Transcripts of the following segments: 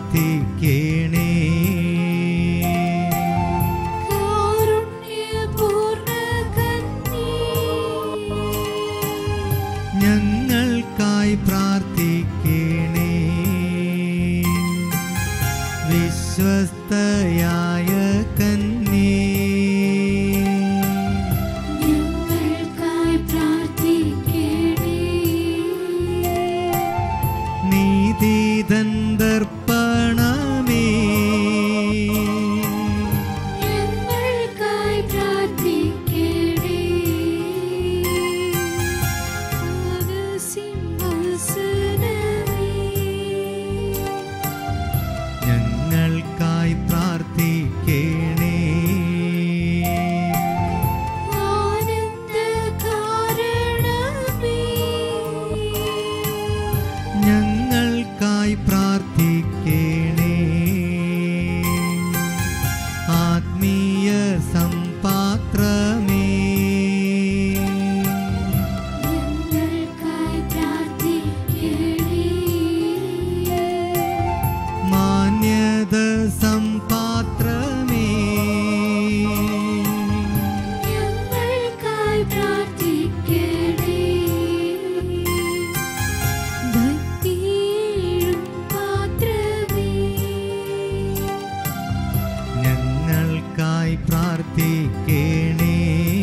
പ്രാർത്ഥിക്കണേ ഞങ്ങൾക്കായി പ്രാർത്ഥിക്കണേ വിശ്വസ്തയായ കന്യേ നീതിദന്തർപ്പണമേ ഞങ്ങൾക്കായി പ്രാർത്ഥിക്കണേ ഞങ്ങൾക്കായി പ്രാർത്ഥിക്കണേ ആത്മീയ സമ്പാത്രമേ മാന്യത സമ്പാത്രമേ ഞങ്ങൾക്കായി പ്രാർത്ഥിക്കണേ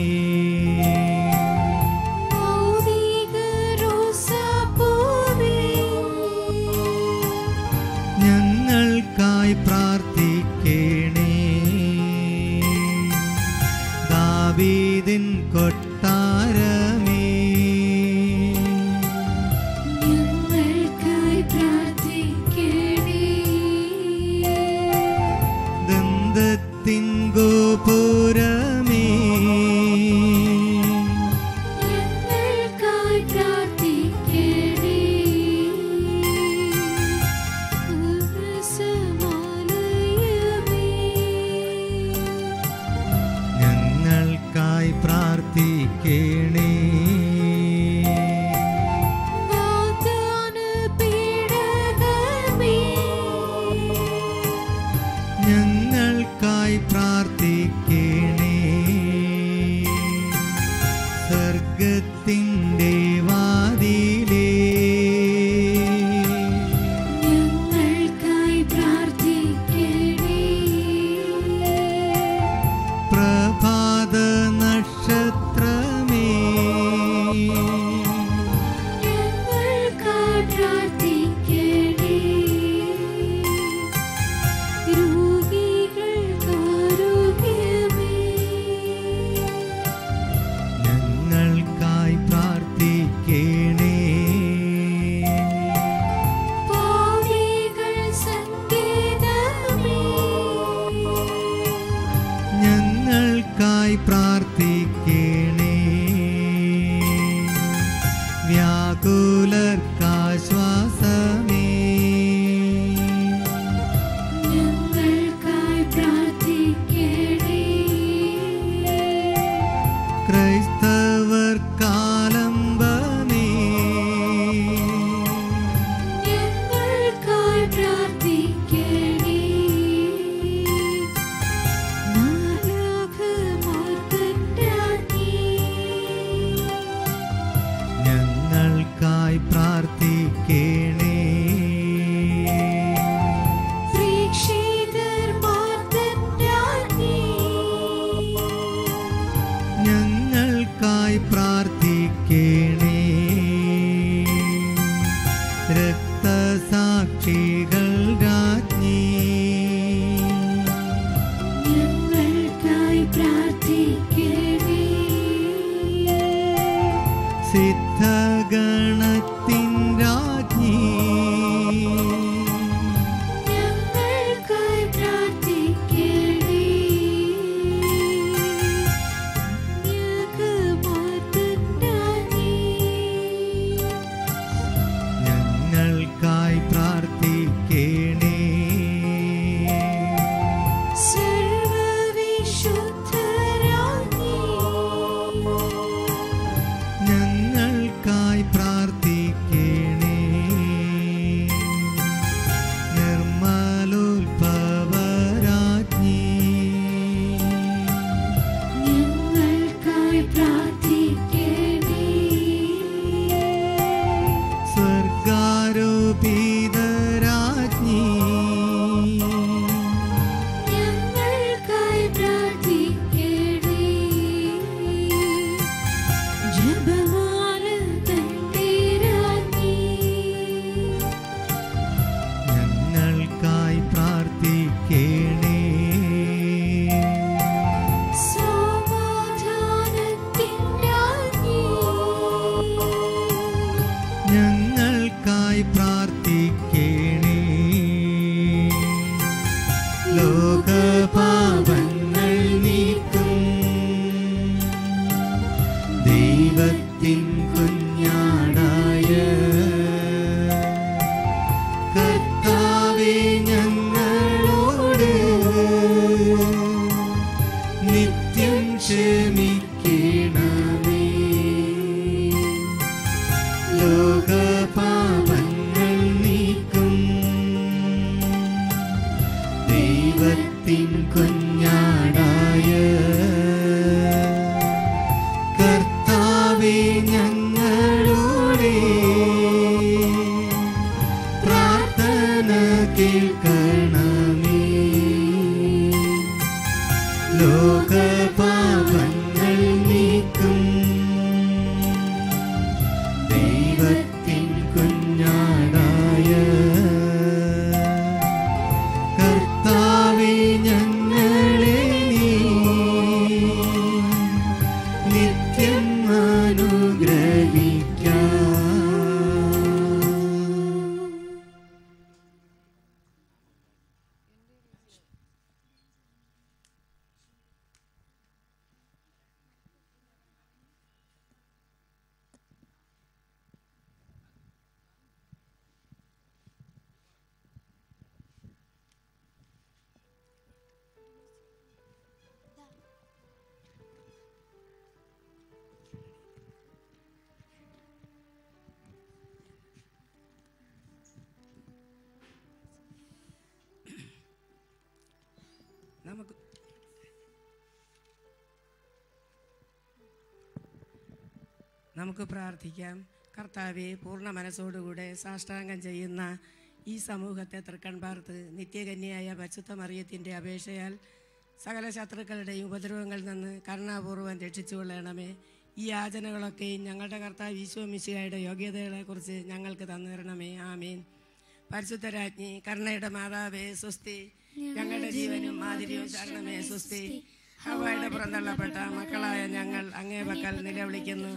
ഞങ്ങൾക്കായി പ്രാർത്ഥിക്കണേ ദാവീദിൻ കൊട്ടാരമേ ദന്തത്തിൻ ഗോപുരമേ ഞങ്ങൾക്കായി പ്രാർത്ഥിക്കണേ ഞങ്ങൾക്കായി പ്രാർത്ഥിക്കണേ സ്വർഗത്തിൻ്റെ വാതിലേ പ്രഭാത നക്ഷത്രമേ ഞങ്ങൾക്കായി പ്രാർത്ഥിക്കണേ ഞങ്ങൾക്കായി പ്രാർത്ഥിക്കണേ വ്യാകുലർക്കാശ്വാസമേ ക്രൈസ്തവർ കാലംബമേ പ്രാർത്ഥിക്കണേ ദൈവത്തിൻ കുഞ്ഞാടായ കർത്താവെ ഞങ്ങളുടെ പ്രാർത്ഥന കേൾക്കണമേ ലോകപാപങ്ങൾ നീക്കും ദൈവത്തിൻ കുഞ്ഞാടായ കർത്താവെ ഞങ്ങളെ നീ നിത്യം അനുഗ്രഹിക്കാം നമുക്ക് നമുക്ക് പ്രാർത്ഥിക്കാം കർത്താവെ പൂർണ്ണ മനസ്സോടുകൂടെ സാഷ്ടാംഗം ചെയ്യുന്ന ഈ സമൂഹത്തെ തൃക്കൺ പാർത്ത് നിത്യകന്യയായ പരിശുദ്ധ മറിയത്തിൻ്റെ അപേക്ഷയാൽ സകല ശത്രുക്കളുടെയും ഉപദ്രവങ്ങളിൽ നിന്ന് കരുണാപൂർവ്വം രക്ഷിച്ചു കൊള്ളണമേ ഈ യാചനകളൊക്കെയും ഞങ്ങളുടെ കർത്താവ് ഈശോ മിശിഹായുടെ യോഗ്യതകളെക്കുറിച്ച് ഞങ്ങൾക്ക് തന്നു തരണമേ ആമീൻ പരിശുദ്ധ രാജ്ഞി കരുണയുടെ മാതാവേ സുസ്തി ഞങ്ങളുടെ ജീവനും മാതിരിയും ശരണമേ സുസ്തി ഹവായുടെ പുറന്തള്ളപ്പെട്ട മക്കളായ ഞങ്ങൾ അങ്ങേ പക്കൽ നിലവിളിക്കുന്നു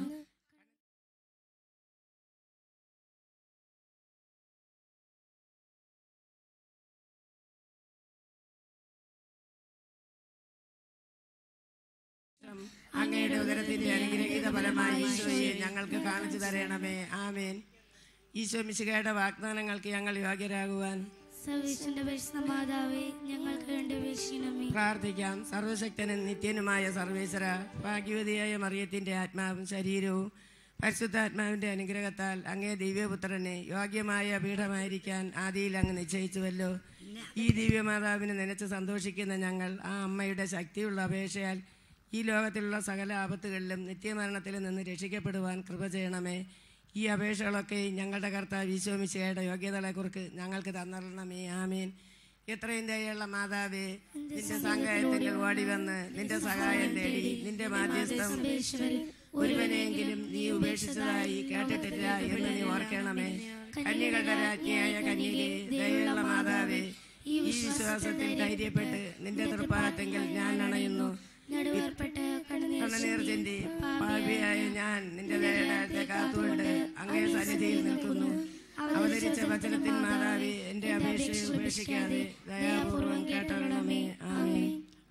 അങ്ങയുടെ ഉദരത്തിന്റെ അനുഗ്രഹീത ഫലമായി ഈശോയെ ഞങ്ങൾക്ക് കാണിച്ചു തരണമേ ആമേൻ ഈശോ മിശികയുടെ വാഗ്ദാനങ്ങൾക്ക് ഞങ്ങൾ യോഗ്യരാകുവാൻ സർവേശ്വരന്റെ പരിശുദ്ധ മാതാവേ ഞങ്ങൾക്ക് വേണ്ടി അപേക്ഷിക്കണമേ പ്രാർത്ഥിക്കാം സർവശക്തനും നിത്യനുമായ സർവേശ്വര ഭാഗ്യവതിയായ മറിയത്തിന്റെ ആത്മാവും ശരീരവും പരിശുദ്ധാത്മാവിന്റെ അനുഗ്രഹത്താൽ അങ്ങേ ദിവ്യപുത്രനെ യോഗ്യമായ പീഠമായിരിക്കാൻ ആദിയിൽ അങ്ങ് നിശ്ചയിച്ചുവല്ലോ ഈ ദിവ്യമാതാവിനെ നനച്ച് സന്തോഷിക്കുന്ന ഞങ്ങൾ ആ അമ്മയുടെ ശക്തിയുള്ള അപേക്ഷയാൽ ഈ ലോകത്തിലുള്ള സകല ആപത്തുകളിലും നിത്യമരണത്തിൽ നിന്ന് രക്ഷിക്കപ്പെടുവാൻ കൃപ ചെയ്യണമേ ഈ അപേക്ഷകളൊക്കെ ഞങ്ങളുടെ കർത്താവ് ഈശോമിശയുടെ യോഗ്യതകളെക്കുറിച്ച് ഞങ്ങൾക്ക് തന്നിരണമേ ആമീൻ എത്രയും ദയുള്ള മാതാവേ നിന്റെ സഹായത്തിൽ ഓടി വന്ന് നിന്റെ സഹായം തേടി നിന്റെ മാധ്യസ്ഥം ഒരുവനെയെങ്കിലും നീ ഉപേക്ഷിച്ചതായി കേട്ടിട്ടില്ല എന്ന് നീ ഓർക്കണമേ കന്യകളുടെ രാജ്ഞിയായ കന്യകെ ദയുള്ള മാതാവേ ഈ വിശ്വാസത്തിൽ ധൈര്യപ്പെട്ട് നിന്റെ തൃപ്പാദത്തെങ്കിൽ ഞാൻ അണയുന്നു നടുവേർപ്പെട്ട് കണ്ണുനീർ കണ്ണുനീർ ചിന്തി പാപിയായ ഞാൻ നിന്റെ ദയയുടെ കാത്തുകൊണ്ട് അങ്ങേ സന്നിധിയിൽ നിൽക്കുന്നു അവതരിച്ച വചനത്തിൻ മാതാവേ എന്റെ അപേക്ഷയെ ഉപേക്ഷിക്കാതെ ദയാപൂർവം കേട്ടറിയണമേ ആമേ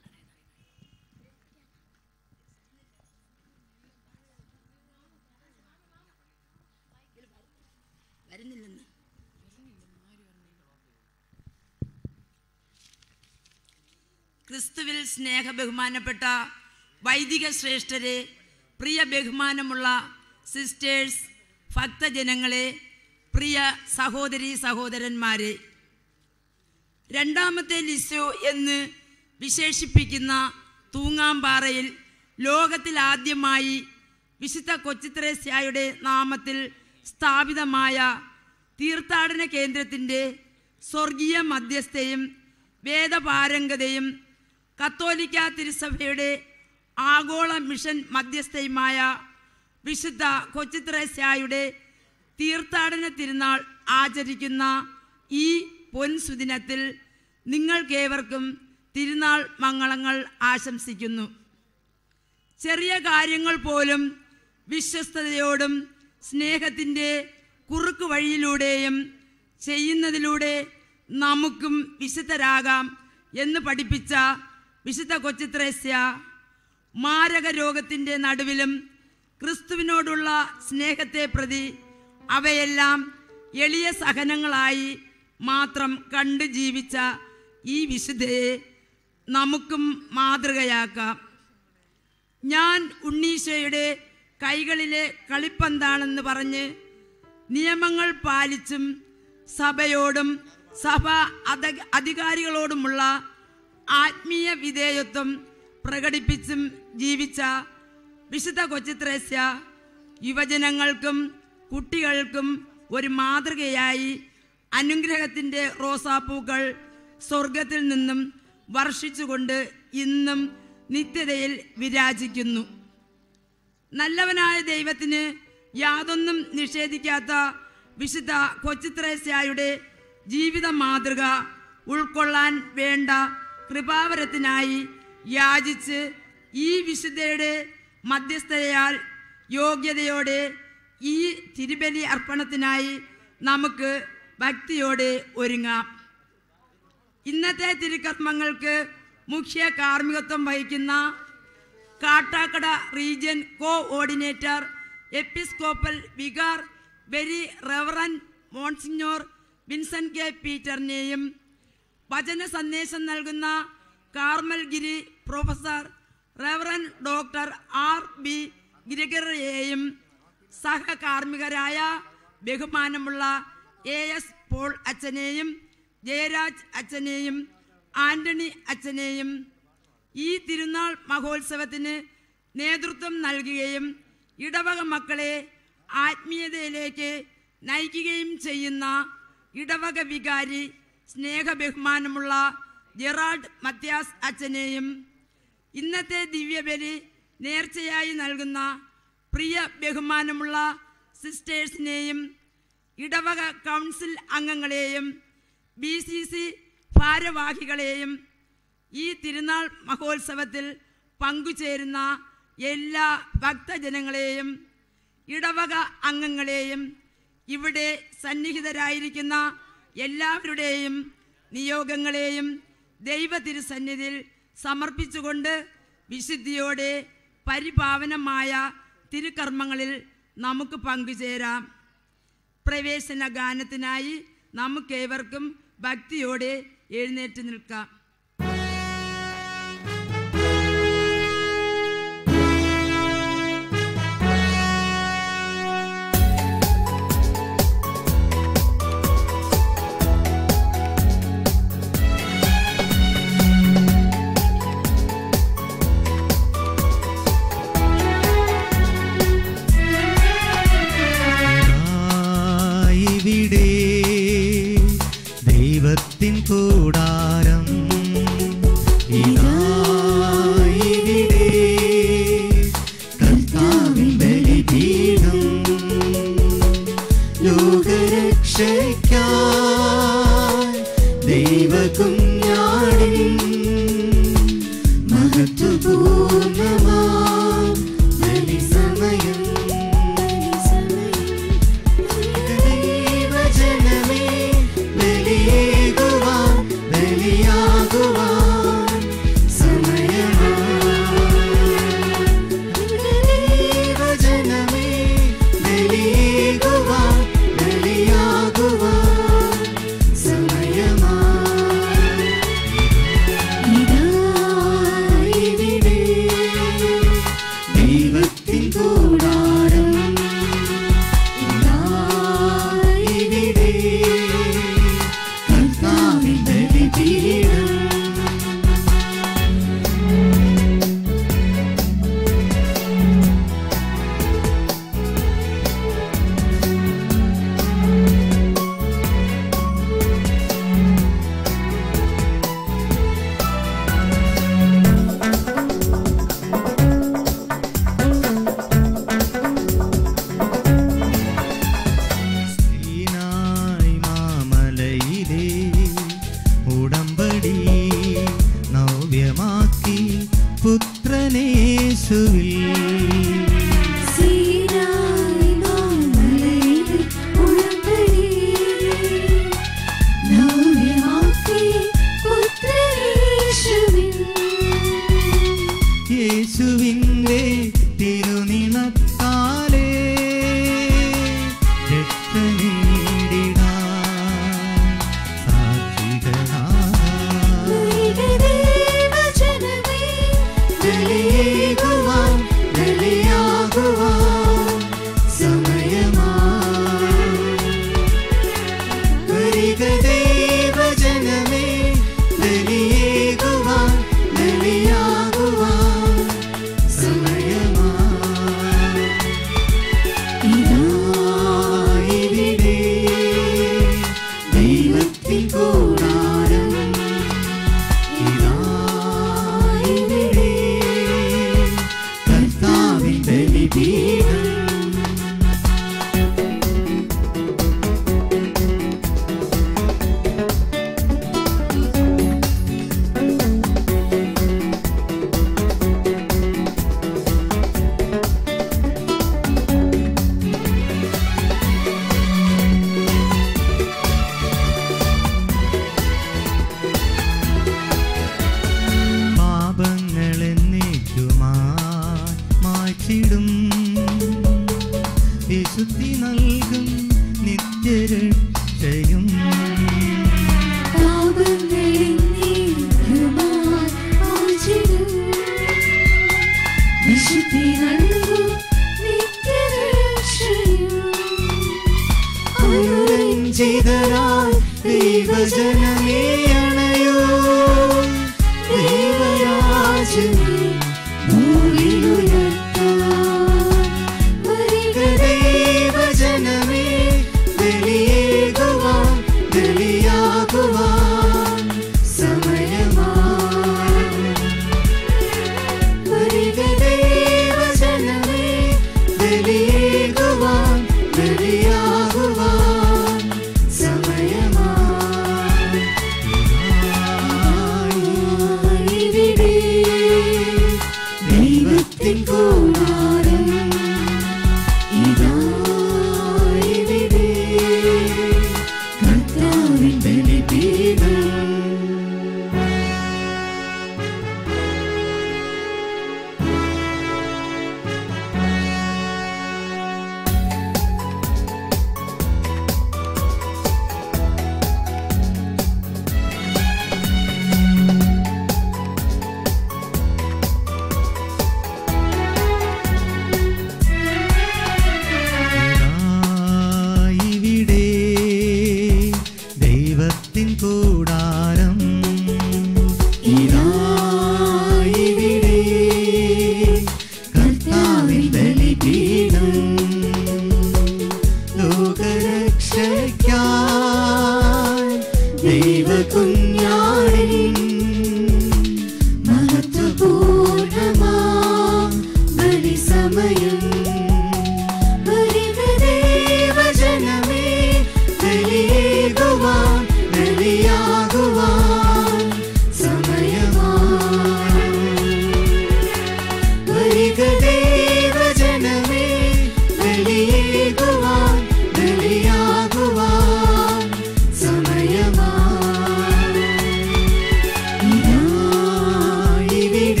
വരുന്നില്ലെന്ന് ക്രിസ്തുവിൽ സ്നേഹ ബഹുമാനപ്പെട്ട വൈദിക ശ്രേഷ്ഠരെ പ്രിയ ബഹുമാനമുള്ള സിസ്റ്റേഴ്സ് ഭക്തജനങ്ങളെ പ്രിയ സഹോദരി സഹോദരന്മാരെ രണ്ടാമത്തെ ലിസോ എന്ന് വിശേഷിപ്പിക്കുന്ന തൂങ്ങാമ്പാറയിൽ ലോകത്തിൽ ആദ്യമായി വിശുദ്ധ കൊച്ചിത്രേസ്യായുടെ നാമത്തിൽ സ്ഥാപിതമായ തീർത്ഥാടന കേന്ദ്രത്തിൻ്റെ സ്വർഗീയ മധ്യസ്ഥയും വേദപാരംഗതയും കത്തോലിക്ക തിരുസഭയുടെ ആഗോള മിഷൻ മധ്യസ്ഥയുമായ വിശുദ്ധ കൊച്ചിത്രേസ്യായുടെ തീർത്ഥാടന തിരുനാൾ ആചരിക്കുന്ന ഈ പൊൻസുദിനത്തിൽ നിങ്ങൾക്കേവർക്കും തിരുനാൾ മംഗളങ്ങൾ ആശംസിക്കുന്നു ചെറിയ കാര്യങ്ങൾ പോലും വിശ്വസ്തയോടും സ്നേഹത്തിൻ്റെ കുറുക്ക് വഴിയിലൂടെയും ചെയ്യുന്നതിലൂടെ നമുക്കും വിശുദ്ധരാകാം എന്ന് പഠിപ്പിച്ച വിശുദ്ധ കൊച്ചിത്രേസ്യ മാരക രോഗത്തിൻ്റെ നടുവിലും ക്രിസ്തുവിനോടുള്ള സ്നേഹത്തെ പ്രതി അവയെല്ലാം എളിയ സഹനങ്ങളായി മാത്രം കണ്ട് ജീവിച്ച ഈ വിശുദ്ധയെ നമുക്കും മാതൃകയാക്കാം ഞാൻ ഉണ്ണീശോയുടെ കൈകളിലെ കളിപ്പന്താണെന്ന് പറഞ്ഞ് നിയമങ്ങൾ പാലിച്ചും സഭയോടും സഭ അധ അധികാരികളോടുമുള്ള ആത്മീയ വിധേയത്വം പ്രകടിപ്പിച്ചും ജീവിച്ച വിശുദ്ധ കൊച്ചിത്രേസ്യ യുവജനങ്ങൾക്കും കുട്ടികൾക്കും ഒരു മാതൃകയായി അനുഗ്രഹത്തിൻ്റെ റോസാപ്പൂക്കൾ സ്വർഗത്തിൽ നിന്നും വർഷിച്ചുകൊണ്ട് ഇന്നും നിത്യതയിൽ വിരാജിക്കുന്നു നല്ലവനായ ദൈവത്തിന് യാതൊന്നും നിഷേധിക്കാത്ത വിശുദ്ധ കൊച്ചിത്രേസ്യായുടെ ജീവിത മാതൃക ഉൾക്കൊള്ളാൻ വേണ്ട കൃപാവരത്തിനായി യാചിച്ച് ഈ വിശുദ്ധയുടെ മധ്യസ്ഥതയാൽ യോഗ്യതയോടെ ഈ തിരുബലി അർപ്പണത്തിനായി നമുക്ക് ഭക്തിയോടെ ഒരുങ്ങാം ഇന്നത്തെ തിരുക്കർമ്മങ്ങൾക്ക് മുഖ്യ കാർമ്മികത്വം വഹിക്കുന്ന Kattakada region coordinator episcopal vicar very reverend monsignor Vincent K പീറ്ററിനെയും വചന സന്ദേശം നൽകുന്ന Carmelgiri professor reverend doctor R B ഗിരിഗറയെയും സഹകാർമ്മികരായ ബഹുമാനമുള്ള എ എസ് പോൾ അച്ഛനെയും ജയരാജ് അച്ഛനെയും ആന്റണി അച്ഛനെയും ഈ തിരുനാൾ മഹോത്സവത്തിന് നേതൃത്വം നൽകുകയും ഇടവക മക്കളെ ആത്മീയതയിലേക്ക് നയിക്കുകയും ചെയ്യുന്ന ഇടവക വികാരി സ്നേഹബഹുമാനമുള്ള ജെറാൾഡ് മത്യാസ് അച്ഛനെയും ഇന്നത്തെ ദിവ്യബലി നേർച്ചയായി നൽകുന്ന പ്രിയ ബഹുമാനമുള്ള സിസ്റ്റേഴ്സിനെയും ഇടവക കൗൺസിൽ അംഗങ്ങളെയും ബി സി സി ഭാരവാഹികളെയും ഈ തിരുനാൾ മഹോത്സവത്തിൽ പങ്കുചേരുന്ന എല്ലാ ഭക്തജനങ്ങളെയും ഇടവക അംഗങ്ങളെയും ഇവിടെ സന്നിഹിതരായിരിക്കുന്ന എല്ലാവരുടെയും നിയോഗങ്ങളെയും ദൈവ തിരുസന്നിധിയിൽ സമർപ്പിച്ചുകൊണ്ട് വിശുദ്ധിയോടെ പരിപാവനമായ തിരുക്കർമ്മങ്ങളിൽ നമുക്ക് പങ്കുചേരാം പ്രവേശന ഗാനത്തിനായി നമുക്കേവർക്കും ഭക്തിയോടെ എഴുന്നേറ്റ് നിൽക്കാം ഇവിടെ ദൈവത്തിൻ കൂടാരം ഇതായിവിടെ കർത്താവിൻ ബലിപീഠം ലോകരക്ഷയ്ക്കായി ദൈവകുഞ്ഞാടിൻ മഹത്വപൂർണമാം ബലിസമയം ദൈവജനമേ ബലിയേകുവാൻ ബലിയാകുവാൻ സമയമായി ദൈവജനമേ ബലിയേകുവാൻ ബലിയാകുവാൻ സമയമായി ഇതായിവിടെ ദൈവത്തിൻ കൂടാരം ഇതായിവിടെ കർത്താവിൻ ബലിപീഠം സീനായ് മാമലയിലെ ഉടമ്പടിയിലെ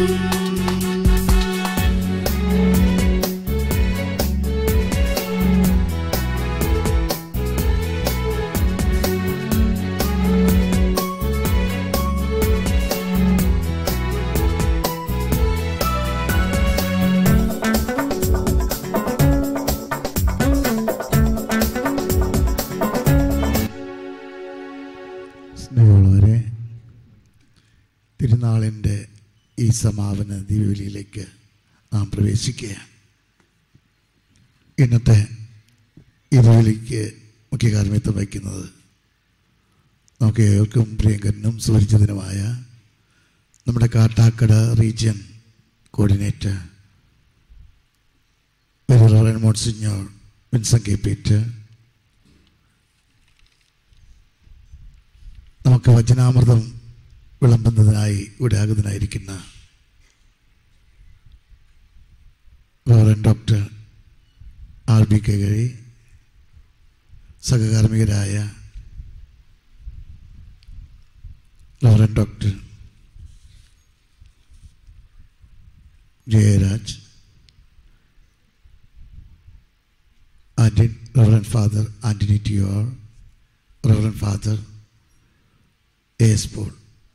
സ്നേഹമുള്ളവരെ തിരുനാളിൻ്റെ ഈ സമാപന ദിവ്യബലിയിലേക്ക് നാം പ്രവേശിക്കുകയാണ് ഇന്നത്തെ ഈ ദിവ്യബലിക്ക് മുഖ്യ കാർമ്മിത്വം വയ്ക്കുന്നത് നമുക്ക് ഏവർക്കും പ്രിയങ്കരനും സുപരിചിതനുമായ നമ്മുടെ Kattakada region coordinator very monsignor Vincent K Pete നമുക്ക് വചനാമൃതം വിളമ്പുന്നതിനായി ഇവിടെ ആകുന്നതിനായിരിക്കുന്ന reverend doctor R B K കഴി സഹകാർമ്മികരായ റവറൻ ഡോക്ടർ ജയരാജ് ആൻറ്റി reverend father Antony T R reverend father A S Paul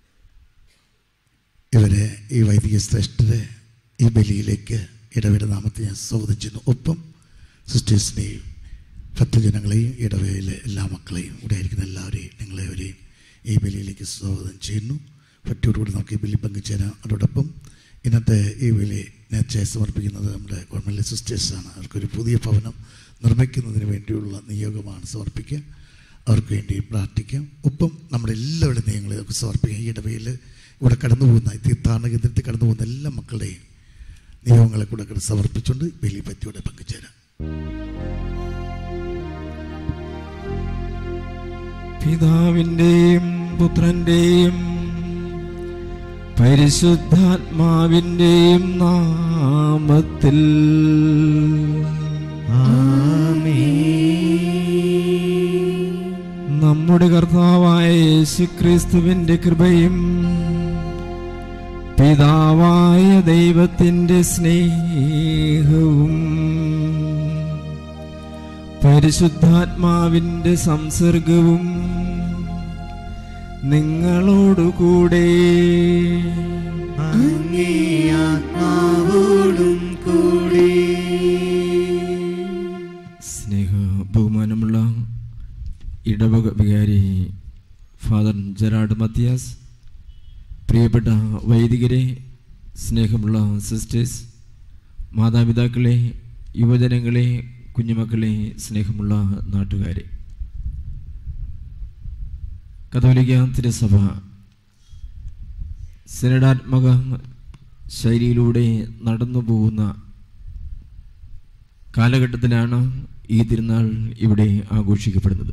ഇവരെ ഈ വൈദിക ശ്രേഷ്ഠരെ ഈ ബലിയിലേക്ക് ഇടവേട നാമത്തെ ഞാൻ സ്വാഗതം ചെയ്യുന്നു ഒപ്പം സിസ്റ്റേഴ്സിനെയും ഭക്തജനങ്ങളെയും ഇടവയിലെ എല്ലാ മക്കളെയും ഇവിടെ ആയിരിക്കുന്ന എല്ലാവരെയും നിങ്ങളെവരെയും ഈ ബലിയിലേക്ക് സ്വാഗതം ചെയ്യുന്നു ഭക്തിയോടുകൂടി നമുക്ക് ഈ ബലി പങ്കുചേരാം അതോടൊപ്പം ഇന്നത്തെ ഈ ബലി നേർച്ചയെ സമർപ്പിക്കുന്നത് നമ്മുടെ ഗവൺമെൻറ് സിസ്റ്റേഴ്സാണ് അവർക്കൊരു പുതിയ ഭവനം നിർമ്മിക്കുന്നതിന് വേണ്ടിയുള്ള നിയോഗമാണ് സമർപ്പിക്കുക അവർക്ക് വേണ്ടി പ്രാർത്ഥിക്കാം ഒപ്പം നമ്മുടെ എല്ലാവരുടെ നിയമങ്ങളെ നമുക്ക് സമർപ്പിക്കാം ഈ ഇടവയിൽ ഇവിടെ കടന്നു പോകുന്ന ഈ തീർത്ഥാടന കേന്ദ്രത്തിൽ കടന്നു പോകുന്ന എല്ലാ മക്കളുടെയും നിയമങ്ങളെ കൂടെ കൂടെ സമർപ്പിച്ചുകൊണ്ട് ബലി പറ്റിയോടെ പങ്കുചേരാം പിതാവിൻ്റെയും പുത്രൻ്റെയും പരിശുദ്ധാത്മാവിൻ്റെയും നാമത്തിൽ നമ്മുടെ കർത്താവായ യേശുക്രിസ്തുവിൻ്റെ കൃപയും പിതാവായ ദൈവത്തിൻ്റെ സ്നേഹവും പരിശുദ്ധാത്മാവിൻ്റെ സംസർഗവും നിങ്ങളോടുകൂടെ അങ്ങേ ആത്മാവോടും കൂടെ സ്നേഹ ബഹുമാനമുള്ള ഇടവക വികാരി ഫാദർ ജെറാഡ് മത്തിയാസ് പ്രിയപ്പെട്ട വൈദികരെ സ്നേഹമുള്ള സിസ്റ്റേഴ്സ് മാതാപിതാക്കളെ യുവജനങ്ങളെ കുഞ്ഞുമക്കളെ സ്നേഹമുള്ള നാട്ടുകാരെ കത്തോലിക്ക തിരുസഭ സിനഡാത്മക ശൈലിയിലൂടെ നടന്നു പോകുന്ന കാലഘട്ടത്തിലാണ് ഈ തിരുനാൾ ഇവിടെ ആഘോഷിക്കപ്പെടുന്നത്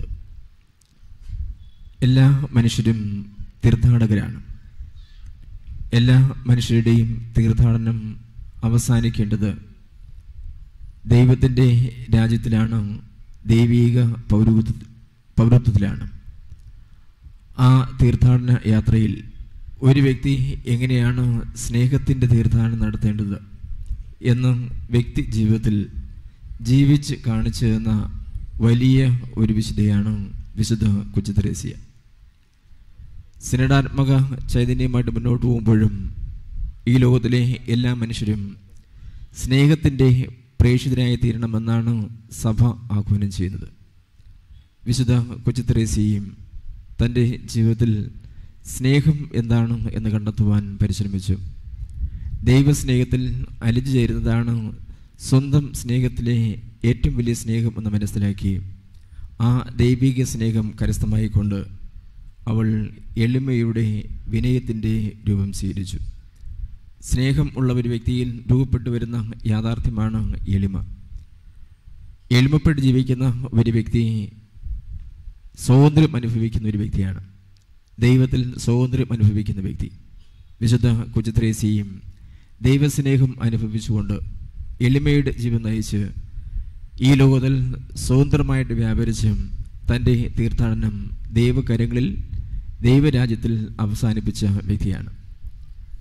എല്ലാ മനുഷ്യരും തീർത്ഥാടകരാണ് എല്ലാ മനുഷ്യരുടെയും തീർത്ഥാടനം അവസാനിക്കേണ്ടത് ദൈവത്തിൻ്റെ രാജ്യത്തിലാണ് ദൈവീക പൗരത്വ പൗരത്വത്തിലാണ് ആ തീർത്ഥാടന യാത്രയിൽ ഒരു വ്യക്തി എങ്ങനെയാണ് സ്നേഹത്തിൻ്റെ തീർത്ഥാടനം നടത്തേണ്ടത് എന്ന് വ്യക്തി ജീവിതത്തിൽ ജീവിച്ച് കാണിച്ചു തന്ന വലിയ ഒരു വിശുദ്ധയാണ് വിശുദ്ധ കൊച്ചുത്രേസ്യ സിനഡാത്മക ചൈതന്യമായിട്ട് മുന്നോട്ട് പോകുമ്പോഴും ഈ ലോകത്തിലെ എല്ലാ മനുഷ്യരും സ്നേഹത്തിൻ്റെ പ്രേക്ഷിതരായി തീരണമെന്നാണ് സഭ ആഹ്വാനം ചെയ്യുന്നത് വിശുദ്ധ കൊച്ചുത്രേസ്യയും തൻ്റെ ജീവിതത്തിൽ സ്നേഹം എന്താണ് എന്ന് കണ്ടെത്തുവാൻ പരിശ്രമിച്ചു ദൈവസ്നേഹത്തിൽ അലിഞ്ഞു ചേരുന്നതാണ് സ്വന്തം സ്നേഹത്തിലെ ഏറ്റവും വലിയ സ്നേഹം എന്ന് മനസ്സിലാക്കി ആ ദൈവിക സ്നേഹം കരസ്ഥമായിക്കൊണ്ട് അവൾ എളിമയുടെ വിനയത്തിൻ്റെ രൂപം സ്വീകരിച്ചു സ്നേഹം ഉള്ള ഒരു വ്യക്തിയിൽ രൂപപ്പെട്ടു വരുന്ന യാഥാർത്ഥ്യമാണ് എളിമ എളിമപ്പെട്ട് ജീവിക്കുന്ന ഒരു വ്യക്തി സ്വാതന്ത്ര്യം അനുഭവിക്കുന്ന ഒരു വ്യക്തിയാണ് ദൈവത്തിൽ സ്വാതന്ത്ര്യം അനുഭവിക്കുന്ന വ്യക്തി വിശുദ്ധ കുചത്രേസിയും ദൈവസ്നേഹം അനുഭവിച്ചുകൊണ്ട് എളിമയുടെ ജീവൻ നയിച്ച് ഈ ലോകത്തിൽ സ്വതന്ത്രമായിട്ട് വ്യാപരിച്ച് തൻ്റെ തീർത്ഥാടനം ദൈവകരങ്ങളിൽ ദൈവരാജ്യത്തിൽ അവസാനിപ്പിച്ച വ്യക്തിയാണ്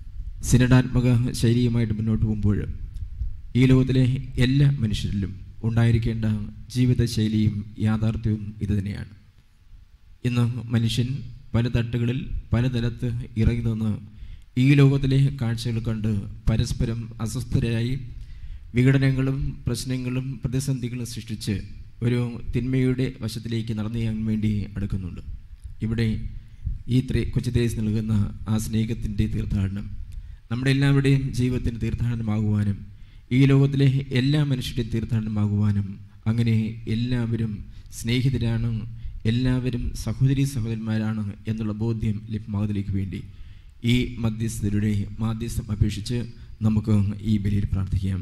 സിനഡാത്മക ശൈലിയുമായിട്ട് മുന്നോട്ട് പോകുമ്പോൾ ഈ ലോകത്തിലെ എല്ലാ മനുഷ്യരിലും ഉണ്ടായിരിക്കേണ്ട ജീവിതശൈലിയും യാഥാർത്ഥ്യവും ഇതുതന്നെയാണ് ഇന്ന് മനുഷ്യൻ പല തട്ടുകളിൽ പലതരത്ത് ഇറങ്ങി നിന്ന് ഈ ലോകത്തിലെ കാഴ്ചകൾ കണ്ട് പരസ്പരം അസ്വസ്ഥരായി വിഘടനങ്ങളും പ്രശ്നങ്ങളും പ്രതിസന്ധികളും സൃഷ്ടിച്ച് ഒരു തിന്മയുടെ വശത്തിലേക്ക് നടന്നു ചെയ്യാൻ വേണ്ടി അടുക്കുന്നുണ്ട് ഇവിടെ ഈ ത്രേ കൊച്ചു ത്രേസ് നൽകുന്ന ആ സ്നേഹത്തിൻ്റെ തീർത്ഥാടനം നമ്മുടെ എല്ലാവരുടെയും ജീവിതത്തിന് തീർത്ഥാടനമാകുവാനും ഈ ലോകത്തിലെ എല്ലാ മനുഷ്യരുടെയും തീർത്ഥാടനമാകുവാനും അങ്ങനെ എല്ലാവരും സ്നേഹിതരാണ് എല്ലാവരും സഹോദരി സഹോദരന്മാരാണ് എന്നുള്ള ബോധ്യം ലഭ്യമാകുന്നതിലേക്ക് വേണ്ടി ഈ മധ്യസ്ഥരുടെ മാധ്യസ്ഥം അപേക്ഷിച്ച് നമുക്ക് ഈ ബലിയിൽ പ്രാർത്ഥിക്കാം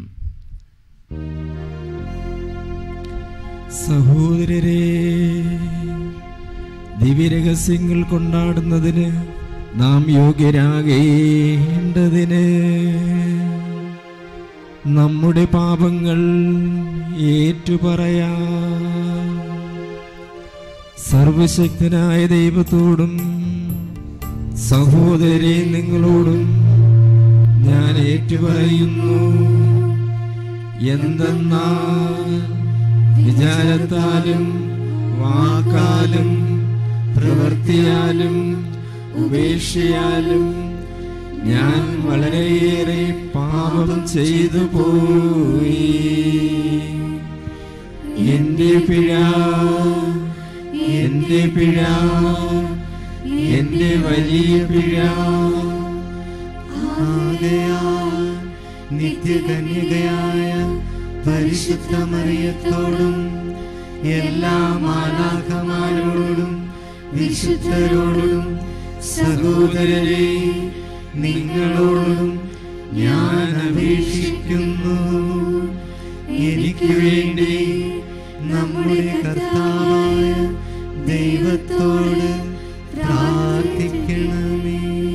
സഹോദരരെ ദിവ്യരഹസ്യങ്ങൾ കൊണ്ടാടുന്നതിന് നാം യോഗ്യരാകേണ്ടതിന് നമ്മുടെ പാപങ്ങൾ ഏറ്റുപറയാ സർവശക്തനായ ദൈവത്തോടും സഹോദരെ നിങ്ങളോടും ഞാൻ ഏറ്റുപറയുന്നു എന്തെന്നാൽ വിചാരത്താലും വാക്കാലും പ്രവൃത്തിയാലും ഉപേക്ഷയാലും ഞാൻ വളരെയേറെ പാപം ചെയ്തു പോയി എന്റെ പിഴ എന്റെ പിഴ എന്റെ വലിയ പിഴ ആകയാൽ നിത്യകന്യകയായ പരിശുദ്ധ മറിയത്തോടും എല്ലാ മാലാഖമാരോടും വിശുദ്ധരോടും സഹോദരരെ നിങ്ങളോടും ഞാൻ അപേക്ഷിക്കുന്നു എനിക്ക് വേണ്ടി നമ്മുടെ കർത്താവായ ദൈവത്തോട് പ്രാർത്ഥിക്കണമേ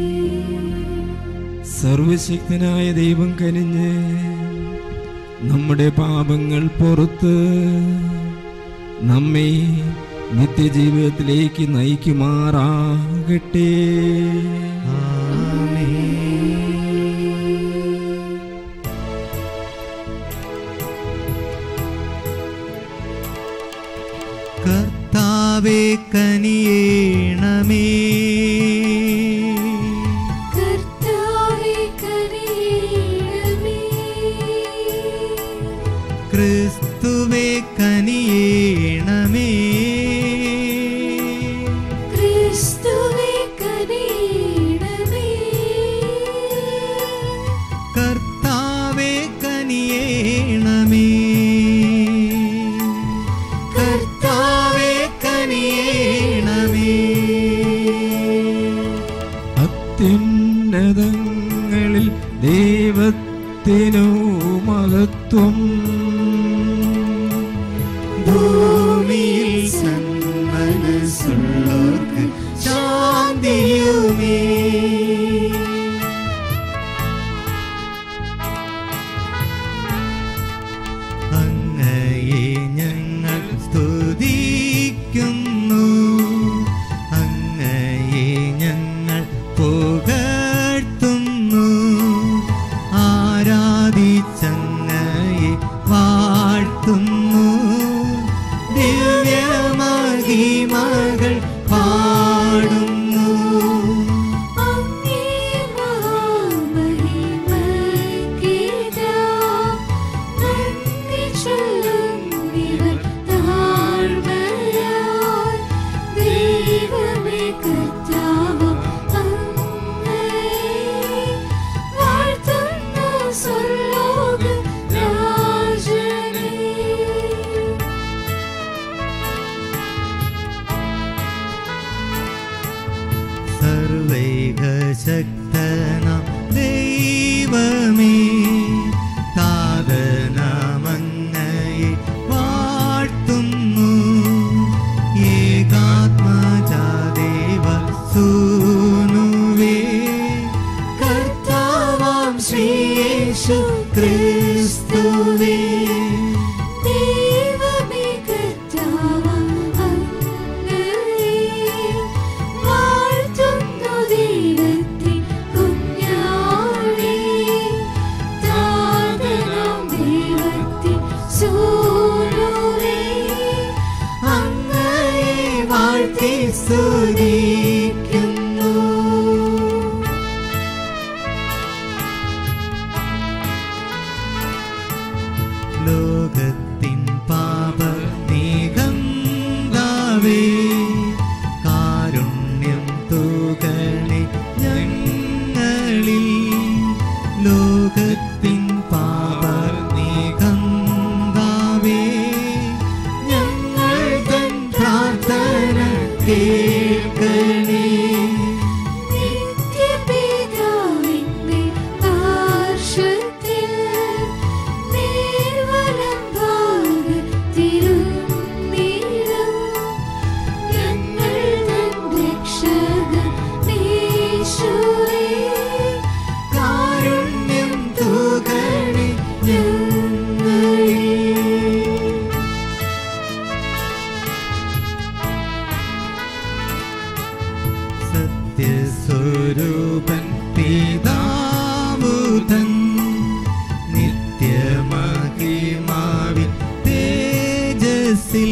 സർവശക്തനായ ദൈവം കനിഞ്ഞ് നമ്മുടെ പാപങ്ങൾ പുറത്ത് നമ്മെ നിത്യജീവിതത്തിലേക്ക് നയിക്കുമാറാകട്ടെ കർത്താവെ കനിയേണമേ കർത്താവേ കനിയണമേ ക്രിസ്തുവെ കനിയേണമേ ക്രിസ്തുവേ കനിയണമേ കർത്താവെ കനിയേണമേ കർത്താവെ കനിയേണമേ അത്യുന്നതങ്ങളിൽ ദൈവത്തിനു മഹത്വം ഭൂമിയിൽ സന്മനസ്സുള്ളവർക്ക് ശാന്തിയുമേ അങ്ങയെ ഞങ്ങൾ സ്തുതിക്കുന്നു അങ്ങയെ ഞങ്ങൾ പുകഴ്ത്തുന്നു ആരാധിച്ചങ്ങയെ വാഴ്ത്തുന്നു ദിവ്യമഹിമകൾ പാടുന്നു അങ്ങേ മഹാമഹിമയ്ക്കിതാ നന്ദി ചൊല്ലുന്നിവർ താഴ്മയാൽ. ദൈവമേ കർത്താവ് അങ്ങയെ വാഴ്ത്തുന്നു സ്വർലോക രാജനേ സർവൈകശക്തനാം ദൈവമേ താതനാമങ്ങയെ വാഴ്ത്തുന്നു ഏകാത്മജാദേവ സൂനുവേ കർത്താവാം ശ്രീയേശു ക്രിസ്തുവേ ദൈവമേ കർത്താവ് അങ്ങയെ വാഴ്ത്തുന്നു ദൈവത്തിൻ കുഞ്ഞാടേ സ്തുതിക്കുന്നു ലോകത്തിൻ പാപ നീകന്താവേ കാരുണ്യം തൂകണേ ഞങ്ങളിൽ ലോകത്തിൻ പാപ നീകന്താവേ ഞങ്ങൾ തൻ പ്രാർത്ഥന കേൾക്കണേ നിത്യപിതാവിന്റെ പാർശ്വത്തിൽ നേർവലംഭാഗത്തിരുന്നിടും ഞങ്ങൾ തൻ രക്ഷകൻ യേശുവേ, കാരുണ്യം തൂകണേ ഞങ്ങളിൽ സത്യസ്വരൂപൻ പിതാവുതൻ നിത്യമഹിമാവിൻ തേജസ്സിൽ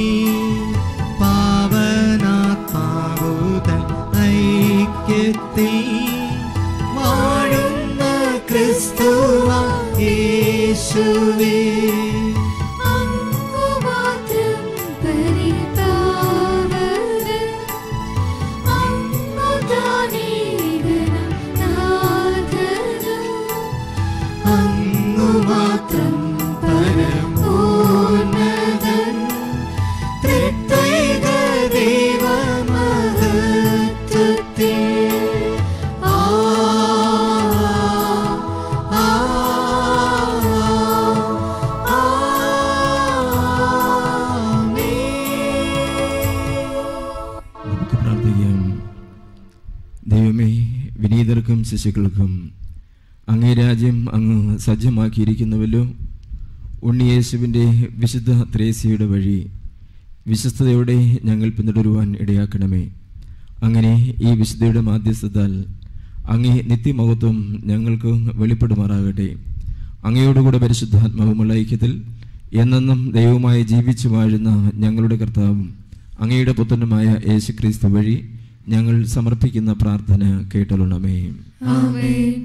പാവനാത്മാവുതൻ ഐക്യത്തിൽ വാഴുന്ന ക്രിസ്തുവ യേശുവേ അങ്ങു മാത്രം പരിപാവകൻ, അങ്ങു താനേകനും നാഥനും, അങ്ങു മാത്രം പരമോന്നതൻ ത്രിത്വൈക ദൈവമഹത്വത്തിൽ ആ ആ നമുക്ക് പ്രാർത്ഥിക്കാം ദൈവമേ വിനീതർക്കും ശിശുക്കൾക്കും അങ്ങേ രാജ്യം അങ്ങ് സജ്ജമാക്കിയിരിക്കുന്നുവല്ലോ ഉണ്ണിയേശുവിൻ്റെ വിശുദ്ധ ത്രേസ്യയുടെ വഴി വിശ്വസ്തയോടെ ഞങ്ങൾ പിന്തുടരുവാൻ ഇടയാക്കണമേ അങ്ങനെ ഈ വിശുദ്ധയുടെ മാധ്യസ്ഥത്താൽ അങ്ങേ നിത്യമഹത്വം ഞങ്ങൾക്ക് വെളിപ്പെടുമാറാകട്ടെ അങ്ങയോടുകൂടെ പരിശുദ്ധാത്മാവുമുള്ള ഐക്യത്തിൽ എന്നെന്നും ദൈവമായി ജീവിച്ചു വാഴുന്ന ഞങ്ങളുടെ കർത്താവും അങ്ങയുടെ പുത്രനുമായ യേശുക്രിസ്തു വഴി ഞങ്ങൾ സമർപ്പിക്കുന്ന പ്രാർത്ഥന കേട്ടലുണമേ ആമേൻ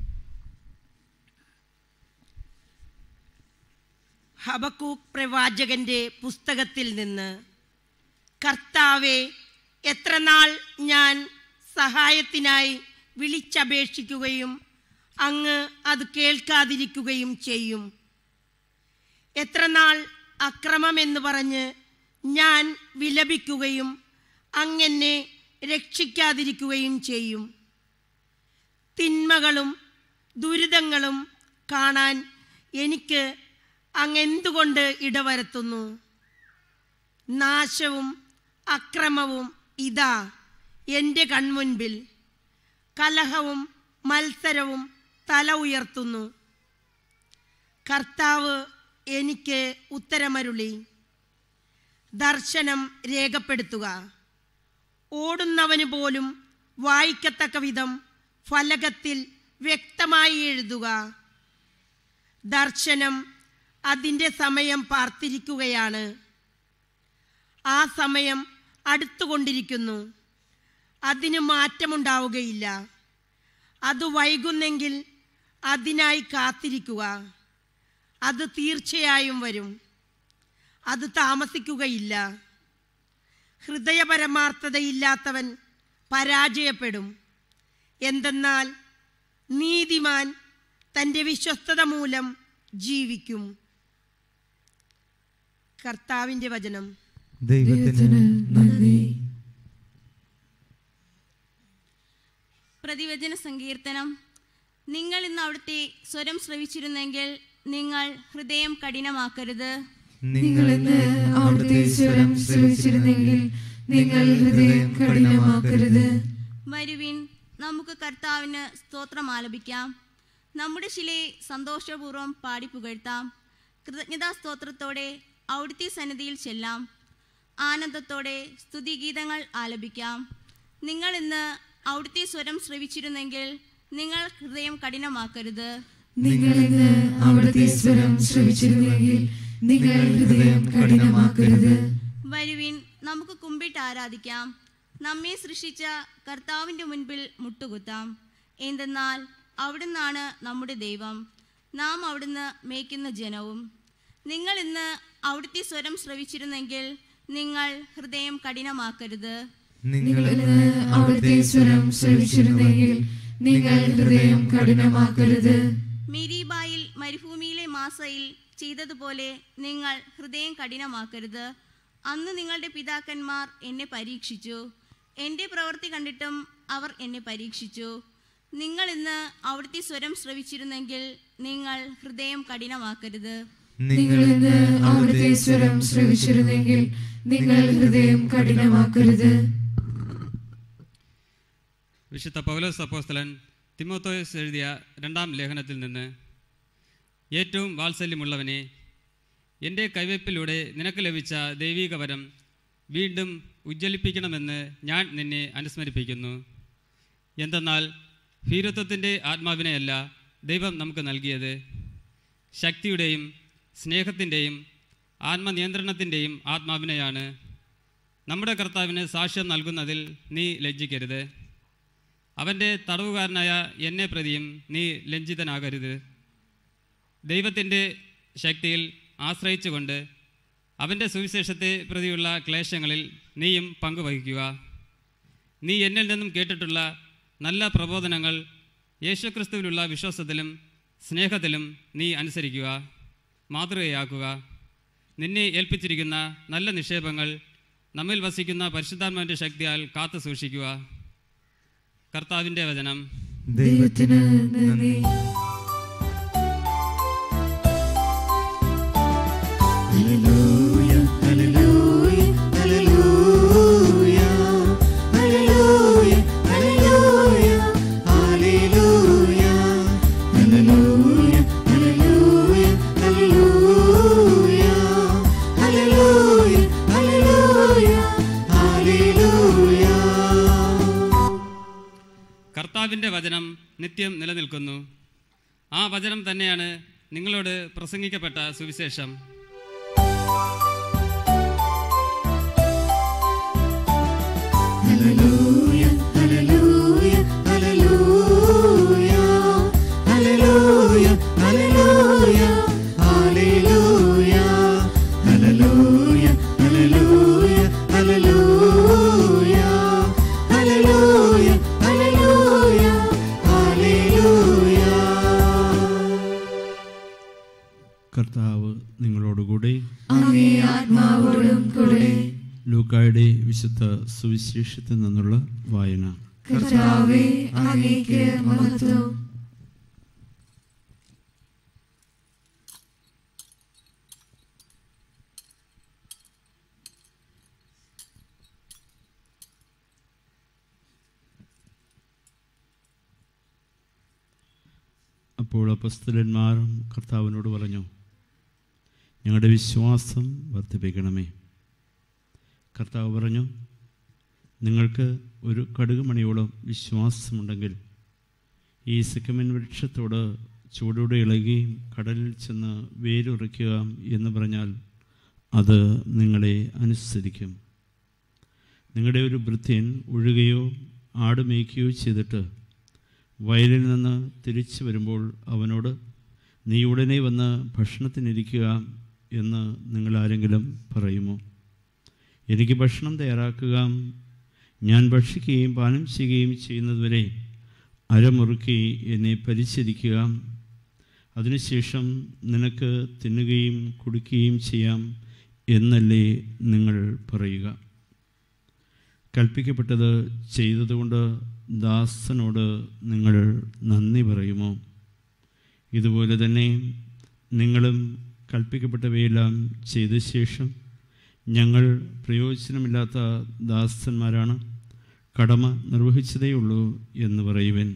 ഹബക്കൂക്ക് പ്രവാചകന്റെ പുസ്തകത്തിൽ നിന്ന് കർത്താവെ എത്ര നാൾ ഞാൻ സഹായത്തിനായി വിളിച്ചപേക്ഷിക്കുകയും അങ്ങ് അത് കേൾക്കാതിരിക്കുകയും ചെയ്യും എത്ര നാൾ അക്രമമെന്ന് പറഞ്ഞ് ഞാൻ വിലപിക്കുകയും അങ്ങനെ രക്ഷിക്കാതിരിക്കുകയും ചെയ്യും തിന്മകളും ദുരിതങ്ങളും കാണാൻ എനിക്ക് അങ്ങെന്തുകൊണ്ട് ഇടവരുത്തുന്നു നാശവും അക്രമവും ഇതാ എൻ്റെ കൺമുൻപിൽ കലഹവും മത്സരവും തല ഉയർത്തുന്നു കർത്താവ് എനിക്ക് ഉത്തരമരുളി ദർശനം രേഖപ്പെടുത്തുക ഓടുന്നവന് പോലും വായിക്കത്തക്ക വിധം ഫലകത്തിൽ വ്യക്തമായി എഴുതുക ദർശനം അതിൻ്റെ സമയം പാർത്തിരിക്കുകയാണ് ആ സമയം അടുത്തുകൊണ്ടിരിക്കുന്നു അതിന് മാറ്റമുണ്ടാവുകയില്ല അത് വൈകുന്നെങ്കിൽ അതിനായി കാത്തിരിക്കുക അത് തീർച്ചയായും വരും അത് താമസിക്കുകയില്ല ഹൃദയപരമാർത്ഥതയില്ലാത്തവൻ പരാജയപ്പെടും എന്തെന്നാൽ നീതിമാൻ തൻ്റെ വിശ്വസ്തത മൂലം ജീവിക്കും കർത്താവിൻ്റെ വചനം ദൈവത്തിന് നന്ദി പ്രതിവചന സങ്കീർത്തനം നിങ്ങൾ ഇന്ന് അവിടുത്തെ സ്വരം ശ്രവിച്ചിരുന്നെങ്കിൽ നിങ്ങൾ ഹൃദയം കഠിനമാക്കരുത് നിങ്ങൾ ഇന്ന് അവിടുത്തെ സ്വരം ശ്രവിച്ചിരുന്നെങ്കിൽ നിങ്ങൾ ഹൃദയം കഠിനമാക്കരുത് വരുവിൻ നമുക്ക് കർത്താവിന് സ്തോത്രം ആലപിക്കാം നമ്മുടെ ശിലയെ സന്തോഷപൂർവ്വം പാടി പുകഴ്ത്താം കൃതജ്ഞതാ സ്തോത്രത്തോടെ അവിടുത്തെ സന്നിധിയിൽ ചെല്ലാം ആനന്ദത്തോടെ സ്തുതിഗീതങ്ങൾ ആലപിക്കാം നിങ്ങൾ ഇന്ന് അവിടുത്തെ സ്വരം ശ്രവിച്ചിരുന്നെങ്കിൽ നിങ്ങൾ ഹൃദയം കഠിനമാക്കരുത് നിങ്ങൾ ഇന്ന് അവിടുത്തെ സ്വരം ശ്രവിച്ചിരുന്നെങ്കിൽ നിങ്ങൾ ഹൃദയം കഠിനമാക്കരുത് വരുവിൻ നമുക്ക് കുമ്പിട്ട് ആരാധിക്കാം നമ്മെ സൃഷ്ടിച്ച കർത്താവിൻ്റെ മുൻപിൽ മുട്ടുകുത്താം എന്തെന്നാൽ അവിടുന്നാണ് നമ്മുടെ ദൈവം നാം അവിടുന്ന് മേയ്ക്കുന്ന ജനവും നിങ്ങൾ ഇന്ന് അവിടുത്തെ സ്വരം ശ്രവിച്ചിരുന്നെങ്കിൽ നിങ്ങൾ ഹൃദയം കഠിനമാക്കരുത് നിങ്ങൾ ഇന്ന് അവിടുത്തെ സ്വരം ശ്രവിച്ചിരുന്നെങ്കിൽ നിങ്ങൾ ഹൃദയം കഠിനമാക്കരുത് മിരീബായിൽ മരുഭൂമിയിലെ മാസയിൽ ചെയ്തതുപോലെ നിങ്ങൾ ഹൃദയം കഠിനമാക്കരുത് അന്ന് നിങ്ങളുടെ പിതാക്കന്മാർ എന്നെ പരീക്ഷിച്ചു എൻ്റെ പ്രവൃത്തി കണ്ടിട്ടും അവർ എന്നെ പരീക്ഷിച്ചു നിങ്ങൾ ഇന്ന് അവിടുത്തെ സ്വരം ശ്രവിച്ചിരുന്നെങ്കിൽ നിങ്ങൾ ഹൃദയം കഠിനമാക്കരുത് നിങ്ങൾ ഇന്ന് അവിടുത്തെ സ്വരം ശ്രവിച്ചിരുന്നെങ്കിൽ നിങ്ങൾ ഹൃദയം കഠിനമാക്കരുത് വിശുദ്ധ പൗലോസ് അപ്പോസ്തലൻ തിമോത്തോയസ് എഴുതിയ രണ്ടാം ലേഖനത്തിൽ നിന്ന് ഏറ്റവും വാത്സല്യമുള്ളവനെ എൻ്റെ കൈവയ്പിലൂടെ നിനക്ക് ലഭിച്ച ദൈവിക വരം വീണ്ടും ഉജ്ജ്വലിപ്പിക്കണമെന്ന് ഞാൻ നിന്നെ അനുസ്മരിപ്പിക്കുന്നു എന്തെന്നാൽ ഭീരത്വത്തിൻ്റെ ആത്മാവിനെയല്ല ദൈവം നമുക്ക് നൽകിയത് ശക്തിയുടെയും സ്നേഹത്തിൻ്റെയും ആത്മനിയന്ത്രണത്തിൻ്റെയും ആത്മാവിനെയാണ് നമ്മുടെ കർത്താവിന് സാക്ഷ്യം നൽകുന്നതിൽ നീ ലജ്ജിക്കരുത് അവൻ്റെ തടവുകാരനായ എന്നെ പ്രതിയും നീ ലജ്ജിതനാകരുത് ദൈവത്തിൻ്റെ ശക്തിയിൽ ആശ്രയിച്ചുകൊണ്ട് അവൻ്റെ സുവിശേഷത്തെ പ്രതിയുള്ള ക്ലേശങ്ങളിൽ നീയും പങ്കുവഹിക്കുക നീ എന്നിൽ നിന്നും കേട്ടിട്ടുള്ള നല്ല പ്രബോധനങ്ങൾ യേശുക്രിസ്തുവിലുള്ള വിശ്വാസത്തിലും സ്നേഹത്തിലും നീ അനുസരിക്കുക മാതൃകയാക്കുക നിന്നെ ഏൽപ്പിച്ചിരിക്കുന്ന നല്ല നിക്ഷേപങ്ങൾ നമ്മിൽ വസിക്കുന്ന പരിശുദ്ധാത്മാവിൻ്റെ ശക്തിയാൽ കാത്തു സൂക്ഷിക്കുക കർത്താവിൻ്റെ വചനം ദൈവത്തിന് നന്ദി കർത്താവിൻ്റെ വചനം നിത്യം നിലനിൽക്കുന്നു ആ വചനം തന്നെയാണ് നിങ്ങളോട് പ്രസംഗിക്കപ്പെട്ട സുവിശേഷം കർത്താവ് നിങ്ങളോടുകൂടെ അങ്ങേ ആത്മാവോടും കൂടെ ലൂക്കായുടെ വിശുദ്ധ സുവിശേഷത്തിൽ നിന്നുള്ള വായന കർത്താവേ അങ്ങേക്ക് മഹത്വം അപ്പോൾ അപ്പസ്തലന്മാർ കർത്താവിനോട് പറഞ്ഞു ഞങ്ങളുടെ വിശ്വാസം വർദ്ധിപ്പിക്കണമേ കർത്താവ് പറഞ്ഞു നിങ്ങൾക്ക് ഒരു കടുകുമണിയോളം വിശ്വാസമുണ്ടെങ്കിൽ ഈ സിക്കമിൻ വൃക്ഷത്തോട് ചൂടോടെ ഇളകി കടലിൽ ചെന്ന് വേരുറയ്ക്കുക എന്ന് പറഞ്ഞാൽ അത് നിങ്ങളെ അനുസരിക്കും നിങ്ങളുടെ ഒരു ഭൃത്യൻ ഒഴുകയോ ആട് മേയ്ക്കുകയോ ചെയ്തിട്ട് വയലിൽ നിന്ന് തിരിച്ചു വരുമ്പോൾ അവനോട് നീ ഉടനെ വന്ന് ഭക്ഷണത്തിനിരിക്കുക എന്ന് നിങ്ങൾ ആരെങ്കിലും പറയുമോ എനിക്ക് ഭക്ഷണം തയ്യാറാക്കുക ഞാൻ ഭക്ഷിക്കുകയും പാനം ചെയ്യുകയും ചെയ്യുന്നതുവരെ അരമുറുക്കി എന്നെ പരിചരിക്കുക അതിനുശേഷം നിനക്ക് തിന്നുകയും കുടിക്കുകയും ചെയ്യാം എന്നല്ലേ നിങ്ങൾ പറയുക കൽപ്പിക്കപ്പെട്ടത് ചെയ്തതുകൊണ്ട് ദാസനോട് നിങ്ങൾ നന്ദി പറയുമോ ഇതുപോലെ തന്നെ നിങ്ങളും കൽപ്പിക്കപ്പെട്ടവയെല്ലാം ചെയ്ത ശേഷം ഞങ്ങൾ പ്രയോജനമില്ലാത്ത ദാസന്മാരാണ് കടമ നിർവഹിച്ചതേയുള്ളൂ എന്ന് പറയുവൻ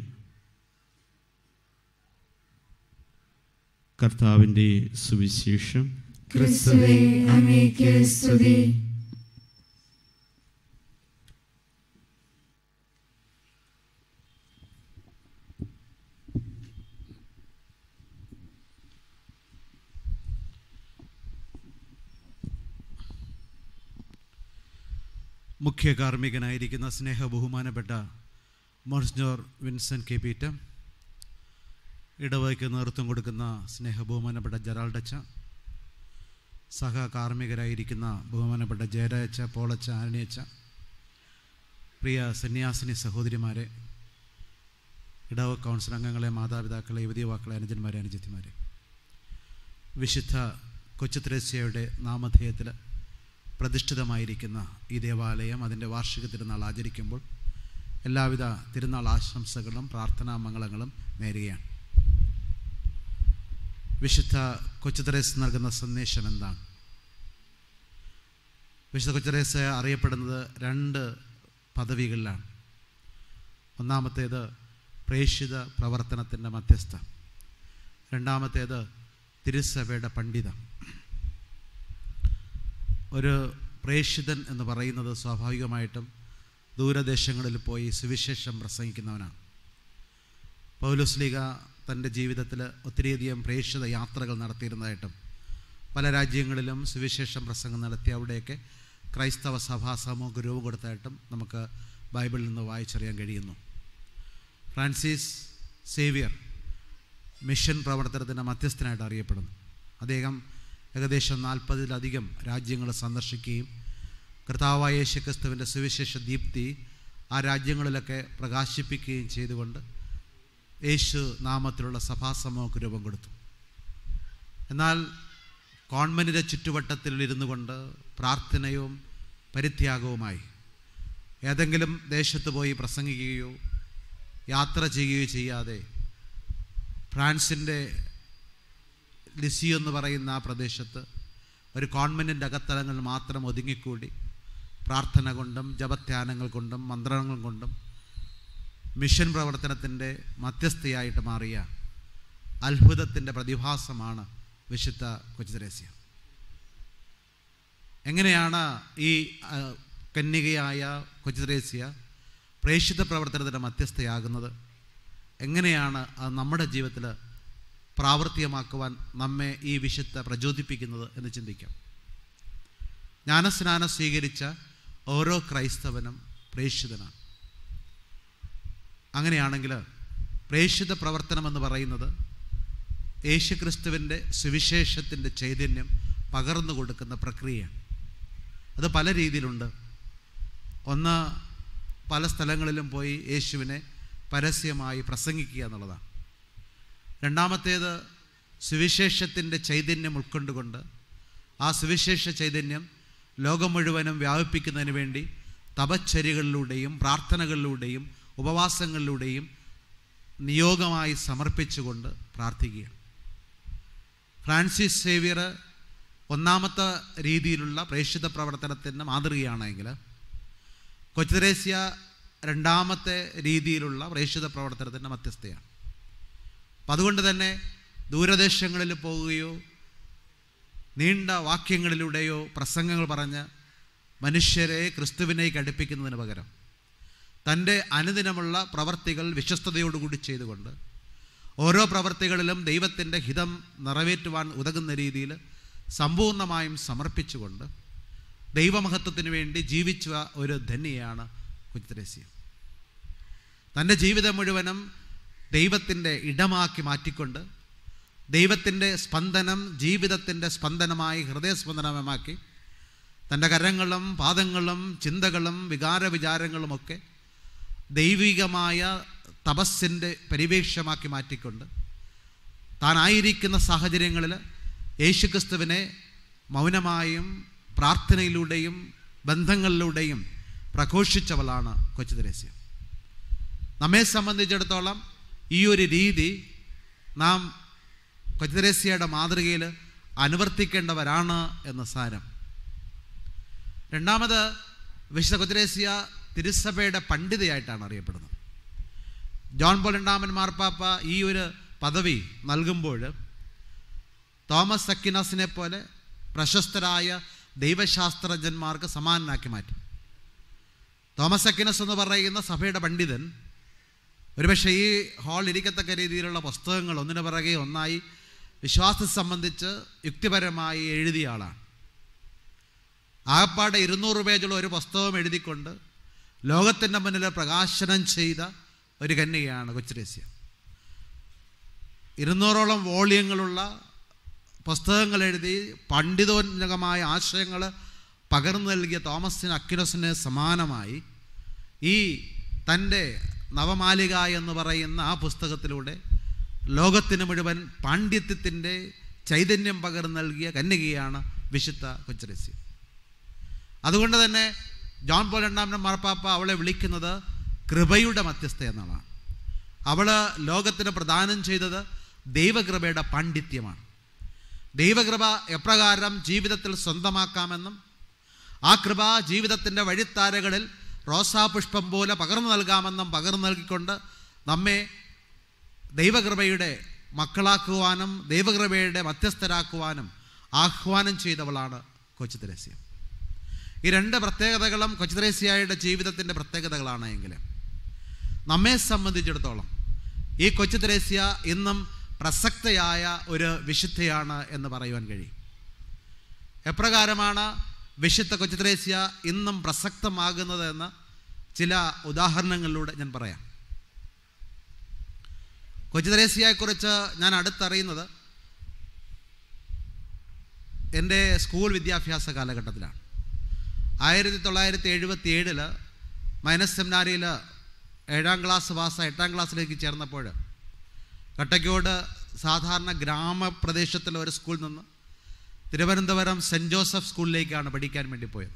കർത്താവിൻ്റെ സുവിശേഷം ക്രിസ്തുവേ അങ്ങേക്ക് സ്തുതി മുഖ്യ കാർമ്മികനായിരിക്കുന്ന സ്നേഹ ബഹുമാനപ്പെട്ട മോൺസ്നോർ വിൻസെൻ്റ് കെ പീറ്റ ഇടവയ്ക്ക് നേതൃത്വം കൊടുക്കുന്ന സ്നേഹ ബഹുമാനപ്പെട്ട ജെറാൾഡച്ച സഹ കാർമ്മികരായിരിക്കുന്ന ബഹുമാനപ്പെട്ട ജയരാജച്ച പോളച്ച ആരണിയച്ച പ്രിയ സന്യാസിനി സഹോദരിമാരെ ഇടവ കൗൺസിൽ അംഗങ്ങളെ മാതാപിതാക്കളെ യുവതി യുവാക്കളെ അനുജന്മാരെ അനുജത്തിമാരെ വിശുദ്ധ കൊച്ചുത്രേസ്യയുടെ നാമധേയത്തിൽ പ്രതിഷ്ഠിതമായിരിക്കുന്ന ഈ ദേവാലയം അതിൻ്റെ വാർഷിക തിരുനാൾ ആചരിക്കുമ്പോൾ എല്ലാവിധ തിരുനാൾ ആശംസകളും പ്രാർത്ഥനാ മംഗളങ്ങളും നേരുകയാണ് വിശുദ്ധ കൊച്ചുത്രേസ് നൽകുന്ന സന്ദേശം എന്താണ് വിശുദ്ധ കൊച്ചുത്രേസ് അറിയപ്പെടുന്നത് രണ്ട് പദവികളിലാണ് ഒന്നാമത്തേത് പ്രേക്ഷിത പ്രവർത്തനത്തിൻ്റെ മധ്യസ്ഥ രണ്ടാമത്തേത് തിരുസഭയുടെ പണ്ഡിതം ഒരു പ്രേക്ഷിതൻ എന്ന് പറയുന്നത് സ്വാഭാവികമായിട്ടും ദൂരദേശങ്ങളിൽ പോയി സുവിശേഷം പ്രസംഗിക്കുന്നവനാണ് പൗലോസ്ലിക തൻ്റെ ജീവിതത്തിൽ ഒത്തിരിയധികം പ്രേക്ഷിത യാത്രകൾ നടത്തിയിരുന്നതായിട്ടും പല രാജ്യങ്ങളിലും സുവിശേഷം പ്രസംഗം നടത്തി അവിടെയൊക്കെ ക്രൈസ്തവ സഭാ സമൂഹം രൂപം കൊടുത്തായിട്ടും നമുക്ക് ബൈബിളിൽ നിന്ന് വായിച്ചറിയാൻ കഴിയുന്നു ഫ്രാൻസിസ് സേവിയർ മിഷൻ പ്രവർത്തനത്തിൻ്റെ മധ്യസ്ഥനായിട്ട് അറിയപ്പെടുന്നു അദ്ദേഹം ഏകദേശം നാൽപ്പതിലധികം രാജ്യങ്ങൾ സന്ദർശിക്കുകയും കർത്താവായ യേശുക്രിസ്തുവിൻ്റെ സുവിശേഷ ദീപ്തി ആ രാജ്യങ്ങളിലൊക്കെ പ്രകാശിപ്പിക്കുകയും ചെയ്തുകൊണ്ട് യേശു നാമത്തിലുള്ള സഭാസമൂഹക്ക് രൂപം കൊടുത്തു എന്നാൽ കോൺവെൻറ്റിൻ്റെ ചുറ്റുവട്ടത്തിൽ ഇരുന്നു കൊണ്ട് പ്രാർത്ഥനയും പരിത്യാഗവുമായി ഏതെങ്കിലും ദേശത്ത് പോയി പ്രസംഗിക്കുകയോ യാത്ര ചെയ്യുകയോ ചെയ്യാതെ ഫ്രാൻസിൻ്റെ ലിസി എന്ന് പറയുന്ന ആ പ്രദേശത്ത് ഒരു കോൺവെൻറ്റിൻ്റെ അകത്തളങ്ങളിൽ മാത്രം ഒതുങ്ങിക്കൂടി പ്രാർത്ഥന കൊണ്ടും ജപധ്യാനങ്ങൾ കൊണ്ടും മന്ത്രങ്ങൾ കൊണ്ടും മിഷൻ പ്രവർത്തനത്തിൻ്റെ മധ്യസ്ഥയായിട്ട് മാറിയ അത്ഭുതത്തിൻ്റെ പ്രതിഭാസമാണ് വിശുദ്ധ കൊച്ചുത്രേസ്യ എങ്ങനെയാണ് ഈ ആ, കന്യകയായ കൊച്ചുത്രേസ്യ പ്രേക്ഷിത പ്രവർത്തനത്തിൻ്റെ മധ്യസ്ഥയാകുന്നത് എങ്ങനെയാണ് അത് നമ്മുടെ ജീവിതത്തിൽ പ്രാവർത്തികമാക്കുവാൻ നമ്മെ ഈ വിശുദ്ധ പ്രചോദിപ്പിക്കുന്നത് എന്ന് ചിന്തിക്കാം ജ്ഞാനസ്നാനം സ്വീകരിച്ച ഓരോ ക്രൈസ്തവനും പ്രേക്ഷിതനാണ് അങ്ങനെയാണെങ്കിൽ പ്രേക്ഷിത പ്രവർത്തനം എന്ന് പറയുന്നത് യേശുക്രിസ്തുവിൻ്റെ സുവിശേഷത്തിൻ്റെ ചൈതന്യം പകർന്നു കൊടുക്കുന്ന പ്രക്രിയയാണ് അത് പല രീതിയിലുണ്ട് ഒന്ന് പല സ്ഥലങ്ങളിലും പോയി യേശുവിനെ പരസ്യമായി പ്രസംഗിക്കുക എന്നുള്ളതാണ് രണ്ടാമത്തേത് സുവിശേഷത്തിൻ്റെ ചൈതന്യം ഉൾക്കൊണ്ടുകൊണ്ട് ആ സുവിശേഷ ചൈതന്യം ലോകം മുഴുവനും വ്യാപിപ്പിക്കുന്നതിന് വേണ്ടി തപച്ചര്യകളിലൂടെയും പ്രാർത്ഥനകളിലൂടെയും ഉപവാസങ്ങളിലൂടെയും നിയോഗമായി സമർപ്പിച്ചുകൊണ്ട് പ്രാർത്ഥിക്കുക ഫ്രാൻസിസ് സേവിയർ ഒന്നാമത്തെ രീതിയിലുള്ള പ്രേക്ഷിത പ്രവർത്തനത്തിൻ്റെ മാതൃകയാണെങ്കിൽ കൊച്ചുത്രേസ്യ രണ്ടാമത്തെ രീതിയിലുള്ള പ്രേക്ഷിത പ്രവർത്തനത്തിൻ്റെ മധ്യസ്ഥയാണ് അപ്പം അതുകൊണ്ട് തന്നെ ദൂരദേശങ്ങളിൽ പോവുകയോ നീണ്ട വാക്യങ്ങളിലൂടെയോ പ്രസംഗങ്ങൾ പറഞ്ഞ് മനുഷ്യരെ ക്രിസ്തുവിനേക്ക് അടുപ്പിക്കുന്നതിന് പകരം തൻ്റെ അനുദിനമുള്ള പ്രവർത്തികൾ വിശ്വസ്തയോടുകൂടി ചെയ്തുകൊണ്ട് ഓരോ പ്രവർത്തികളിലും ദൈവത്തിൻ്റെ ഹിതം നിറവേറ്റുവാൻ ഉതകുന്ന രീതിയിൽ സമ്പൂർണ്ണമായും സമർപ്പിച്ചുകൊണ്ട് ദൈവമഹത്വത്തിന് വേണ്ടി ജീവിച്ച ഒരു ധന്യയാണ് കുഞ്ഞുത്രേസ്യ തൻ്റെ ജീവിതം മുഴുവനും ദൈവത്തിൻ്റെ ഇടമാക്കി മാറ്റിക്കൊണ്ട് ദൈവത്തിൻ്റെ സ്പന്ദനം ജീവിതത്തിൻ്റെ സ്പന്ദനമായി ഹൃദയസ്പന്ദനമാക്കി തൻ്റെ കരങ്ങളും പാദങ്ങളും ചിന്തകളും വികാര വിചാരങ്ങളുമൊക്കെ ദൈവികമായ തപസ്സിൻ്റെ പരിവേഷമാക്കി മാറ്റിക്കൊണ്ട് താനായിരിക്കുന്ന സാഹചര്യങ്ങളിൽ യേശുക്രിസ്തുവിനെ മൗനമായും പ്രാർത്ഥനയിലൂടെയും ബന്ധങ്ങളിലൂടെയും പ്രഘോഷിച്ചവളാണ് കൊച്ചു തെരേസ്യ നമ്മെ സംബന്ധിച്ചിടത്തോളം ഈ ഒരു രീതി നാം കൊച്ചു തെരേസ്യയുടെ മാതൃകയിൽ അനുവർത്തിക്കേണ്ടവരാണ് എന്ന് സാരം രണ്ടാമത് വിശുദ്ധ കൊച്ചുരേസ്യ തിരുസഭയുടെ പണ്ഡിതയായിട്ടാണ് അറിയപ്പെടുന്നത് ജോൺ പോൾ രണ്ടാമൻ മാർപ്പാപ്പ ഈ ഒരു പദവി നൽകുമ്പോൾ തോമസ് അക്കിനസിനെ പോലെ പ്രശസ്തരായ ദൈവശാസ്ത്രജ്ഞന്മാർക്ക് സമാനനാക്കി മാറ്റി തോമസ് അക്കിനസ് എന്ന് പറയുന്ന സഭയുടെ പണ്ഡിതൻ ഒരുപക്ഷെ ഈ ഹാൾ ഇരിക്കത്തക്ക രീതിയിലുള്ള പുസ്തകങ്ങൾ ഒന്നിനു പിറകെ ഒന്നായി വിശ്വാസത്തെ സംബന്ധിച്ച് യുക്തിപരമായി എഴുതിയ ആളാണ് ആകപ്പാടെ ഇരുന്നൂറ് പേജുള്ള ഒരു പുസ്തകം എഴുതിക്കൊണ്ട് ലോകത്തിൻ്റെ മുന്നിൽ പ്രകാശനം ചെയ്ത ഒരു കന്യകയാണ് കൊച്ചുരേസ്യ ഇരുന്നൂറോളം വോളിയങ്ങളുള്ള പുസ്തകങ്ങൾ എഴുതി പണ്ഡിതോന്നതമായ ആശയങ്ങൾ പകർന്നു നൽകിയ തോമസിന് അക്യുനസിന് സമാനമായി ഈ തൻ്റെ നവമാലിക എന്ന് പറയുന്ന ആ പുസ്തകത്തിലൂടെ ലോകത്തിന് മുഴുവൻ പാണ്ഡിത്യത്തിൻ്റെ ചൈതന്യം പകർന്നു നൽകിയ കന്യകയാണ് വിശുദ്ധ കൊച്ചുരസ്യ അതുകൊണ്ട് തന്നെ ജോൺ പോൾ രണ്ടാമൻ മാർപ്പാപ്പ അവളെ വിളിക്കുന്നത് കൃപയുടെ മധ്യസ്ഥ എന്നാണ് അവൾ ലോകത്തിന് പ്രദാനം ചെയ്തത് ദൈവകൃപയുടെ പാണ്ഡിത്യമാണ് ദൈവകൃപ എപ്രകാരം ജീവിതത്തിൽ സ്വന്തമാക്കാമെന്നും ആ കൃപ ജീവിതത്തിൻ്റെ വഴിത്താരകളിൽ റോസാപുഷ്പം പോലെ പകർന്നു നൽകാമെന്നും പകർന്നു നൽകിക്കൊണ്ട് നമ്മെ ദൈവകൃപയുടെ മക്കളാക്കുവാനും ദൈവകൃപയുടെ മധ്യസ്ഥരാക്കുവാനും ആഹ്വാനം ചെയ്തവളാണ് കൊച്ചു തെരേസ്യ ഈ രണ്ട് പ്രത്യേകതകളും കൊച്ചു തെരേസ്യയുടെ ജീവിതത്തിൻ്റെ പ്രത്യേകതകളാണ് എങ്കിൽ നമ്മെ സംബന്ധിച്ചിടത്തോളം ഈ കൊച്ചു തെരേസ്യ ഇന്നും പ്രസക്തയായ ഒരു വിശുദ്ധയാണ് എന്ന് പറയുവാൻ കഴിയും എപ്രകാരമാണ് വിശുദ്ധ കൊച്ചു തെരേസ്യ ഇന്നും പ്രസക്തമാകുന്നത് എന്ന് ചില ഉദാഹരണങ്ങളിലൂടെ ഞാൻ പറയാം കൊച്ചു തെരേസ്യയെക്കുറിച്ച് ഞാൻ അടുത്തറിയുന്നത് എൻ്റെ സ്കൂൾ വിദ്യാഭ്യാസ കാലഘട്ടത്തിലാണ് ആയിരത്തി തൊള്ളായിരത്തി എഴുപത്തി ഏഴില് മൈനസ് സെമിനാരിയിൽ ഏഴാം ക്ലാസ് പാസ് എട്ടാം ക്ലാസ്സിലേക്ക് ചേർന്നപ്പോൾ കട്ടയ്ക്കോട് സാധാരണ ഗ്രാമപ്രദേശത്തിലെ ഒരു സ്കൂളിൽ നിന്ന് തിരുവനന്തപുരം സെൻറ്റ് ജോസഫ് സ്കൂളിലേക്കാണ് പഠിക്കാൻ വേണ്ടി പോയത്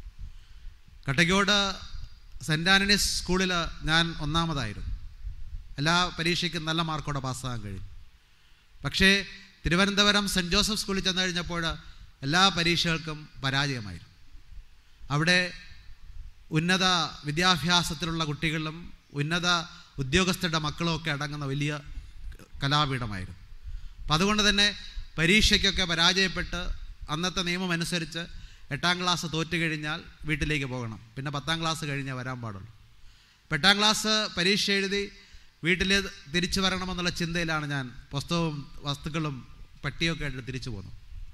കട്ടയ്ക്കോട് സെൻറ്റ് ആൻ്റണീസ് സ്കൂളിൽ ഞാൻ ഒന്നാമതായിരുന്നു എല്ലാ പരീക്ഷയ്ക്കും നല്ല മാർക്കോടെ പാസ്സാകാൻ കഴിയും പക്ഷേ തിരുവനന്തപുരം സെൻറ്റ് ജോസഫ് സ്കൂളിൽ ചെന്ന് കഴിഞ്ഞപ്പോൾ എല്ലാ പരീക്ഷകൾക്കും പരാജയമായിരുന്നു അവിടെ ഉന്നത വിദ്യാഭ്യാസത്തിലുള്ള കുട്ടികളും ഉന്നത ഉദ്യോഗസ്ഥരുടെ മക്കളും ഒക്കെ അടങ്ങുന്ന വലിയ കലാപീഠമായിരുന്നു അപ്പം അതുകൊണ്ട് തന്നെ പരീക്ഷയ്ക്കൊക്കെ പരാജയപ്പെട്ട് അന്നത്തെ നിയമം അനുസരിച്ച് എട്ടാം ക്ലാസ് തോറ്റു കഴിഞ്ഞാൽ വീട്ടിലേക്ക് പോകണം പിന്നെ പത്താം ക്ലാസ് കഴിഞ്ഞാൽ വരാൻ പാടുള്ളൂ അപ്പം എട്ടാം ക്ലാസ് പരീക്ഷ എഴുതി വീട്ടിൽ തിരിച്ചു വരണമെന്നുള്ള ചിന്തയിലാണ് ഞാൻ പുസ്തകവും വസ്തുക്കളും പട്ടിയൊക്കെ ആയിട്ട് തിരിച്ചു പോന്നു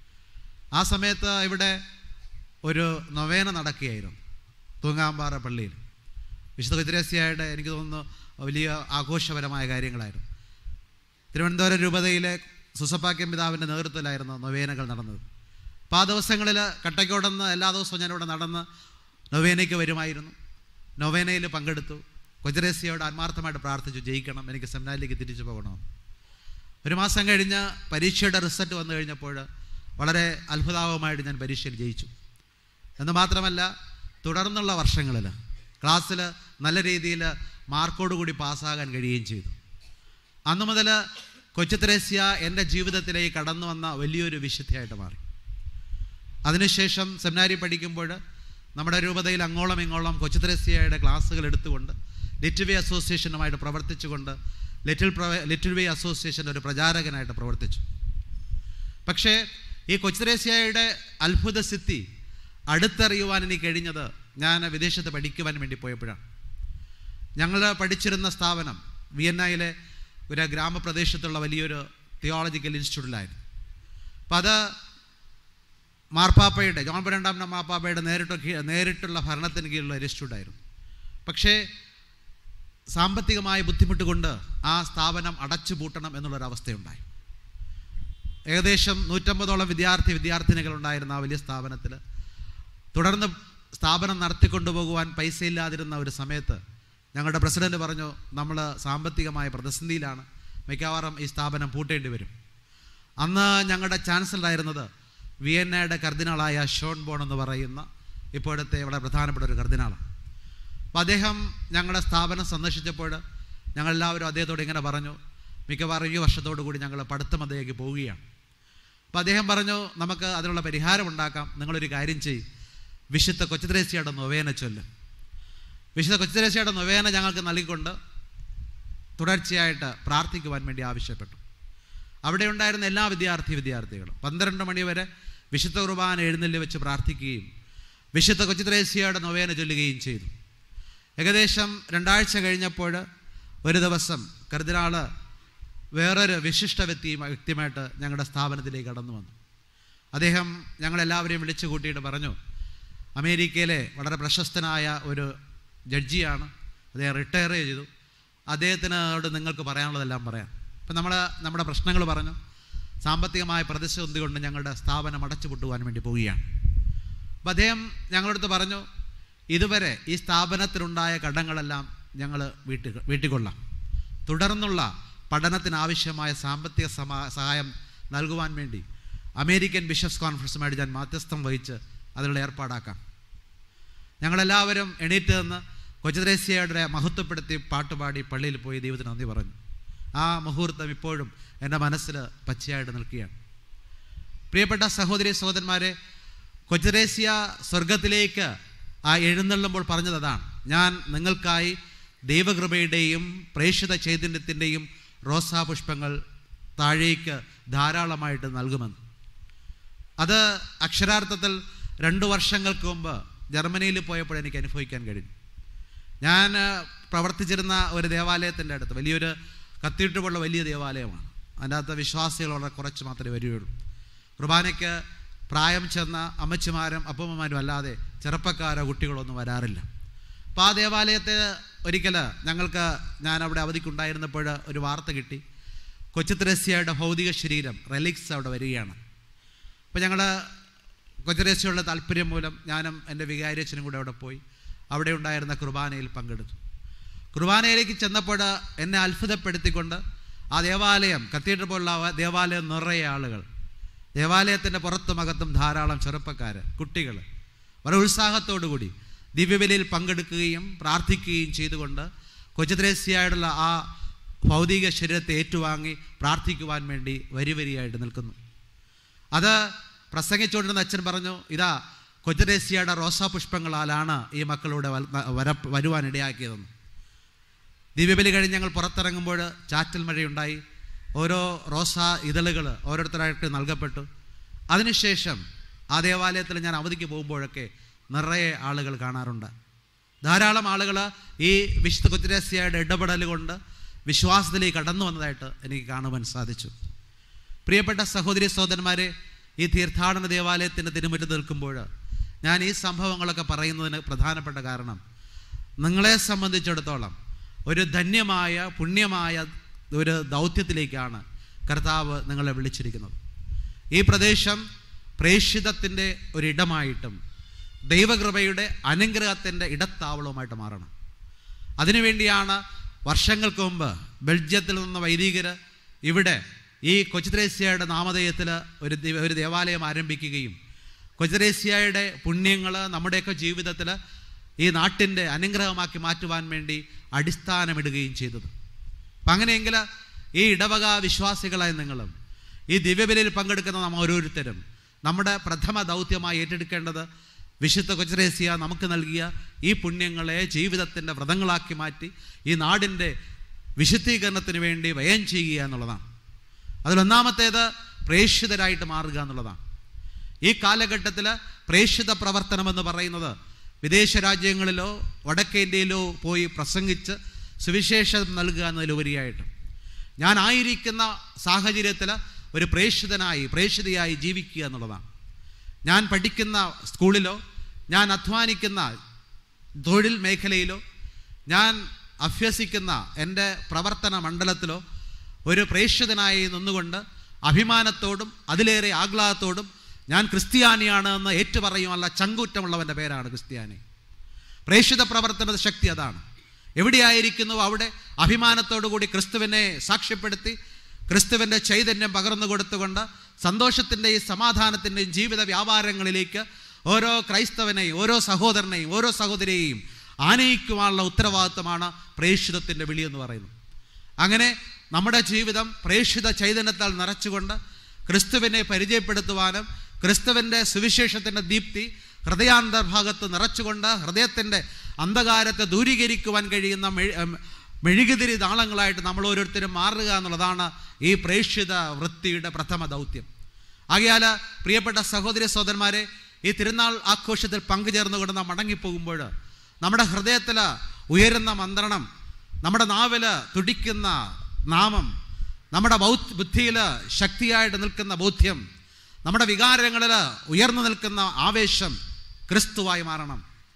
ആ സമയത്ത് ഇവിടെ ഒരു നൊവേന നടക്കുകയായിരുന്നു തൂങ്ങാമ്പാറ പള്ളിയിൽ വിശുദ്ധ കുതിരസ്യയുടെ എനിക്ക് തോന്നുന്നു വലിയ ആഘോഷപരമായ കാര്യങ്ങളായിരുന്നു തിരുവനന്തപുരം രൂപതയിലെ സുസപ്പാക്യം പിതാവിൻ്റെ നേതൃത്വത്തിലായിരുന്നു നൊവേനകൾ നടന്നത് അപ്പോൾ ആ ദിവസങ്ങളിൽ കട്ടയ്ക്കോടെന്ന് എല്ലാ ദിവസവും ഞാനിവിടെ നടന്ന് നൊവേനയ്ക്ക് വരുമായിരുന്നു നൊവേനയിൽ പങ്കെടുത്തു കൊജറേസിയോട് ആത്മാർത്ഥമായിട്ട് പ്രാർത്ഥിച്ചു ജയിക്കണം എനിക്ക് സെമിനാരിലേക്ക് തിരിച്ചു പോകണമെന്ന് ഒരു മാസം കഴിഞ്ഞ് പരീക്ഷയുടെ റിസൾട്ട് വന്നു കഴിഞ്ഞപ്പോൾ വളരെ അത്ഭുതാവമായിട്ട് ഞാൻ പരീക്ഷയിൽ ജയിച്ചു എന്ന് മാത്രമല്ല തുടർന്നുള്ള വർഷങ്ങളിൽ ക്ലാസ്സിൽ നല്ല രീതിയിൽ മാർക്കോടുകൂടി പാസ്സാകാൻ കഴിയുകയും ചെയ്തു അന്നു മുതൽ കൊച്ചു തെരേസ്യ എൻ്റെ ജീവിതത്തിലേക്ക് കടന്നു വന്ന വലിയൊരു വിശുദ്ധിയായിട്ട് മാറി അതിനുശേഷം സെമിനാരി പഠിക്കുമ്പോൾ നമ്മുടെ രൂപതയിൽ അങ്ങോളം ഇങ്ങോളം കൊച്ചു തെരേസ്യയുടെ ക്ലാസ്സുകൾ എടുത്തുകൊണ്ട് ലിറ്റിൽ വേ അസോസിയേഷനുമായിട്ട് പ്രവർത്തിച്ചുകൊണ്ട് ലിറ്റിൽ പ്രവ ലിറ്റിൽ വേ അസോസിയേഷൻ്റെ ഒരു പ്രചാരകനായിട്ട് പ്രവർത്തിച്ചു പക്ഷേ ഈ കൊച്ചു തെരേസ്യയുടെ അത്ഭുത സിദ്ധി അടുത്തറിയുവാൻ എനിക്ക് കഴിഞ്ഞത് ഞാൻ വിദേശത്ത് പഠിക്കുവാൻ വേണ്ടി പോയപ്പോഴാണ് ഞങ്ങൾ പഠിച്ചിരുന്ന സ്ഥാപനം വിയന്നയിലെ ഒരു ഗ്രാമപ്രദേശത്തുള്ള വലിയൊരു തിയോളജിക്കൽ ഇൻസ്റ്റിറ്റ്യൂട്ടിലായിരുന്നു അപ്പം അത് മാർപ്പാപ്പയുടെ ജോൺ രണ്ടാമൻ മാർപ്പാപ്പയുടെ നേരിട്ട് കീ- നേരിട്ടുള്ള ഭരണത്തിന് കീഴിലുള്ള ഒരു ഇൻസ്റ്റിറ്റ്യൂട്ടായിരുന്നു പക്ഷേ സാമ്പത്തികമായ ബുദ്ധിമുട്ട് കൊണ്ട് ആ സ്ഥാപനം അടച്ചു പൂട്ടണം എന്നുള്ളൊരവസ്ഥയുണ്ടായി ഏകദേശം നൂറ്റമ്പതോളം വിദ്യാർത്ഥി വിദ്യാർത്ഥിനികൾ ഉണ്ടായിരുന്ന ആ വലിയ സ്ഥാപനത്തിൽ തുടർന്ന് സ്ഥാപനം നടത്തിക്കൊണ്ടുപോകുവാൻ പൈസ ഇല്ലാതിരുന്ന ഒരു സമയത്ത് ഞങ്ങളുടെ പ്രസിഡന്റ് പറഞ്ഞു നമ്മൾ സാമ്പത്തികമായ പ്രതിസന്ധിയിലാണ് മിക്കവാറും ഈ സ്ഥാപനം പൂട്ടേണ്ടി വരും അന്ന് ഞങ്ങളുടെ ചാൻസലറായിരുന്നത് വിയന്നയുടെ കർദിനാളായ ഷോൺ ബോൺ എന്ന് പറയുന്ന ഇപ്പോഴത്തെ വളരെ പ്രധാനപ്പെട്ട ഒരു കർദിനാളാണ് അപ്പോൾ അദ്ദേഹം ഞങ്ങളുടെ സ്ഥാപനം സന്ദർശിച്ചപ്പോൾ ഞങ്ങളെല്ലാവരും അദ്ദേഹത്തോട് ഇങ്ങനെ പറഞ്ഞു മിക്കവാറും ഈ വർഷത്തോടു കൂടി ഞങ്ങൾ പഠിത്തം അദ്ദേഹത്തേക്ക് പോവുകയാണ് അപ്പോൾ അദ്ദേഹം പറഞ്ഞു നമുക്ക് അതിനുള്ള പരിഹാരം ഉണ്ടാക്കാം നിങ്ങളൊരു കാര്യം ചെയ്യും വിശുദ്ധ കൊച്ചുദ്രേസ്യയുടെ നൊവേന ചൊല്ല് വിശുദ്ധ കൊച്ചുദ്രേസ്യയുടെ നൊവേന ഞങ്ങൾക്ക് നൽകിക്കൊണ്ട് തുടർച്ചയായിട്ട് പ്രാർത്ഥിക്കുവാൻ വേണ്ടി ആവശ്യപ്പെട്ടു അവിടെ ഉണ്ടായിരുന്ന എല്ലാ വിദ്യാർത്ഥി വിദ്യാർത്ഥികളും പന്ത്രണ്ട് മണി വരെ വിശുദ്ധ കുർബാന എഴുന്നള്ളി വെച്ച് പ്രാർത്ഥിക്കുകയും വിശുദ്ധ കൊച്ചുദ്രേസ്യയുടെ നൊവേന ചൊല്ലുകയും ചെയ്തു ഏകദേശം രണ്ടാഴ്ച കഴിഞ്ഞപ്പോൾ ഒരു ദിവസം കർദിനാള് വേറൊരു വിശിഷ്ട വ്യക്തി വ്യക്തിയുമായിട്ട് ഞങ്ങളുടെ സ്ഥാപനത്തിലേക്ക് കടന്നു വന്നു അദ്ദേഹം ഞങ്ങളെല്ലാവരെയും വിളിച്ചു കൂട്ടിയിട്ട് പറഞ്ഞു അമേരിക്കയിലെ വളരെ പ്രശസ്തനായ ഒരു ജഡ്ജിയാണ് അദ്ദേഹം റിട്ടയർ ചെയ്തു അദ്ദേഹത്തിനോട് നിങ്ങൾക്ക് പറയാനുള്ളതെല്ലാം പറയാം ഇപ്പം നമ്മൾ നമ്മുടെ പ്രശ്നങ്ങൾ പറഞ്ഞു സാമ്പത്തികമായ പ്രതിസന്ധി കൊണ്ട് ഞങ്ങളുടെ സ്ഥാപനം അടച്ചുപൂട്ടുവാൻ വേണ്ടി പോവുകയാണ് അപ്പം അദ്ദേഹം ഞങ്ങളടുത്ത് പറഞ്ഞു ഇതുവരെ ഈ സ്ഥാപനത്തിലുണ്ടായ കടങ്ങളെല്ലാം ഞങ്ങൾ വീട്ടിൽ വീട്ടിക്കൊള്ളാം തുടർന്നുള്ള പഠനത്തിനാവശ്യമായ സാമ്പത്തിക സമാ സഹായം നൽകുവാൻ വേണ്ടി അമേരിക്കൻ ബിഷപ്സ് കോൺഫറൻസുമായിട്ട് ഞാൻ മാധ്യസ്ഥം വഹിച്ച് അതിനുള്ള ഏർപ്പാടാക്കാം ഞങ്ങളെല്ലാവരും എണീറ്റ് നിന്ന് കൊച്ചുദ്രേസ്യയുടെ മഹത്വപ്പെടുത്തി പാട്ടുപാടി പള്ളിയിൽ പോയി ദൈവത്തിന് നന്ദി പറഞ്ഞു ആ മുഹൂർത്തം ഇപ്പോഴും എൻ്റെ മനസ്സിൽ പച്ചയായിട്ട് നിൽക്കുകയാണ് പ്രിയപ്പെട്ട സഹോദരി സഹോദരന്മാരെ കൊച്ചുദ്രേസ്യ സ്വർഗത്തിലേക്ക് ആ എഴുന്നള്ളുമ്പോൾ പറഞ്ഞത് അതാണ് ഞാൻ നിങ്ങൾക്കായി ദൈവകൃപയുടെയും പ്രേക്ഷിത ചൈതന്യത്തിൻ്റെയും റോസാപുഷ്പങ്ങൾ താഴേക്ക് ധാരാളമായിട്ട് നൽകുമെന്ന് അത് അക്ഷരാർത്ഥത്തിൽ രണ്ട് വർഷങ്ങൾക്ക് മുമ്പ് ജർമ്മനിയിൽ പോയപ്പോൾ എനിക്ക് അനുഭവിക്കാൻ കഴിഞ്ഞു ഞാൻ ആ, പ്രവർത്തിച്ചിരുന്ന ഒരു ദേവാലയത്തിൻ്റെ അടുത്ത് വലിയൊരു കത്തീട്ടുള്ള വലിയ ദേവാലയമാണ് അതിൻ്റെ അകത്ത് വിശ്വാസികൾ വളരെ കുറച്ച് മാത്രമേ വരികയുള്ളൂ കുർബാനയ്ക്ക് പ്രായം ചെന്ന അമ്മച്ചിമാരും അപ്പമ്മമാരും അല്ലാതെ ചെറുപ്പക്കാരോ കുട്ടികളോ ഒന്നും വരാറില്ല അപ്പോൾ ആ ദേവാലയത്തിൽ ഒരിക്കൽ ഞങ്ങൾക്ക് ഞാൻ അവിടെ അവധിക്കുണ്ടായിരുന്നപ്പോൾ ഒരു വാർത്ത കിട്ടി കൊച്ചു ത്രേസ്യയുടെ ഭൗതിക ശരീരം റെലിക്സ് അവിടെ വരികയാണ് അപ്പോൾ ഞങ്ങൾ കൊച്ചുരേശയുടെ താല്പര്യം മൂലം ഞാനും എൻ്റെ വികാരിയച്ഛനും കൂടെ അവിടെ പോയി അവിടെ ഉണ്ടായിരുന്ന കുർബാനയിൽ പങ്കെടുത്തു കുർബാനയിലേക്ക് ചെന്നപ്പോൾ എന്നെ അത്ഭുതപ്പെടുത്തിക്കൊണ്ട് ആ ദേവാലയം കത്തീഡ്രൽ പോലുള്ള ആ ദേവാലയം നിറയെ ആളുകൾ ദേവാലയത്തിൻ്റെ പുറത്തും അകത്തും ധാരാളം ചെറുപ്പക്കാർ കുട്ടികൾ വളരെ ഉത്സാഹത്തോടു കൂടി ദിവ്യബലിയിൽ പങ്കെടുക്കുകയും പ്രാർത്ഥിക്കുകയും ചെയ്തുകൊണ്ട് കൊച്ചുദ്രേസ്യയോടുള്ള ആ ഭൗതിക ശരീരത്തെ ഏറ്റുവാങ്ങി പ്രാർത്ഥിക്കുവാൻ വേണ്ടി വരി വരിയായിട്ട് നിൽക്കുന്നു അത് പ്രസംഗിച്ചുകൊണ്ടിരുന്ന അച്ഛൻ പറഞ്ഞു ഇതാ കൊച്ചുരേസ്യയുടെ റോസാപുഷ്പങ്ങളാലാണ് ഈ മക്കളുടെ വൽ- വര വരുവാൻ ഇടയാക്കിയതെന്ന് ദിവ്യബലി കഴിഞ്ഞ് ഞങ്ങൾ പുറത്തിറങ്ങുമ്പോൾ ചാറ്റൽ മഴയുണ്ടായി ഓരോ റോസാ ഇതളുകൾ ഓരോരുത്തരായിട്ട് നൽകപ്പെട്ടു അതിനുശേഷം ആ ദേവാലയത്തിൽ ഞാൻ അവധിക്ക് പോകുമ്പോഴൊക്കെ നിറയെ ആളുകൾ കാണാറുണ്ട് ധാരാളം ആളുകൾ ഈ വിശുദ്ധ കൊച്ചുരേസ്യയുടെ ഇടപെടൽ കൊണ്ട് വിശ്വാസത്തിലേക്ക് കടന്നു വന്നതായിട്ട് എനിക്ക് കാണുവാൻ സാധിച്ചു പ്രിയപ്പെട്ട സഹോദരി സഹോദരന്മാരെ ഈ തീർത്ഥാടന ദേവാലയത്തിൻ്റെ തിരുമുറ്റത്ത് നിൽക്കുമ്പോൾ ഞാൻ ഈ സംഭവങ്ങളൊക്കെ പറയുന്നതിന് പ്രധാനപ്പെട്ട കാരണം നിങ്ങളെ സംബന്ധിച്ചിടത്തോളം ഒരു ധന്യമായ പുണ്യമായ ഒരു ദൗത്യത്തിലേക്കാണ് കർത്താവ് നിങ്ങളെ വിളിച്ചിരിക്കുന്നത് ഈ പ്രദേശം പ്രേക്ഷിതത്തിൻ്റെ ഒരിടമായിട്ടും ദൈവകൃപയുടെ അനുഗ്രഹത്തിൻ്റെ ഇടത്താവളവുമായിട്ട് മാറണം അതിനുവേണ്ടിയാണ് വർഷങ്ങൾക്ക് മുമ്പ് ബെൽജിയത്തിൽ നിന്ന് വൈദികർ ഇവിടെ ഈ കൊച്ചുത്രേസ്യയുടെ നാമധേയത്തിൽ ഒരു ദൈവ- ഒരു ദേവാലയം ആരംഭിക്കുകയും കൊച്ചുത്രേസ്യയുടെ പുണ്യങ്ങൾ നമ്മുടെയൊക്കെ ജീവിതത്തിൽ ഈ നാട്ടിൻ്റെ അനുഗ്രഹമാക്കി മാറ്റുവാൻ വേണ്ടി അടിസ്ഥാനമിടുകയും ചെയ്തത് അപ്പം അങ്ങനെയെങ്കിൽ ഈ ഇടവക വിശ്വാസികളായ നിങ്ങളും ഈ ദിവ്യബലിയിൽ പങ്കെടുക്കുന്ന നാം ഓരോരുത്തരും നമ്മുടെ പ്രഥമ ദൗത്യമായി ഏറ്റെടുക്കേണ്ടത് വിശുദ്ധ കൊച്ചുരേസ്യ നമുക്ക് നൽകിയ ഈ പുണ്യങ്ങളെ ജീവിതത്തിൻ്റെ വ്രതങ്ങളാക്കി മാറ്റി ഈ നാടിൻ്റെ വിശുദ്ധീകരണത്തിന് വേണ്ടി വ്യയം ചെയ്യുക എന്നുള്ളതാണ് അതിലൊന്നാമത്തേത് പ്രേക്ഷിതരായിട്ട് മാറുക എന്നുള്ളതാണ് ഈ കാലഘട്ടത്തിൽ പ്രേക്ഷിത പ്രവർത്തനം എന്ന് പറയുന്നത് വിദേശ രാജ്യങ്ങളിലോ വടക്കേ ഇന്ത്യയിലോ പോയി പ്രസംഗിച്ച് സുവിശേഷം നൽകുക എന്നതിലുപരിയായിട്ട് ഞാൻ ആയിരിക്കുന്ന സാഹചര്യത്തിൽ ഒരു പ്രേക്ഷിതനായി പ്രേക്ഷിതയായി ജീവിക്കുക എന്നുള്ളതാണ് ഞാൻ പഠിക്കുന്ന സ്കൂളിലോ ഞാൻ അധ്വാനിക്കുന്ന തൊഴിൽ മേഖലയിലോ ഞാൻ അഭ്യസിക്കുന്ന എൻ്റെ പ്രവർത്തന മണ്ഡലത്തിലോ ഒരു പ്രേക്ഷിതനായി നിന്നുകൊണ്ട് അഭിമാനത്തോടും അതിലേറെ ആഹ്ലാദത്തോടും ഞാൻ ക്രിസ്ത്യാനിയാണ് എന്ന് ഏറ്റുപറയുമല്ല ചങ്കൂറ്റമുള്ളവൻ്റെ പേരാണ് ക്രിസ്ത്യാനി പ്രേക്ഷിത പ്രവർത്തന ശക്തി അതാണ് എവിടെയായിരിക്കുന്നു അവിടെ അഭിമാനത്തോടു കൂടി ക്രിസ്തുവിനെ സാക്ഷ്യപ്പെടുത്തി ക്രിസ്തുവിൻ്റെ ചൈതന്യം പകർന്നു കൊടുത്തുകൊണ്ട് സന്തോഷത്തിൻ്റെയും സമാധാനത്തിൻ്റെയും ജീവിത വ്യാപാരങ്ങളിലേക്ക് ഓരോ ക്രൈസ്തവനെയും ഓരോ സഹോദരനെയും ഓരോ സഹോദരിയെയും ആനയിക്കുവാനുള്ള ഉത്തരവാദിത്വമാണ് പ്രേക്ഷിതത്തിൻ്റെ വിളി എന്ന് പറയുന്നത് അങ്ങനെ നമ്മുടെ ജീവിതം പ്രേക്ഷിത ചൈതന്യത്താൽ നിറച്ചുകൊണ്ട് ക്രിസ്തുവിനെ പരിചയപ്പെടുത്തുവാനും ക്രിസ്തുവിൻ്റെ സുവിശേഷത്തിൻ്റെ ദീപ്തി ഹൃദയാന്തർഭാഗത്ത് നിറച്ചുകൊണ്ട് ഹൃദയത്തിൻ്റെ അന്ധകാരത്തെ ദൂരീകരിക്കുവാൻ കഴിയുന്ന മെഴു- എം, മെഴുകുതിരി താളങ്ങളായിട്ട് നമ്മൾ ഓരോരുത്തരും മാറുക എന്നുള്ളതാണ് ഈ പ്രേക്ഷിത വൃത്തിയുടെ പ്രഥമ ദൗത്യം ആകയാൽ പ്രിയപ്പെട്ട സഹോദരി സഹോദരന്മാരെ ഈ തിരുനാൾ ആഘോഷത്തിൽ പങ്കുചേർന്നുകൊണ്ട് നാം മടങ്ങിപ്പോകുമ്പോൾ നമ്മുടെ ഹൃദയത്തിൽ ഉയരുന്ന മന്ത്രണം നമ്മുടെ നാവിൽ തുടിക്കുന്ന നാമം നമ്മുടെ ബൗദ്ധ ബുദ്ധിയിൽ ശക്തിയായിട്ട് നിൽക്കുന്ന ബോധ്യം നമ്മുടെ വികാരങ്ങളിൽ ഉയർന്നു നിൽക്കുന്ന ആവേശം ക്രിസ്തുവായി മാറണം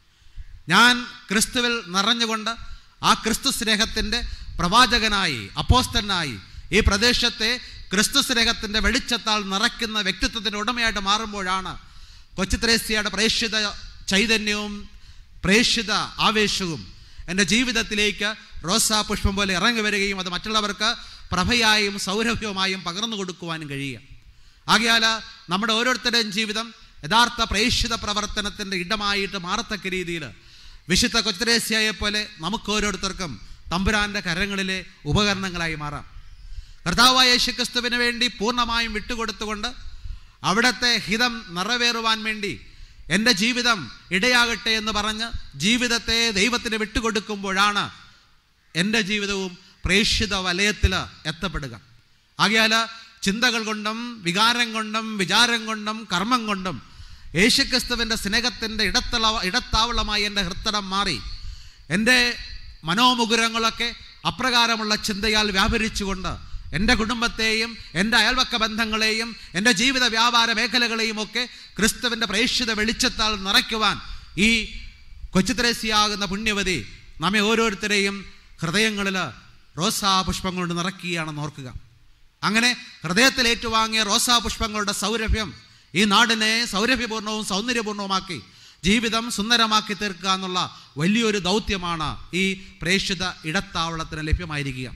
ഞാൻ ക്രിസ്തുവിൽ നിറഞ്ഞുകൊണ്ട് ആ ക്രിസ്തു സ്നേഹത്തിൻ്റെ പ്രവാചകനായി അപ്പോസ്തനായി ഈ പ്രദേശത്തെ ക്രിസ്തു സ്നേഹത്തിൻ്റെ വെളിച്ചത്താൽ നിറയ്ക്കുന്ന വ്യക്തിത്വത്തിൻ്റെ ഉടമയായിട്ട് മാറുമ്പോഴാണ് കൊച്ചു ത്രേസ്യയുടെ പ്രേക്ഷിത ചൈതന്യവും പ്രേക്ഷിത ആവേശവും എൻ്റെ ജീവിതത്തിലേക്ക് റോസാ പുഷ്പം പോലെ ഇറങ്ങി വരികയും അത് മറ്റുള്ളവർക്ക് പ്രഭയായും സൗരഭ്യവുമായും പകർന്നു കൊടുക്കുവാനും കഴിയുക ആകയാൽ നമ്മുടെ ഓരോരുത്തരുടെയും ജീവിതം യഥാർത്ഥ പ്രേക്ഷിത പ്രവർത്തനത്തിൻ്റെ ഇടമായിട്ട് മാറത്തക്ക രീതിയിൽ വിശുദ്ധ കൊച്ചുരേസ്യയെ പോലെ നമുക്ക് ഓരോരുത്തർക്കും തമ്പുരാൻ്റെ കരങ്ങളിലെ ഉപകരണങ്ങളായി മാറാം കർത്താവായ യേശുക്രിസ്തുവിന് വേണ്ടി പൂർണ്ണമായും വിട്ടുകൊടുത്തുകൊണ്ട് അവിടുത്തെ ഹിതം നിറവേറുവാൻ വേണ്ടി എൻ്റെ ജീവിതം ഇടയാകട്ടെ എന്ന് പറഞ്ഞ് ജീവിതത്തെ ദൈവത്തിന് വിട്ടുകൊടുക്കുമ്പോഴാണ് എൻ്റെ ജീവിതവും പ്രേക്ഷിത വലയത്തിൽ എത്തപ്പെടുക ആകയാൽ ചിന്തകൾ കൊണ്ടും വികാരം കൊണ്ടും വിചാരം കൊണ്ടും കർമ്മം കൊണ്ടും യേശുക്രിസ്തുവിൻ്റെ സ്നേഹത്തിൻ്റെ ഇടത്തള ഇടത്താവളമായി എൻ്റെ ഹൃത്തടം മാറി എൻ്റെ മനോമുകുരങ്ങളൊക്കെ അപ്രകാരമുള്ള ചിന്തയാൽ വ്യാപരിച്ചുകൊണ്ട് എൻ്റെ കുടുംബത്തെയും എൻ്റെ അയൽവക്ക ബന്ധങ്ങളെയും എൻ്റെ ജീവിത വ്യാപാര മേഖലകളെയും ഒക്കെ ക്രിസ്തുവിൻ്റെ പ്രേക്ഷിത വെളിച്ചത്താൽ നിറയ്ക്കുവാൻ ഈ കൊച്ചുത്രേസിയാകുന്ന പുണ്യവതി നമ്മെ ഓരോരുത്തരെയും ഹൃദയങ്ങളിൽ റോസാ പുഷ്പം കൊണ്ട് നിറയ്ക്കുകയാണെന്ന് ഓർക്കുക അങ്ങനെ ഹൃദയത്തിൽ ഏറ്റുവാങ്ങിയ റോസാ പുഷ്പങ്ങളുടെ സൗരഭ്യം ഈ നാടിനെ സൗരഭ്യപൂർണവും സൗന്ദര്യപൂർണവുമാക്കി ജീവിതം സുന്ദരമാക്കി തീർക്കുക എന്നുള്ള വലിയൊരു ദൗത്യമാണ് ഈ പ്രേക്ഷിത ഇടത്താവളത്തിന് ലഭ്യമായിരിക്കുക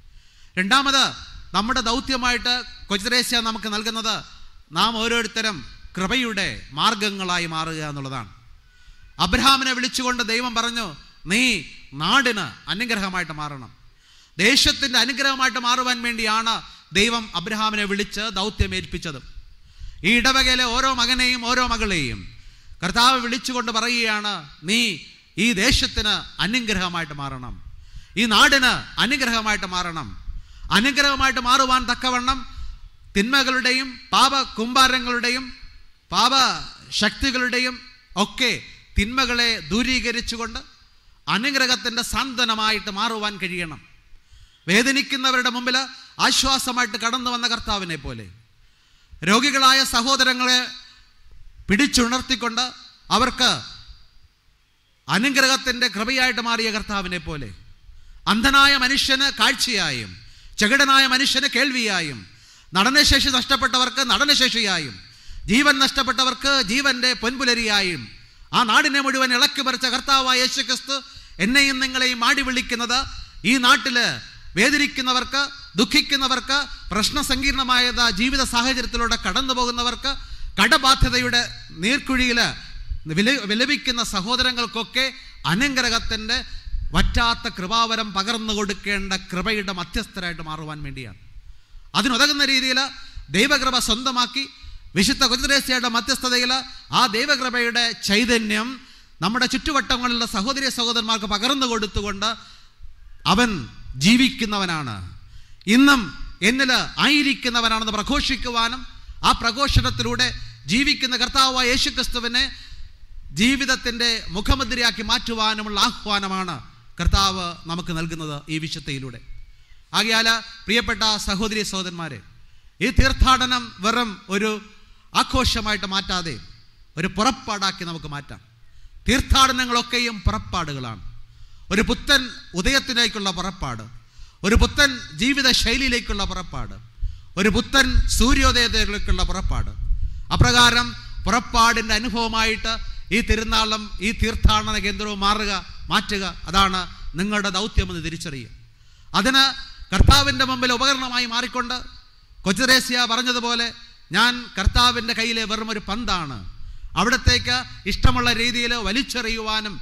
രണ്ടാമത് നമ്മുടെ ദൗത്യമായിട്ട് കൊച്ചുരേസ്യ നമുക്ക് നൽകുന്നത് നാം ഓരോരുത്തരും കൃപയുടെ മാർഗങ്ങളായി മാറുക എന്നുള്ളതാണ് അബ്രഹാമിനെ വിളിച്ചുകൊണ്ട് ദൈവം പറഞ്ഞു നീ നാടിന് അനുഗ്രഹമായിട്ട് മാറണം ദേശത്തിൻ്റെ അനുഗ്രഹമായിട്ട് മാറുവാൻ വേണ്ടിയാണ് ദൈവം അബ്രഹാമിനെ വിളിച്ച് ദൗത്യം ഏൽപ്പിച്ചത് ഈ ഇടവകയിലെ ഓരോ മകനെയും ഓരോ മകളെയും കർത്താവ് വിളിച്ചുകൊണ്ട് പറയുകയാണ് നീ ഈ ദേശത്തിന് അനുഗ്രഹമായിട്ട് മാറണം ഈ നാടിന് അനുഗ്രഹമായിട്ട് മാറണം അനുഗ്രഹമായിട്ട് മാറുവാൻ തക്കവണ്ണം തിന്മകളുടെയും പാപ കുമ്പാരങ്ങളുടെയും പാപ ശക്തികളുടെയും ഒക്കെ തിന്മകളെ ദൂരീകരിച്ചുകൊണ്ട് അനുഗ്രഹത്തിൻ്റെ സാന്ത്വനമായിട്ട് മാറുവാൻ കഴിയണം വേദനിക്കുന്നവരുടെ മുമ്പിൽ ആശ്വാസമായിട്ട് കടന്നു വന്ന കർത്താവിനെ പോലെ രോഗികളായ സഹോദരങ്ങളെ പിടിച്ചുണർത്തിക്കൊണ്ട് അവർക്ക് അനുഗ്രഹത്തിൻ്റെ കൃപയായിട്ട് മാറിയ കർത്താവിനെ പോലെ അന്ധനായ മനുഷ്യന് കാഴ്ചയായും ചെകിടനായ മനുഷ്യന് കേൾവിയായും നടനശേഷി നഷ്ടപ്പെട്ടവർക്ക് നടനശേഷിയായും ജീവൻ നഷ്ടപ്പെട്ടവർക്ക് ജീവന്റെ പൊൻപുലരിയായും ആ നാടിനെ മുഴുവൻ ഇളക്കി മറിച്ച കർത്താവായ യേശു ക്രിസ്തു എന്നെയും നിങ്ങളെയും മാടി വിളിക്കുന്നത് ഈ നാട്ടില് വേദനിക്കുന്നവർക്ക് ദുഃഖിക്കുന്നവർക്ക് പ്രശ്നസങ്കീർണമായത് ജീവിത സാഹചര്യത്തിലൂടെ കടന്നു പോകുന്നവർക്ക് കടബാധ്യതയുടെ നീർക്കുഴിയിൽ വില വിലപിക്കുന്ന സഹോദരങ്ങൾക്കൊക്കെ അനുഗ്രഹത്തിൻ്റെ വറ്റാത്ത കൃപാവരം പകർന്നു കൊടുക്കേണ്ട കൃപയുടെ മധ്യസ്ഥരായിട്ട് മാറുവാൻ വേണ്ടിയാണ് അതിനുതകുന്ന രീതിയിൽ ദൈവകൃപ സ്വന്തമാക്കി വിശുദ്ധ കുതിരേസ്യയുടെ മധ്യസ്ഥതയിൽ ആ ദൈവകൃപയുടെ ചൈതന്യം നമ്മുടെ ചുറ്റുവട്ടങ്ങളിലുള്ള സഹോദരി സഹോദരന്മാർക്ക് പകർന്നു കൊടുത്തുകൊണ്ട് അവൻ ജീവിക്കുന്നവനാണ് ഇന്നും എന്നിൽ ആയിരിക്കുന്നവനാണെന്ന് പ്രഘോഷിക്കുവാനും ആ പ്രഘോഷണത്തിലൂടെ ജീവിക്കുന്ന കർത്താവായ യേശുക്രിസ്തുവിനെ ജീവിതത്തിൻ്റെ മുഖമുദ്രയാക്കി മാറ്റുവാനുമുള്ള ആഹ്വാനമാണ് കർത്താവ് നമുക്ക് നൽകുന്നത് ഈ വിശുദ്ധയിലൂടെ ആകയാൽ പ്രിയപ്പെട്ട സഹോദരി സഹോദരന്മാരെ ഈ തീർത്ഥാടനം വെറും ഒരു ആഘോഷമായിട്ട് മാറ്റാതെ ഒരു പുറപ്പാടാക്കി നമുക്ക് മാറ്റാം തീർത്ഥാടനങ്ങളൊക്കെയും പുറപ്പാടുകളാണ് ഒരു പുത്തൻ ഉദയത്തിലേക്കുള്ള പുറപ്പാട് ഒരു പുത്തൻ ജീവിത ശൈലിയിലേക്കുള്ള പുറപ്പാട് ഒരു പുത്തൻ സൂര്യോദയത്തിലേക്കുള്ള പുറപ്പാട് അപ്രകാരം പുറപ്പാടിൻ്റെ അനുഭവമായിട്ട് ഈ തിരുനാളം ഈ തീർത്ഥാടന കേന്ദ്രവും മാറുക മാറ്റുക അതാണ് നിങ്ങളുടെ ദൗത്യമെന്ന് തിരിച്ചറിയുക അതിന് കർത്താവിൻ്റെ മുമ്പിൽ ഉപകരണമായി മാറിക്കൊണ്ട് കൊച്ചുരേസ്യ പറഞ്ഞതുപോലെ ഞാൻ കർത്താവിൻ്റെ കയ്യിലെ വെറും ഒരു പന്താണ് അവിടത്തേക്ക് ഇഷ്ടമുള്ള രീതിയിൽ വലിച്ചെറിയുവാനും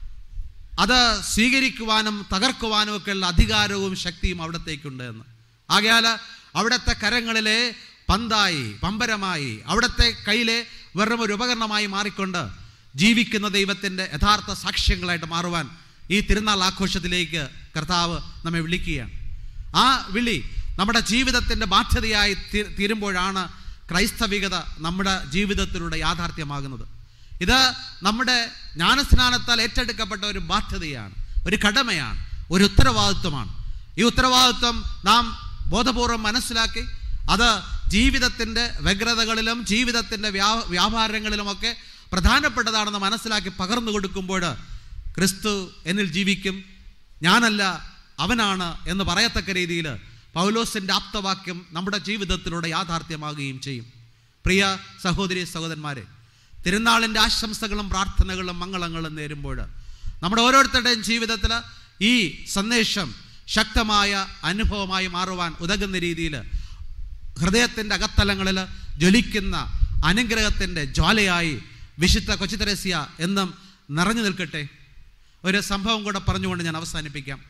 അത് സ്വീകരിക്കുവാനും തകർക്കുവാനും ഒക്കെയുള്ള അധികാരവും ശക്തിയും അവിടത്തേക്കുണ്ട് എന്ന് ആകയാൽ അവിടുത്തെ കരങ്ങളിലെ പന്തായി പമ്പരമായി അവിടുത്തെ കയ്യിലെ വെറും ഒരു ഉപകരണമായി മാറിക്കൊണ്ട് ജീവിക്കുന്ന ദൈവത്തിൻ്റെ യഥാർത്ഥ സാക്ഷ്യങ്ങളായിട്ട് മാറുവാൻ ഈ തിരുനാൾ ആഘോഷത്തിലേക്ക് കർത്താവ് നമ്മെ വിളിക്കുകയാണ് ആ വിളി നമ്മുടെ ജീവിതത്തിൻ്റെ ബാധ്യതയായി തീ- തീരുമ്പോഴാണ് ക്രൈസ്തവികത നമ്മുടെ ജീവിതത്തിലൂടെ യാഥാർത്ഥ്യമാകുന്നത് ഇത് നമ്മുടെ ജ്ഞാനസ്നാനത്താൽ ഏറ്റെടുക്കപ്പെട്ട ഒരു ബാധ്യതയാണ് ഒരു കടമയാണ് ഒരു ഉത്തരവാദിത്വമാണ് ഈ ഉത്തരവാദിത്വം നാം ബോധപൂർവം മനസ്സിലാക്കി അത് ജീവിതത്തിൻ്റെ വ്യഗ്രതകളിലും ജീവിതത്തിൻ്റെ വ്യാ വ്യാപാരങ്ങളിലുമൊക്കെ പ്രധാനപ്പെട്ടതാണെന്ന് മനസ്സിലാക്കി പകർന്നു കൊടുക്കുമ്പോൾ ക്രിസ്തു എന്നിൽ ജീവിക്കും ഞാനല്ല അവനാണ് എന്ന് പറയത്തക്ക രീതിയിൽ പൗലോസിൻ്റെ ആപ്തവാക്യം നമ്മുടെ ജീവിതത്തിലൂടെ യാഥാർത്ഥ്യമാകുകയും ചെയ്യും പ്രിയ സഹോദരി സഹോദരന്മാരെ തിരുനാളിൻ്റെ ആശംസകളും പ്രാർത്ഥനകളും മംഗളങ്ങളും നേരുമ്പോൾ നമ്മുടെ ഓരോരുത്തരുടെയും ജീവിതത്തിൽ ഈ സന്ദേശം ശക്തമായ അനുഭവമായി മാറുവാൻ ഉതകുന്ന രീതിയിൽ ഹൃദയത്തിൻ്റെ അകത്തലങ്ങളിൽ ജ്വലിക്കുന്ന അനുഗ്രഹത്തിൻ്റെ ജ്വാലയായി വിശുദ്ധ കൊച്ചിത്തരസ്യ എന്നും നിറഞ്ഞു നിൽക്കട്ടെ ഒരു സംഭവം കൂടെ പറഞ്ഞുകൊണ്ട് ഞാൻ അവസാനിപ്പിക്കാം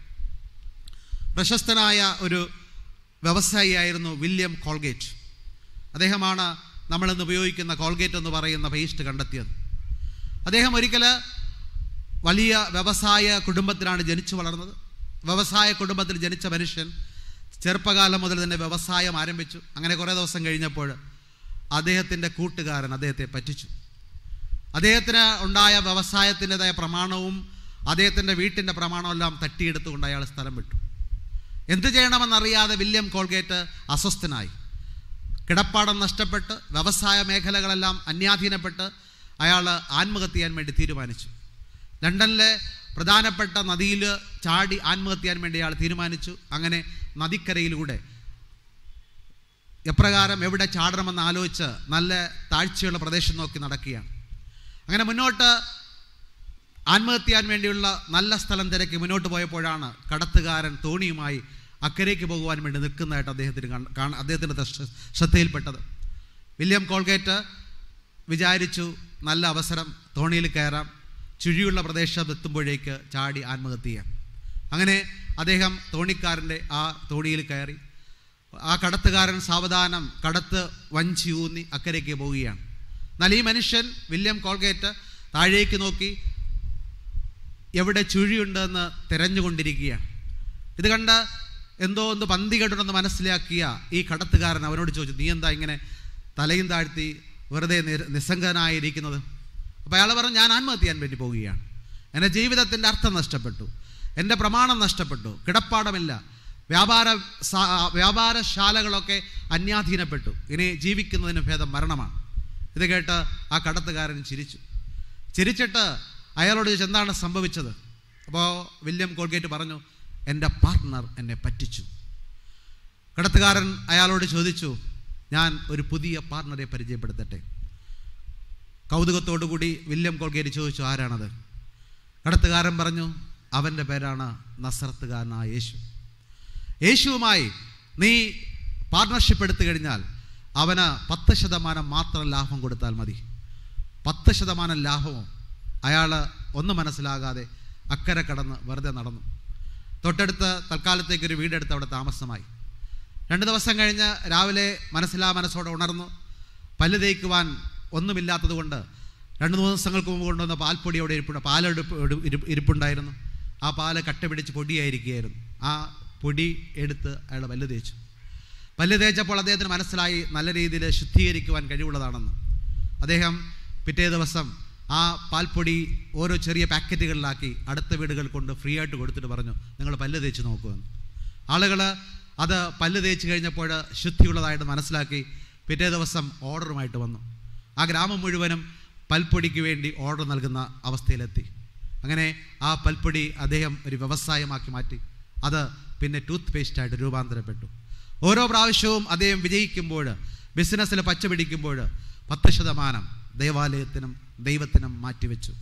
പ്രശസ്തനായ ഒരു വ്യവസായിയായിരുന്നു വില്യം കോൾഗേറ്റ് അദ്ദേഹമാണ് നമ്മളിന്ന് ഉപയോഗിക്കുന്ന കോൾഗേറ്റ് എന്ന് പറയുന്ന പേസ്റ്റ് കണ്ടെത്തിയത് അദ്ദേഹം ഒരിക്കൽ വലിയ വ്യവസായ കുടുംബത്തിലാണ് ജനിച്ചു വളർന്നത് വ്യവസായ കുടുംബത്തിൽ ജനിച്ച മനുഷ്യൻ ചെറുപ്പകാലം മുതൽ തന്നെ വ്യവസായം ആരംഭിച്ചു അങ്ങനെ കുറേ ദിവസം കഴിഞ്ഞപ്പോൾ അദ്ദേഹത്തിൻ്റെ കൂട്ടുകാരൻ അദ്ദേഹത്തെ പറ്റിച്ചു അദ്ദേഹത്തിന് ഉണ്ടായ വ്യവസായത്തിൻ്റെതായ പ്രമാണവും അദ്ദേഹത്തിൻ്റെ വീട്ടിൻ്റെ പ്രമാണവും എല്ലാം തട്ടിയെടുത്തുകൊണ്ട് അയാൾ സ്ഥലം വിട്ടു എന്ത് ചെയ്യണമെന്നറിയാതെ വില്യം കോൾഗേറ്റ് അസ്വസ്ഥനായി കിടപ്പാടം നഷ്ടപ്പെട്ട് വ്യവസായ മേഖലകളെല്ലാം അന്യാധീനപ്പെട്ട് അയാൾ ആത്മഹത്യ ചെയ്യാൻ വേണ്ടി തീരുമാനിച്ചു ലണ്ടനിലെ പ്രധാനപ്പെട്ട നദിയിൽ ചാടി ആത്മഹത്യ ചെയ്യാൻ വേണ്ടി അയാൾ തീരുമാനിച്ചു അങ്ങനെ നദിക്കരയിലൂടെ എപ്രകാരം എവിടെ ചാടണമെന്ന് ആലോചിച്ച് നല്ല താഴ്ചയുള്ള പ്രദേശം നോക്കി നടക്കുകയാണ് അങ്ങനെ മുന്നോട്ട് ആത്മഹത്യ ചെയ്യാൻ വേണ്ടിയുള്ള നല്ല സ്ഥലം തിരക്കി മുന്നോട്ട് പോയപ്പോഴാണ് കടത്തുകാരൻ തോണിയുമായി അക്കരയ്ക്ക് പോകുവാൻ വേണ്ടി നിൽക്കുന്നതായിട്ട് അദ്ദേഹത്തിന് കണ്ട- കാണ അദ്ദേഹത്തിൻ്റെ ശ്രദ്ധ- ശ്രദ്ധയിൽപ്പെട്ടത് വില്യം കോൾഗേറ്റ് വിചാരിച്ചു നല്ല അവസരം തോണിയിൽ കയറാം ചുഴിയുള്ള പ്രദേശത്ത് എത്തുമ്പോഴേക്ക് ചാടി ആത്മഹത്യ ചെയ്യാം അങ്ങനെ അദ്ദേഹം തോണിക്കാരൻ്റെ ആ തോണിയിൽ കയറി ആ കടത്തുകാരൻ സാവധാനം കടത്ത് വഞ്ചി ഊന്നി അക്കരയ്ക്ക് പോവുകയാണ് എന്നാൽ ഈ മനുഷ്യൻ വില്യം കോൾഗേറ്റ് താഴേക്ക് നോക്കി എവിടെ ചുഴിയുണ്ടെന്ന് തിരഞ്ഞുകൊണ്ടിരിക്കുകയാണ് ഇത് കണ്ട് എന്തോ ഒന്ന് പന്തി കേട്ടുണ്ടെന്ന് മനസ്സിലാക്കിയ ഈ കടത്തുകാരൻ അവനോട് ചോദിച്ചു നീ എന്താ ഇങ്ങനെ തലയും താഴ്ത്തി വെറുതെ നിര- നിസ്സംഗനായിരിക്കുന്നത് അപ്പോൾ അയാൾ പറഞ്ഞു ഞാൻ ആത്മഹത്യ ചെയ്യാൻ വേണ്ടി പോവുകയാണ് എൻ്റെ ജീവിതത്തിൻ്റെ അർത്ഥം നഷ്ടപ്പെട്ടു എൻ്റെ പ്രമാണം നഷ്ടപ്പെട്ടു കിടപ്പാടമില്ല വ്യാപാര സാ- വ്യാപാരശാലകളൊക്കെ അന്യാധീനപ്പെട്ടു ഇനി ജീവിക്കുന്നതിന് ഭേദം മരണമാണ് ഇത് കേട്ട് ആ കടത്തുകാരൻ ചിരിച്ചു ചിരിച്ചിട്ട് അയാളോട് ചോദിച്ചു എന്താണ് സംഭവിച്ചത് അപ്പോൾ വില്യം കോൾഗേറ്റ് പറഞ്ഞു എൻ്റെ പാർട്ട്ണർ എന്നെ പറ്റിച്ചു കടത്തുകാരൻ അയാളോട് ചോദിച്ചു ഞാൻ ഒരു പുതിയ പാർട്ട്ണറെ പരിചയപ്പെടുത്തട്ടെ കൗതുകത്തോടു കൂടി വില്യം കോൾഗേറ്റ് ചോദിച്ചു ആരാണത് കടത്തുകാരൻ പറഞ്ഞു അവൻ്റെ പേരാണ് നസറത്തുകാരനായ യേശു യേശുവുമായി നീ പാർട്ട്ണർഷിപ്പ് എടുത്തു കഴിഞ്ഞാൽ അവന് പത്ത് ശതമാനം മാത്രം ലാഭം കൊടുത്താൽ മതി പത്ത് ശതമാനം ലാഭവും അയാൾ ഒന്നും മനസ്സിലാകാതെ അക്കരെ കടന്ന് വെറുതെ നടന്നു തൊട്ടടുത്ത് തൽക്കാലത്തേക്ക് ഒരു വീടെടുത്ത് അവിടെ താമസമായി രണ്ട് ദിവസം കഴിഞ്ഞ് രാവിലെ മനസ്സിലാ മനസ്സോടെ ഉണർന്നു പല്ല് തേക്കുവാൻ ഒന്നുമില്ലാത്തത് കൊണ്ട് രണ്ട് മൂന്ന് ദിവസങ്ങൾക്ക് മുമ്പ് കൊണ്ടുവന്ന പാൽപ്പൊടി അവിടെ ഇരിപ്പുണ്ട് പാലെടുപ്പ് എടു- ഇരിപ്പ് ഇരിപ്പുണ്ടായിരുന്നു ആ പാല് കട്ട പിടിച്ച് പൊടിയായിരിക്കുകയായിരുന്നു ആ പൊടി എടുത്ത് അയാൾ പല്ല് തേച്ചു പല്ല് തേച്ചപ്പോൾ അദ്ദേഹത്തിന് മനസ്സിലായി നല്ല രീതിയിൽ ശുദ്ധീകരിക്കുവാൻ കഴിവുള്ളതാണെന്ന് അദ്ദേഹം പിറ്റേ ദിവസം ആ പാൽപ്പൊടി ഓരോ ചെറിയ പാക്കറ്റുകളിലാക്കി അടുത്ത വീടുകൾ കൊണ്ട് ഫ്രീ ആയിട്ട് കൊടുത്തിട്ട് പറഞ്ഞു നിങ്ങൾ പല്ല് തേച്ച് നോക്കുമെന്ന് ആളുകൾ അത് പല്ല് തേച്ച് കഴിഞ്ഞപ്പോൾ ശുദ്ധിയുള്ളതായിട്ട് മനസ്സിലാക്കി പിറ്റേ ദിവസം ഓർഡറുമായിട്ട് വന്നു ആ ഗ്രാമം മുഴുവനും പൽപ്പൊടിക്ക് വേണ്ടി ഓർഡർ നൽകുന്ന അവസ്ഥയിലെത്തി അങ്ങനെ ആ പൽപ്പൊടി അദ്ദേഹം ഒരു വ്യവസായമാക്കി മാറ്റി അത് പിന്നെ ടൂത്ത് പേസ്റ്റായിട്ട് രൂപാന്തരപ്പെട്ടു ഓരോ പ്രാവശ്യവും അദ്ദേഹം വിജയിക്കുമ്പോൾ ബിസിനസ്സിൽ പച്ച പിടിക്കുമ്പോൾ പത്ത് ശതമാനം ദേവാലയത്തിനും ദൈവത്തിനും മാറ്റിവെച്ചു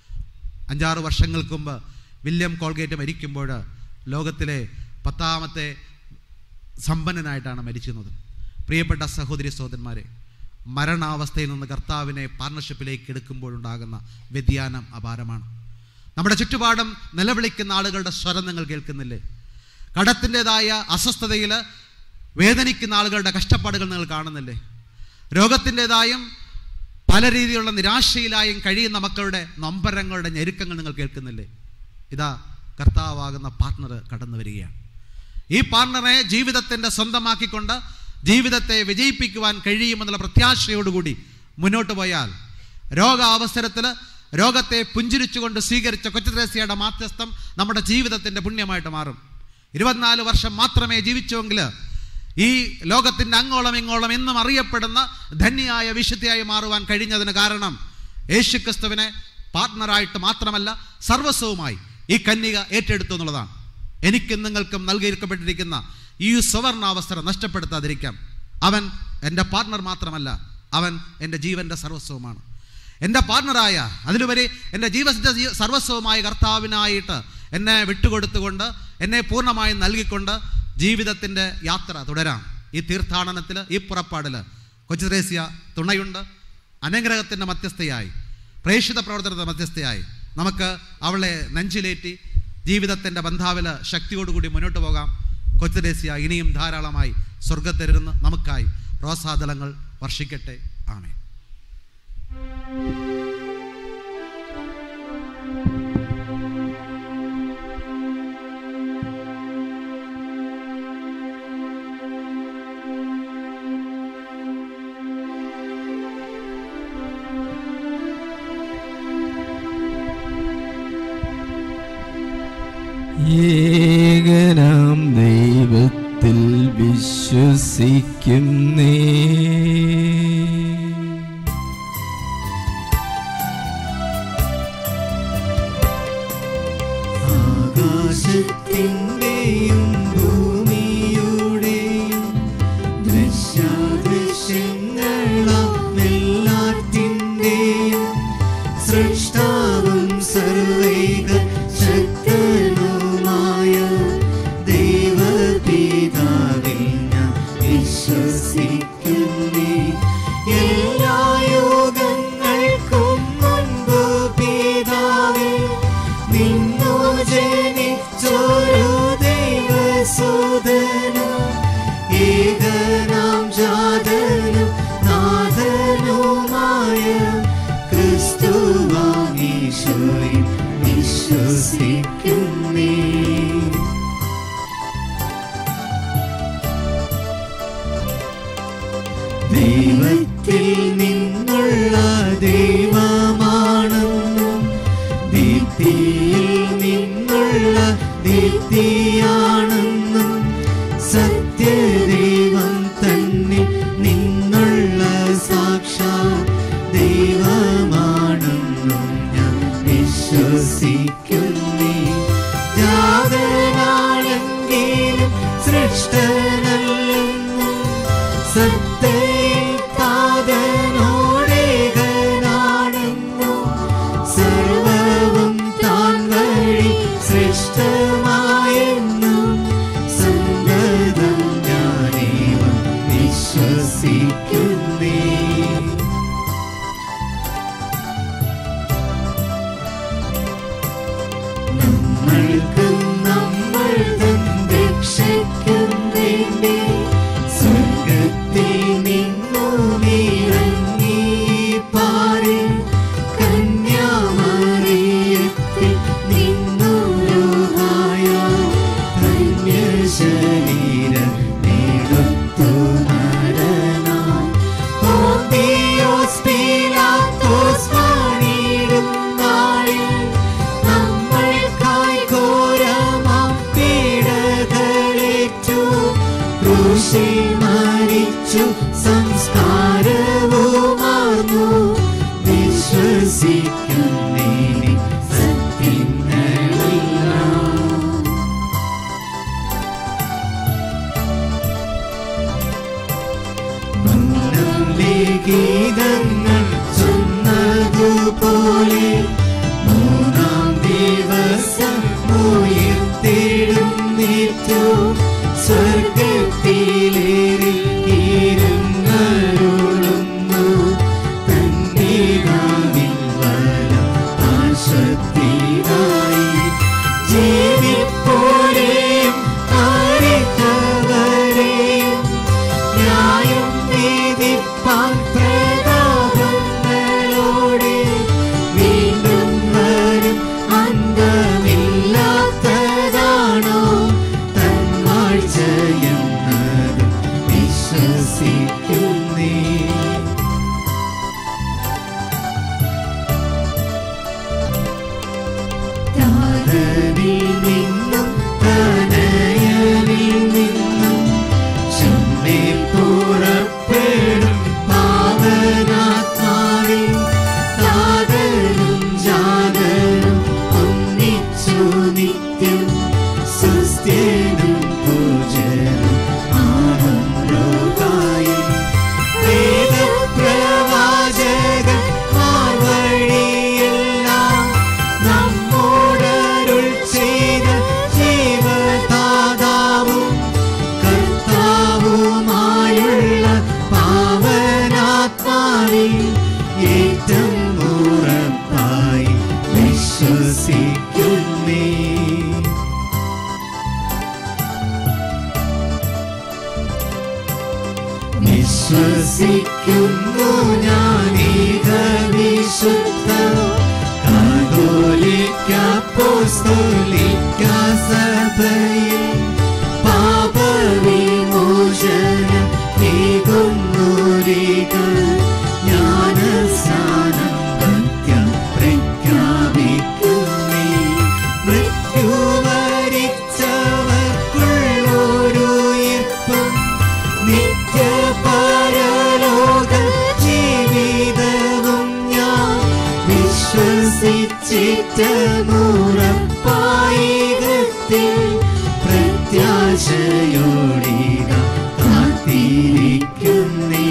അഞ്ചാറ് വർഷങ്ങൾക്ക് മുമ്പ് വില്യം കോൾഗേറ്റ് മരിക്കുമ്പോൾ ലോകത്തിലെ പത്താമത്തെ സമ്പന്നനായിട്ടാണ് മരിക്കുന്നത് പ്രിയപ്പെട്ട സഹോദരി സഹോദരന്മാരെ മരണാവസ്ഥയിൽ നിന്ന് കർത്താവിനെ പാർട്ണർഷിപ്പിലേക്ക് എടുക്കുമ്പോഴുണ്ടാകുന്ന വ്യതിയാനം അപാരമാണ് നമ്മുടെ ചുറ്റുപാടും നിലവിളിക്കുന്ന ആളുകളുടെ സ്വരം നിങ്ങൾ കേൾക്കുന്നില്ലേ കടത്തിൻ്റെതായ അസ്വസ്ഥതയിൽ വേദനിക്കുന്ന ആളുകളുടെ കഷ്ടപ്പാടുകൾ നിങ്ങൾ കാണുന്നില്ലേ രോഗത്തിൻ്റെതായും പല രീതിയിലുള്ള നിരാശയിലായും കഴിയുന്ന മക്കളുടെ നൊമ്പരങ്ങളുടെ ഞെരുക്കങ്ങൾ നിങ്ങൾ കേൾക്കുന്നില്ലേ ഇതാ കർത്താവാകുന്ന പാർട്ണർ കടന്നു വരികയാണ് ഈ പാർട്ണറെ ജീവിതത്തിൻ്റെ സ്വന്തമാക്കിക്കൊണ്ട് ജീവിതത്തെ വിജയിപ്പിക്കുവാൻ കഴിയുമെന്നുള്ള പ്രത്യാശയോടുകൂടി മുന്നോട്ട് പോയാൽ രോഗാവസരത്തിൽ രോഗത്തെ പുഞ്ചിരിച്ചുകൊണ്ട് സ്വീകരിച്ച കൊച്ചുത്രേസ്യയുടെ മാധ്യസ്ഥം നമ്മുടെ ജീവിതത്തിൻ്റെ പുണ്യമായിട്ട് മാറും ഇരുപത്തിനാല് വർഷം മാത്രമേ ജീവിച്ചുവെങ്കിൽ ഈ ലോകത്തിൻ്റെ അങ്ങോളം ഇങ്ങോളം എന്നും അറിയപ്പെടുന്ന ധന്യായ വിശുദ്ധിയായി മാറുവാൻ കഴിഞ്ഞതിന് കാരണം യേശുക്രിസ്തുവിനെ പാർട്ട്ണറായിട്ട് മാത്രമല്ല സർവസ്വവുമായി ഈ കന്യക ഏറ്റെടുത്തു എന്നുള്ളതാണ് എനിക്കും നിങ്ങൾക്കും നൽകിയിരിക്കപ്പെട്ടിരിക്കുന്ന ഈ സുവർണാവസരം നഷ്ടപ്പെടുത്താതിരിക്കാം അവൻ എൻ്റെ പാർട്ട്ണർ മാത്രമല്ല അവൻ എൻ്റെ ജീവൻ്റെ സർവസ്വവുമാണ് എൻ്റെ പാർട്ട്ണറായ അതിലുപരി എൻ്റെ ജീവൻ്റെ ജീ- സർവസ്വമായ കർത്താവിനായിട്ട് എന്നെ വിട്ടുകൊടുത്തുകൊണ്ട് എന്നെ പൂർണ്ണമായും നൽകിക്കൊണ്ട് ജീവിതത്തിൻ്റെ യാത്ര തുടരാം ഈ തീർത്ഥാടനത്തിൽ ഈ പുറപ്പാടിൽ കൊച്ചുത്രേസ്യ തുണയുണ്ട് അനുഗ്രഹത്തിൻ്റെ മധ്യസ്ഥയായി പ്രേക്ഷിത പ്രവർത്തനത്തിൻ്റെ മധ്യസ്ഥയായി നമുക്ക് അവളെ നെഞ്ചിലേറ്റി ജീവിതത്തിൻ്റെ ബന്ധാവിൽ ശക്തിയോടുകൂടി മുന്നോട്ട് പോകാം കൊച്ചുരേസ്യ ഇനിയും ധാരാളമായി സ്വർഗത്തിരുന്ന് നമുക്കായി റോസാദളങ്ങൾ വർഷിക്കട്ടെ ആമേ ഏകനാം ദൈവത്തിൽ വിശ്വസിക്കുന്നേ ആകാശത്തിന്റെയും ഭൂമിയുടെയും ദൃശ്യാദൃശ്യങ്ങളാം എല്ലാറ്റിന്റെയും സൃഷ്ടാവും സർവൈക ശക്തനുമായ ദൈവപിതാവിൽ ഞാൻ വിശ്വസിക്കുന്നേ എല്ലാ യോഗങ്ങൾക്കും മുൻപ് പിതാവേ നിന്നു ജനിച്ചൊരു ദൈവസുതനും ഏകനാം ജാതനും നാഥനുമായ ക്രിസ്തുവാമീശോയിൽ വിശ്വസിക്കുന്നേ ദൈവത്തിൽ നിന്നുള്ള ദൈവമാണെന്നും ദീപ്തിയിൽ നിന്നുള്ള ദീപ്തിയാണെന്നും സത്യദൈവം തന്നെ നിന്നുള്ള സാക്ഷാ ദൈവമാണെന്നും ഞാൻ വിശ്വസിക്കുന്നേ ജാതനാണെങ്കിലും സൃഷ്ടനല്ലെന്നും സത്തയിൽ പാതനോടേകനാണെന്നും സർവവും താൻ വഴി സൃഷ്ടമായെന്നും സന്തതം ഞാനേവം വിശ്വസിക്കുന്നേ നമ്മൾക്കും നമ്മൾ തൻ രക്ഷയ്ക്കും വേണ്ടി സ്വർഗത്തിൽ നിന്നുമിറങ്ങി പാറി കന്യാമറിയത്തിൽ നിന്നുരുഹായ ധന്യശരീരം നേടുത്തു മരണായി പോന്തിയോസ് പീലാത്തോസ് പണിയിടും നാളിൽ നമ്മൾക്കായി ഘോരമാം പീഡകളേറ്റു ക്രൂശിൽ മരിച്ചു സംസ്കാരവുമാർന്നു വിശ്വസിക്കുന്നേ സത്യങ്ങളെല്ലാം ഗീതങ്ങൾ ചൊന്നതുപോലെ മൂന്നാം ദിവസം ഉയർത്തിടും നീറ്റു സ്വർഗത്തിലേറി ഇരുന്നരുളുന്നു തന്നിതാവിൽ വലം ആശത്തിനായി ജീവിപ്പോരെയും അറിത്തവരെയും ന്യായം നീതിപ്പാൻ പ്രതാപങ്ങളോടെ വീണ്ടും വരും അന്തമില്ലാത്തതാണോ തന്മാഴ്ചയെന്നത് വിശ്വസിക്കുന്നേ താതനിൽ നിന്നും തനയനിൽ നിന്നും ചുമ്മേ പുറപ്പെടും പാവനാത്മാവിൽ താതൻ ഏറ്റവും ഉറപ്പായി വിശ്വസിക്കുന്നേ വിശ്വസിക്കുന്നു ഞാനീക വിശുദ്ധ കാതോലിക്ക അപ്പോസ്തോലിക്ക സഭയിൽ പാപവിമോചനം ഏകുന്നോരിക ജ്ഞാനസ്നാനം ഭക്ത്യം പ്രഖ്യാപിക്കുന്നേ മൃത്യു മരിച്ചവർക്കുള്ളൊരുയിർപ്പും നിത്യപരലോക ജീവിതവും ഞാൻ വിശ്വസിച്ചിട്ടമുറപ്പായികത്തിൽ പ്രത്യാശയോടിത കാത്തിരിക്കുന്നേ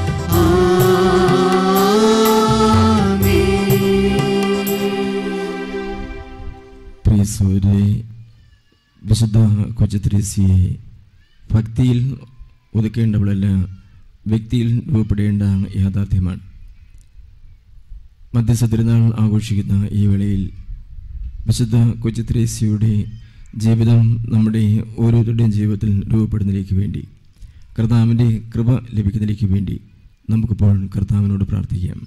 പ്രിയ സൂര്യ വിശുദ്ധ കൊച്ചുത്രേസിയെ ഭക്തിയിൽ ഒതുക്കേണ്ടവളല്ല വ്യക്തിയിൽ രൂപപ്പെടേണ്ട യാഥാർത്ഥ്യമാണ് മധ്യസ്ഥ തിരുനാൾ ആഘോഷിക്കുന്ന ഈ വേളയിൽ വിശുദ്ധ കൊച്ചുത്രേസിയുടെ ജീവിതം നമ്മുടെ ഓരോരുത്തരുടെയും ജീവിതത്തിൽ രൂപപ്പെടുന്നതിലേക്ക് വേണ്ടി കർത്താവിൻ്റെ കൃപ ലഭിക്കുന്നതിലേക്ക് വേണ്ടി നമുക്കിപ്പോൾ കർത്താവിനോട് പ്രാർത്ഥിക്കാം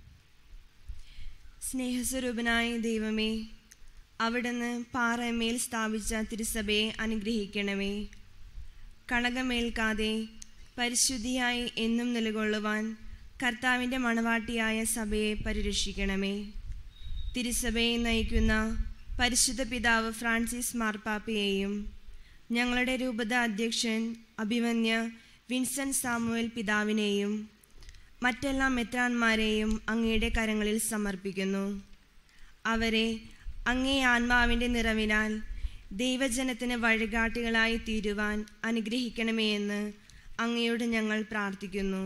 സ്നേഹസ്വരൂപനായ ദൈവമേ അവിടുന്ന് പാറമേൽ സ്ഥാപിച്ച തിരുസഭയെ അനുഗ്രഹിക്കണമേ കണകമേൽക്കാതെ പരിശുദ്ധിയായി എന്നും നിലകൊള്ളുവാൻ കർത്താവിൻ്റെ മണവാട്ടിയായ സഭയെ പരിരക്ഷിക്കണമേ തിരുസഭയെ നയിക്കുന്ന പരിശുദ്ധ പിതാവ് ഫ്രാൻസിസ് മാർപ്പാപ്പയെയും ഞങ്ങളുടെ രൂപത അധ്യക്ഷൻ അഭിമന്യ വിൻസെന്റ് സാമുവൽ പിതാവിനെയും മറ്റെല്ലാ മെത്രാന്മാരെയും അങ്ങയുടെ കരങ്ങളിൽ സമർപ്പിക്കുന്നു അവരെ അങ്ങേ ആത്മാവിൻ്റെ നിറവിനാൽ ദൈവജനത്തിന് വഴികാട്ടികളായി തീരുവാൻ അനുഗ്രഹിക്കണമേ എന്ന് അങ്ങയോട് ഞങ്ങൾ പ്രാർത്ഥിക്കുന്നു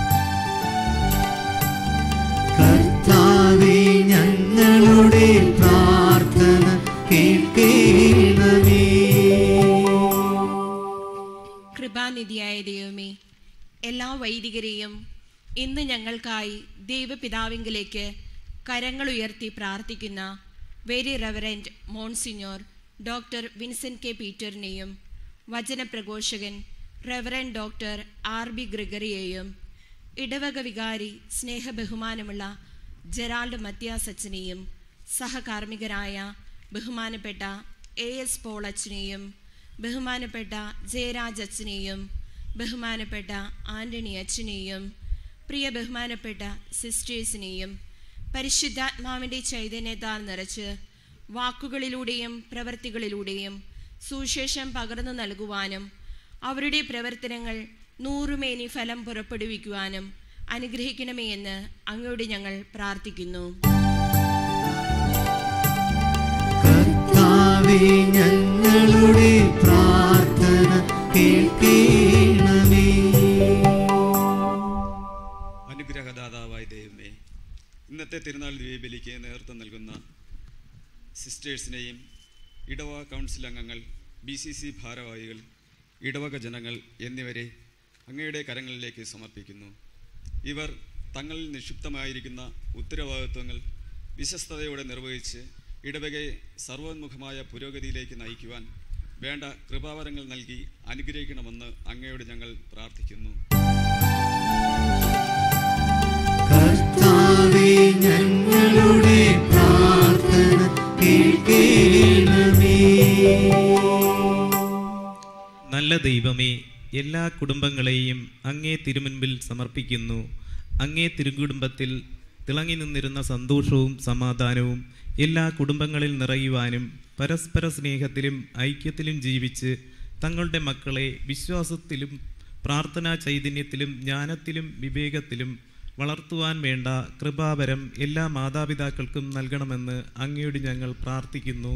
കർത്താവേ ഞങ്ങളുടെ പ്രാർത്ഥന കേൾക്കണമേ കൃപാനിധിയായ ദൈവമേ എല്ലാ വൈദികരെയും ഇന്ന് ഞങ്ങൾക്കായി ദൈവപിതാവിങ്കിലേക്ക് കരങ്ങൾ ഉയർത്തി പ്രാർത്ഥിക്കുന്ന very reverend monsignor doctor Vincent K പീറ്ററിനെയും വചനപ്രഘോഷകൻ റെവറൻ ഡോക്ടർ ആർ ബി ഗ്രിഗറിയെയും ഇടവക വികാരി സ്നേഹബഹുമാനമുള്ള ജെറാൾഡ് മത്യാസ് അച്ഛനെയും സഹകാർമ്മികരായ ബഹുമാനപ്പെട്ട എ എസ് പോൾ അച്ഛനെയും ബഹുമാനപ്പെട്ട ജയരാജ് അച്ഛനെയും ബഹുമാനപ്പെട്ട ആന്റണി അച്ഛനെയും പ്രിയ ബഹുമാനപ്പെട്ട സിസ്റ്റേഴ്സിനെയും പരിശുദ്ധാത്മാവിൻ്റെ ചൈതന്യത്താൽ നിറച്ച് വാക്കുകളിലൂടെയും പ്രവൃത്തികളിലൂടെയും സുശേഷം പകർന്നു നൽകുവാനും അവരുടെ പ്രവർത്തനങ്ങൾ നൂറുമേനി ഫലം പുറപ്പെടുവിക്കുവാനും അനുഗ്രഹിക്കണമേ എന്ന് അങ്ങോട്ട് ഞങ്ങൾ പ്രാർത്ഥിക്കുന്നു കർത്താവേ ഞങ്ങളുടെ പ്രാർത്ഥന കേൾക്കണമേ അനുഗ്രഹദാതാവായ ദൈവമേ ഇന്നത്തെ തിരുനാൾ ദ്വീപലിക്ക് നേതൃത്വം നൽകുന്ന സിസ്റ്റേഴ്സിനെയും ഇടവക കൗൺസിൽ അംഗങ്ങൾ ബി സി സി ഭാരവാഹികൾ ഇടവക ജനങ്ങൾ എന്നിവരെ അങ്ങയുടെ കരങ്ങളിലേക്ക് സമർപ്പിക്കുന്നു ഇവർ തങ്ങളിൽ നിക്ഷിപ്തമായിരിക്കുന്ന ഉത്തരവാദിത്വങ്ങൾ വിശ്വസ്തയോടെ നിർവഹിച്ച് ഇടവകയെ സർവോന്മുഖമായ പുരോഗതിയിലേക്ക് നയിക്കുവാൻ വേണ്ട കൃപാവരങ്ങൾ നൽകി അനുഗ്രഹിക്കണമെന്ന് അങ്ങയോട് ഞങ്ങൾ പ്രാർത്ഥിക്കുന്നു കർത്താവേ ഞങ്ങളുടെ പ്രാർത്ഥന കേൾക്കണമേ നല്ല ദൈവമേ എല്ലാ കുടുംബങ്ങളെയും അങ്ങേ തിരുമുൻപിൽ സമർപ്പിക്കുന്നു അങ്ങേ തിരുകുടുംബത്തിൽ തിളങ്ങി നിന്നിരുന്ന സന്തോഷവും സമാധാനവും എല്ലാ കുടുംബങ്ങളിൽ നിറയുവാനും പരസ്പര സ്നേഹത്തിലും ഐക്യത്തിലും ജീവിച്ച് തങ്ങളുടെ മക്കളെ വിശ്വാസത്തിലും പ്രാർത്ഥനാ ചൈതന്യത്തിലും ജ്ഞാനത്തിലും വിവേകത്തിലും വളർത്തുവാൻ വേണ്ട കൃപാവരം എല്ലാ മാതാപിതാക്കൾക്കും നൽകണമെന്ന് അങ്ങയോട് ഞങ്ങൾ പ്രാർത്ഥിക്കുന്നു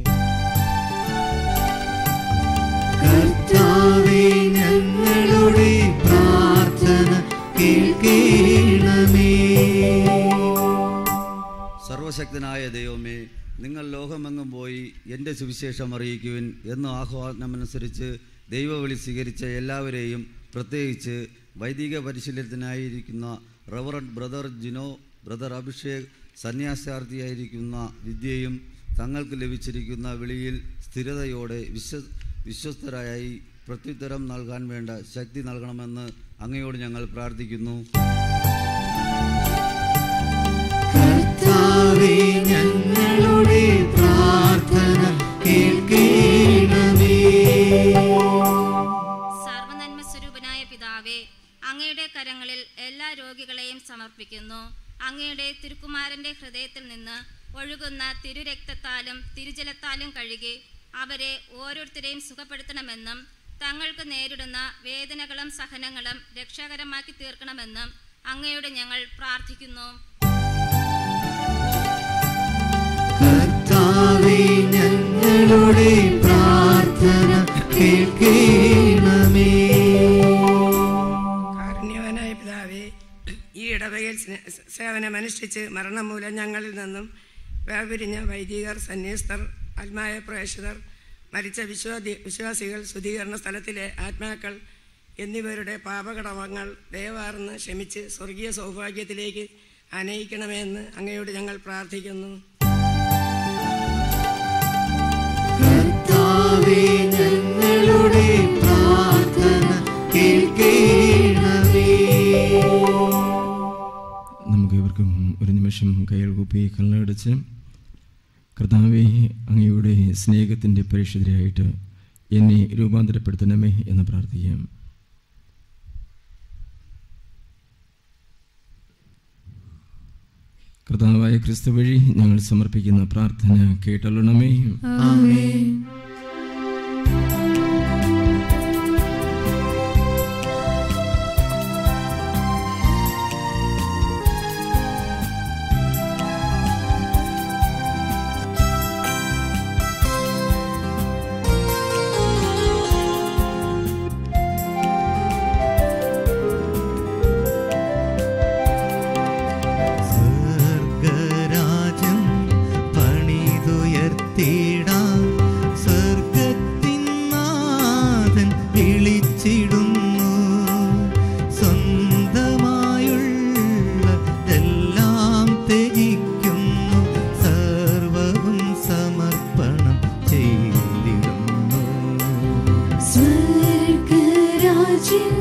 കർത്താവേ ഞങ്ങളുടെ പ്രാർത്ഥന കേൾക്കണമേ സർവശക്തനായ ദൈവമേ നിങ്ങൾ ലോകമെങ്ങും പോയി എൻ്റെ സുവിശേഷം അറിയിക്കുവിൻ എന്ന ആഹ്വാനമനുസരിച്ച് ദൈവവിളി സ്വീകരിച്ച എല്ലാവരെയും പ്രത്യേകിച്ച് വൈദിക പരിശീലനത്തിനായിരിക്കുന്ന reverend brother Jino brother Abhishek സന്യാസാർത്ഥിയായിരിക്കുന്ന വിദ്യയും തങ്ങൾക്ക് ലഭിച്ചിരിക്കുന്ന വിളിയിൽ സ്ഥിരതയോടെ വിശ്വ വിശ്വസ്തരായി പ്രത്യുത്തരം നൽകാൻ വേണ്ട ശക്തി നൽകണമെന്ന് അങ്ങയോട് ഞങ്ങൾ പ്രാർത്ഥിക്കുന്നു കർത്താവേ ഞങ്ങളുടെ പ്രാർത്ഥന കേൾക്കണമേ സർവനന്മ സ്വരൂപനായ പിതാവേ അങ്ങയുടെ കരങ്ങളിൽ എല്ലാ രോഗികളെയും സമർപ്പിക്കുന്നു അങ്ങയുടെ തിരുക്കുമാരന്റെ ഹൃദയത്തിൽ നിന്ന് ഒഴുകുന്ന തിരുരക്തത്താലും തിരുജലത്താലും കഴുകി അവരെ ഓരോരുത്തരെയും സുഖപ്പെടുത്തണമെന്നും തങ്ങൾക്ക് നേരിടുന്ന വേദനകളും സഹനങ്ങളും രക്ഷാകരമാക്കി തീർക്കണമെന്നും അങ്ങയോട് ഞങ്ങൾ പ്രാർത്ഥിക്കുന്നു കർത്താവേ ഞങ്ങളുടെ പ്രാർത്ഥന കേൾക്കണമേ കാരുണ്യവാനായ പിതാവേ ഈ ഇടവകയിൽ സ്നേ- സേവനമനുഷ്ഠിച്ച് മരണം മൂലം ഞങ്ങളിൽ നിന്നും വേർപിരിഞ്ഞ വൈദികർ സന്യസ്തർ ആത്മായ പ്രേക്ഷിതർ മരിച്ച വിശ്വാദി വിശ്വാസികൾ ശുദ്ധീകരണ സ്ഥലത്തിലെ ആത്മാക്കൾ എന്നിവരുടെ പാപകടമങ്ങൾ ദയവാർന്ന് ക്ഷമിച്ച് സ്വർഗീയ സൗഭാഗ്യത്തിലേക്ക് അനയിക്കണമെന്ന് അങ്ങയോട് ഞങ്ങൾ പ്രാർത്ഥിക്കുന്നു കർത്താവേ ഞങ്ങളുടെ പ്രാർത്ഥന കേൾക്കണമേ നമുക്ക് ഇവർക്കും ഒരു നിമിഷം കൈകൾ കൂപ്പി കണ്ണടച്ച് കർത്താവെ അങ്ങയുടെ സ്നേഹത്തിൻ്റെ പരിശുദ്ധരായിട്ട് എന്നെ രൂപാന്തരപ്പെടുത്തണമേ എന്ന് പ്രാർത്ഥിക്കാം കർത്താവായ ക്രിസ്തു വഴി ഞങ്ങൾ സമർപ്പിക്കുന്ന പ്രാർത്ഥന കേട്ടള്ളണമേ ആമേൻ സ്വർഗരാജ്യം പണിതുയർത്തിടാം സ്വർഗത്തിൻ നാഥൻ വിളിച്ചിടുന്നു സ്വന്തമായുള്ള എല്ലാം ത്യജിക്കുന്നു സർവവും സമർപ്പണം ചെയ്തിടുന്നു സ്വർഗരാജ്യം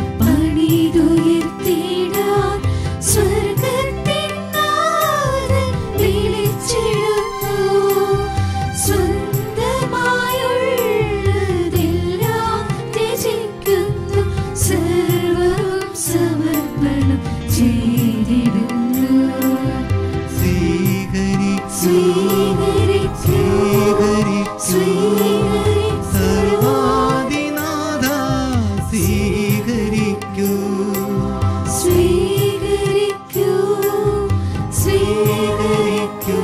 പണിതുയർത്തിടാൻ സ്വർഗത്തിൻ നാഥൻ വിളിച്ചിടുന്നു. സ്വന്തമായുള്ളതെല്ലാം ത്യജിക്കുന്നു. സർവ്വവും സമർപ്പണം ചെയ്തിടുന്നു. സ്വീകരിക്കൂ സ്വീകരിക്കൂ, സ്വീകരിക്കൂ സർവാദിനാഥ സ്വീകരിക്കൂ സ്വീകരിക്കൂ, സ്വീകരിക്കൂ,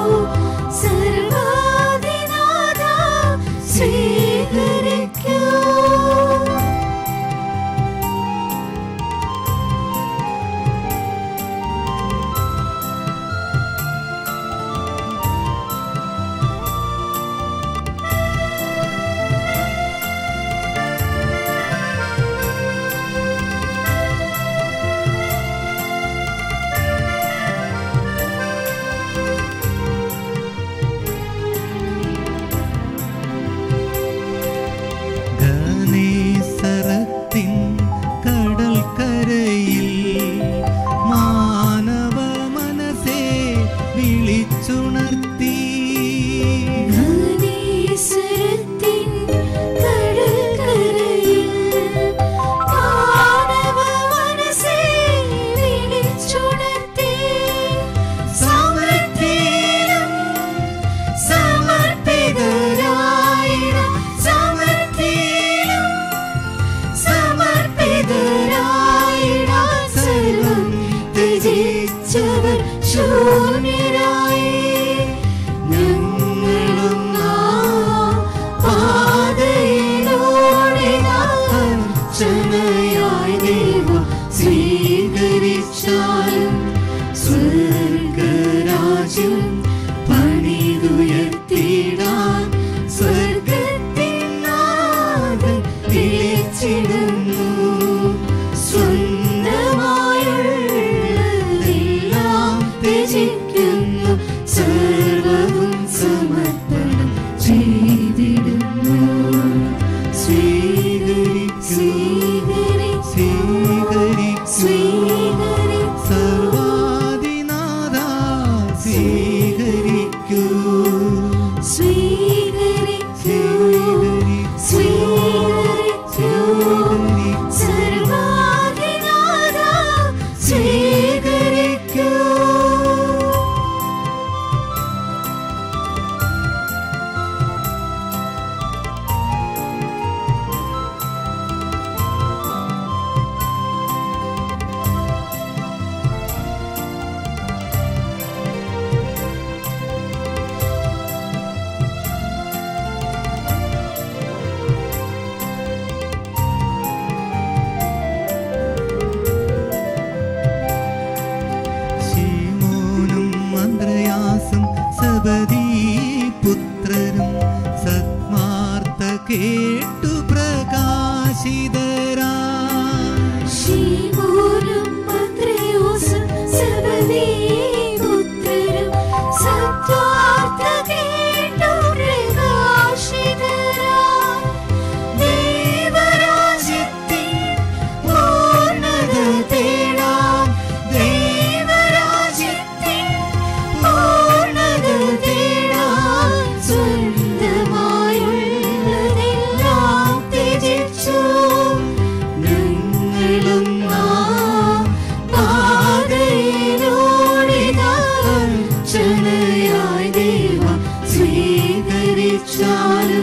സർവ്വാധിനാഥ, സ്വീകരിക്കൂ. ഗണേശരത്തിൻ കടൽക്കരയിൽ മാനവ മനസ്സെ വിളിച്ചുണർത്തി ധനീശ്വരത്തിൻ കടൽക്കരയിൽ മാനവ മനസ്സെ വിളിച്ചുണർത്തി. സമൃദ്ധിയിലും സമർപ്പിതരായിടാം. സമൃദ്ധിയിലും സമർപ്പിതരായിടാം. സർവം ത്യജിച്ചവർ ശൂന്യരായി ഞങ്ങളും ആ പാതയിലൂടെ അർച്ചനയായി ദൈവം സ്വീകരിച്ചാലും സ്വർഗരാജ്യം പണിതുയർത്തിടാൻ സ്വർഗത്തിൻ നാഥൻ വിളിച്ചിടുന്നു സ്വന്തമായുള്ള സബദീ പുത്രരും സത്മാർത്ത കേട്ടു പ്രകാശിതരാ ശീമോനും പത്രിയോസും സബദീപുത്രരും സത്വാർത്ത കേട്ടു പ്രകാശിതരാം. ദൈവരാജ്യത്തിൻ പൂർണ്ണത തേടാൻ ദൈവരാജ്യത്തിൻ പൂർണ്ണത തേടാൻ സ്വന്തമായുള്ളതെല്ലാം ത്യജിച്ചു ഞങ്ങളും ആ പാതയിലൂടിതാ അർച്ചനയായി ദൈവ സ്വീകരിച്ചാലും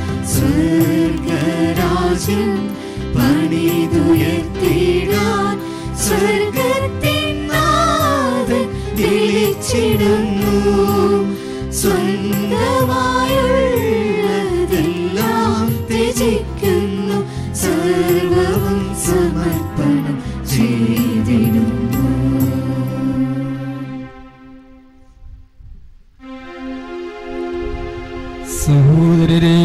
സ്വർഗരാജ്യം പണിതുയർത്തിടാൻ സ്വർഗത്തിൻ നാഥൻ വിളിച്ചിടുന്നു സ്വന്തമായുള്ളതെല്ലാം ത്യജിക്കുന്നു സർവവും സമർപ്പണം ചെയ്തിടുന്നു സഹോദരരെ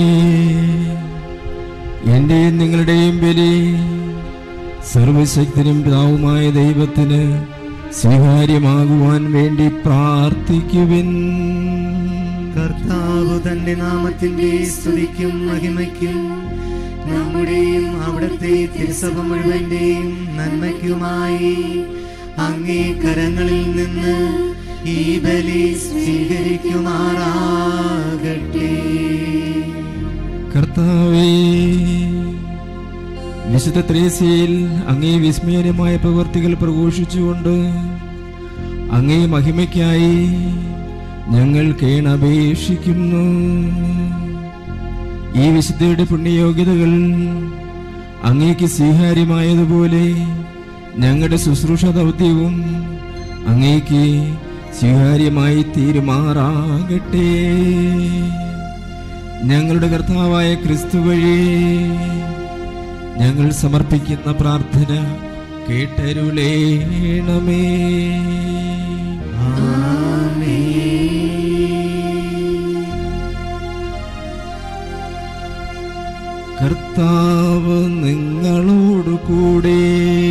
എന്റെയും നിങ്ങളുടെയും ബലി സർവശക്തനും പിതാവുമായ ദൈവത്തിന് സ്വീകാര്യമാകുവാൻ വേണ്ടി പ്രാർത്ഥിക്കുവിൻ കർത്താവ് തന്റെ നാമത്തിന്റെ സ്തുതിക്കും മഹിമയ്ക്കും നമ്മുടെയും അവിടുത്തെ തിരുസഭ മുഴുവന്റെയും നന്മയ്ക്കുമായി അങ്ങേ കരങ്ങളിൽ നിന്ന് ഈ ബലി സ്വീകരിക്കുമാറാകട്ടെ കർത്താവേ വിശുദ്ധ ത്രേസ്യയിൽ അങ്ങേ വിസ്മയനമായ പ്രവർത്തികൾ പ്രഘോഷിച്ചുകൊണ്ട് അങ്ങേ മഹിമയ്ക്കായി ഞങ്ങൾ കേണപേക്ഷിക്കുന്നു ഈ വിശുദ്ധയുടെ പുണ്യയോഗ്യതകൾ അങ്ങേക്ക് സ്വീകാര്യമായതുപോലെ ഞങ്ങളുടെ ശുശ്രൂഷ ദൗത്യവും അങ്ങേക്ക് സ്വീകാര്യമായി തീരുമാറാകട്ടെ ഞങ്ങളുടെ കർത്താവായ ക്രിസ്തു വഴി ഞങ്ങൾ സമർപ്പിക്കുന്ന പ്രാർത്ഥന കേട്ടരുളേണമേ കർത്താവ് നിങ്ങളോട് കൂടെ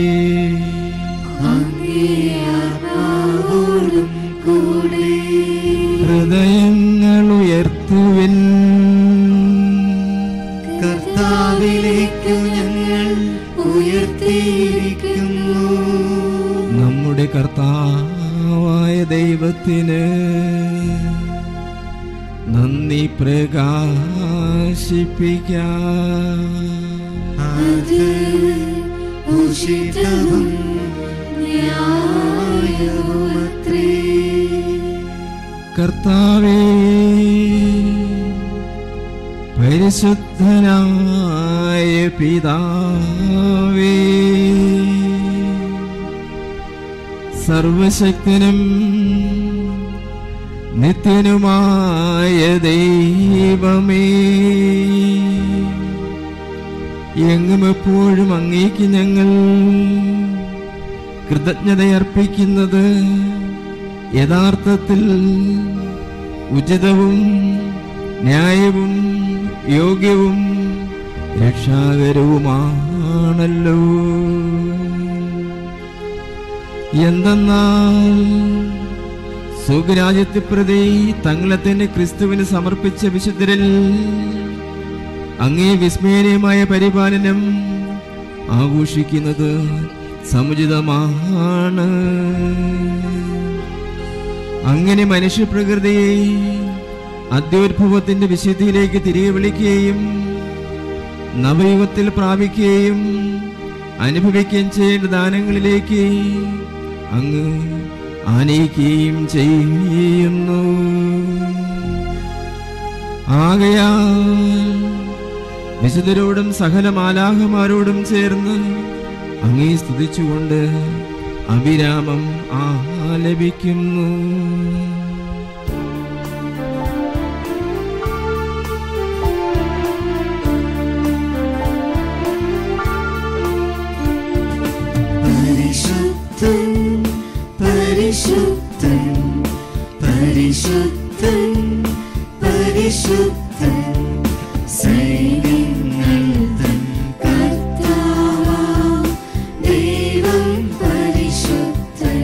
അങ്ങേയാത്മാവോടും കൂടെ ഹൃദയങ്ങൾ ഉയർത്തുവിൻ കർത്താവിലേക്കു ഞങ്ങൾ ഉയർത്തിയിരിക്കുന്നു നമ്മുടെ കർത്താവായ ദൈവത്തിന് നന്ദി പ്രകാശിപ്പിക്കാം അത് ഉചിതവും ന്യായവുമത്രേ കർത്താവേ പരിശുദ്ധനായ പിതാവേ സർവശക്തനും നിത്യനുമായ ദൈവമേ എങ്ങും എപ്പോഴും അങ്ങേക്ക് ഞങ്ങൾ കൃതജ്ഞതയർപ്പിക്കുന്നത് യഥാർത്ഥത്തിൽ ഉചിതവും ന്യായവും യോഗ്യവും രക്ഷാകരവുമാണല്ലോ എന്തെന്നാൽ സുഖരാജ്യത്തെ പ്രതി തങ്ങളെ തന്നെ ക്രിസ്തുവിന് സമർപ്പിച്ച വിശുദ്ധരിൽ അങ്ങേ വിസ്മയനീയമായ പരിപാലനം ആഘോഷിക്കുന്നത് സമുചിതമാണ് അങ്ങനെ മനുഷ്യപ്രകൃതിയെ അദ്യോദ്ഭവത്തിന്റെ വിശുദ്ധിയിലേക്ക് തിരികെ വിളിക്കുകയും നവയുഗത്തിൽ പ്രാപിക്കുകയും അനുഭവിക്കുകയും ചെയ്യേണ്ട ദാനങ്ങളിലേക്ക് അങ്ങ് ആനയിക്കുകയും ചെയ്യുന്നു ആകയാൽ വിശുദ്ധരോടും സകല മാലാഹമാരോടും ചേർന്ന് അങ്ങേ സ്തുതിച്ചുകൊണ്ട് അവിരാമം ആലപിക്കുന്നു പരിശുദ്ധൻ പരിശുദ്ധൻ പരിശുദ്ധൻ പരിശുദ്ധൻ പരിശുദ്ധൻ സൈന്യങ്ങൾ തൻ കർത്താവാം ദൈവം പരിശുദ്ധൻ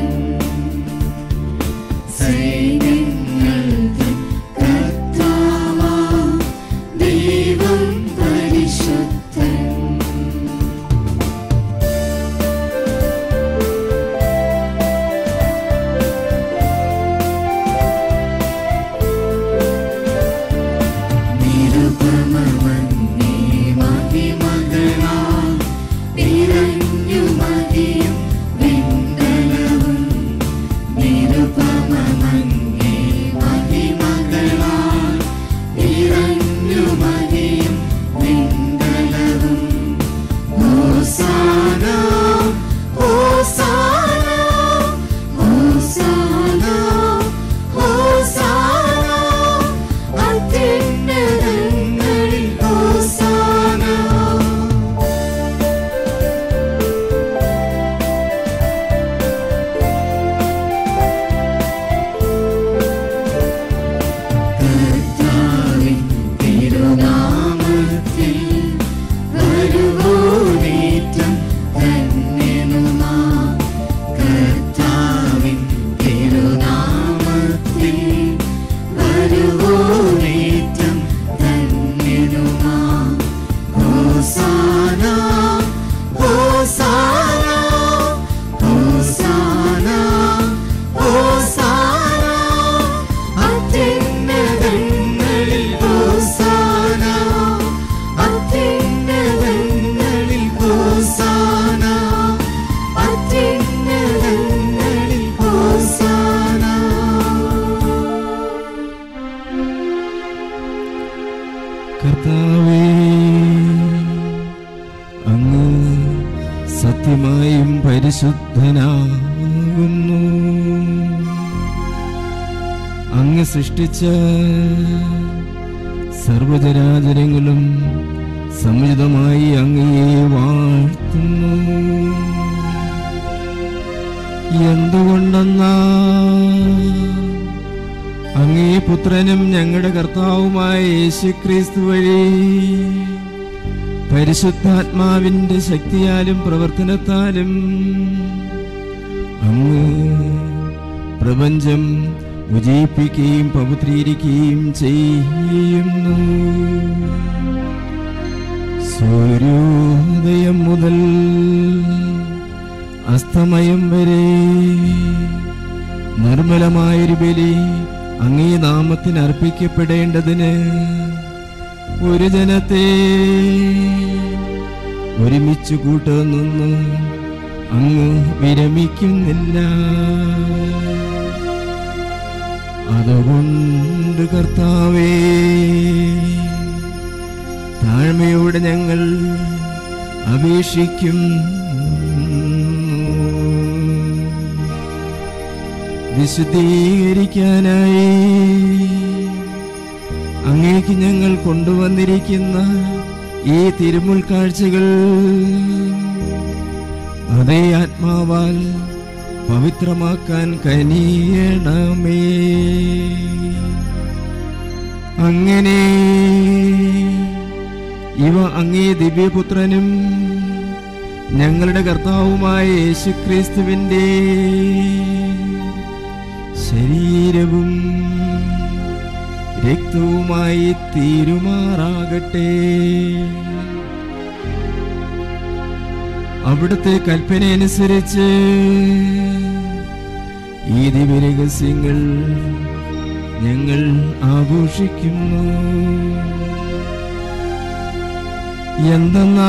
സൈന്യങ്ങൾ തൻ കർത്താവാം ദൈവം പരിശുദ്ധൻ നിരുപമമന്നേ മഹിമകളാൽ നിറഞ്ഞു മതിയും വിണ്ടലവും നിരുപമമന്നേ മഹിമകളാൽ നിറഞ്ഞു മതിയും വിണ്ടലവും ഹോസാന ഹോസാന ഹോസാന ഹോസാന അത്യുന്നതങ്ങളിൽ ഹോസാന കർത്താവിൻ തിരുനാമത്തിൽ വരുവോനേറ്റം ധന്യനുമാ കർത്താവിൻ തിരുനാമത്തിൽ വരുവോനേറ്റം ധന്യനുമാ ഹോസാന ഹോസാന ഹോസാന ഹോസാന അത്യുന്നതങ്ങളിൽ ഹോസാന അത്യുന്നതങ്ങളിൽ ഹോസാന അത്യുന്നതങ്ങളിൽ ഹോസാന കർത്താവേ അങ്ങ് സത്യമായും പരിശുദ്ധനാകുന്നു അങ്ങ് സൃഷ്ടിച്ച സർവചരാചരങ്ങളും സമ്മിളിതമായി അങ്ങയെ വാഴ്ത്തുന്നു എന്തുകൊണ്ടെന്നാ അങ്ങേ പുത്രനും ഞങ്ങളുടെ കർത്താവുമായ യേശുക്രിസ്തു വഴി പരിശുദ്ധാത്മാവിന്റെ ശക്തിയാലും പ്രവർത്തനത്താലും അങ്ങ് പ്രപഞ്ചം ഉജയിപ്പിക്കുകയും പവിത്രീകരിക്കുകയും ചെയ്യുന്നു സൂര്യോദയം മുതൽ അസ്തമയം വരെ നിർമ്മലമായൊരു ബലി അങ്ങേ നാമത്തിന് അർപ്പിക്കപ്പെടേണ്ടതിന് ഒരു ജനത്തെ ഒരുമിച്ച് കൂട്ടുനിന്ന് അങ്ങ് വിരമിക്കുന്നില്ല അതുകൊണ്ട് കർത്താവേ താഴ്മയോടെ ഞങ്ങൾ അപേക്ഷിക്കും വിശുദ്ധീകരിക്കാനായി അങ്ങേക്ക് ഞങ്ങൾ കൊണ്ടുവന്നിരിക്കുന്ന ഈ തിരുമുൽ കാഴ്ചകൾ അതേ ആത്മാവാൽ പവിത്രമാക്കാൻ കനിയണമേ അങ്ങനെ ഇവ അങ്ങേ ദിവ്യപുത്രനും ഞങ്ങളുടെ കർത്താവുമായ യേശുക്രിസ്തുവിൻ്റെ ശരീരവും രക്തവുമായി തീരുമാറാകട്ടെ അവിടുത്തെ കൽപ്പനയനുസരിച്ച് ഈ ദിവ്യരഹസ്യങ്ങൾ ഞങ്ങൾ ആഘോഷിക്കുന്നു എന്തെന്നാ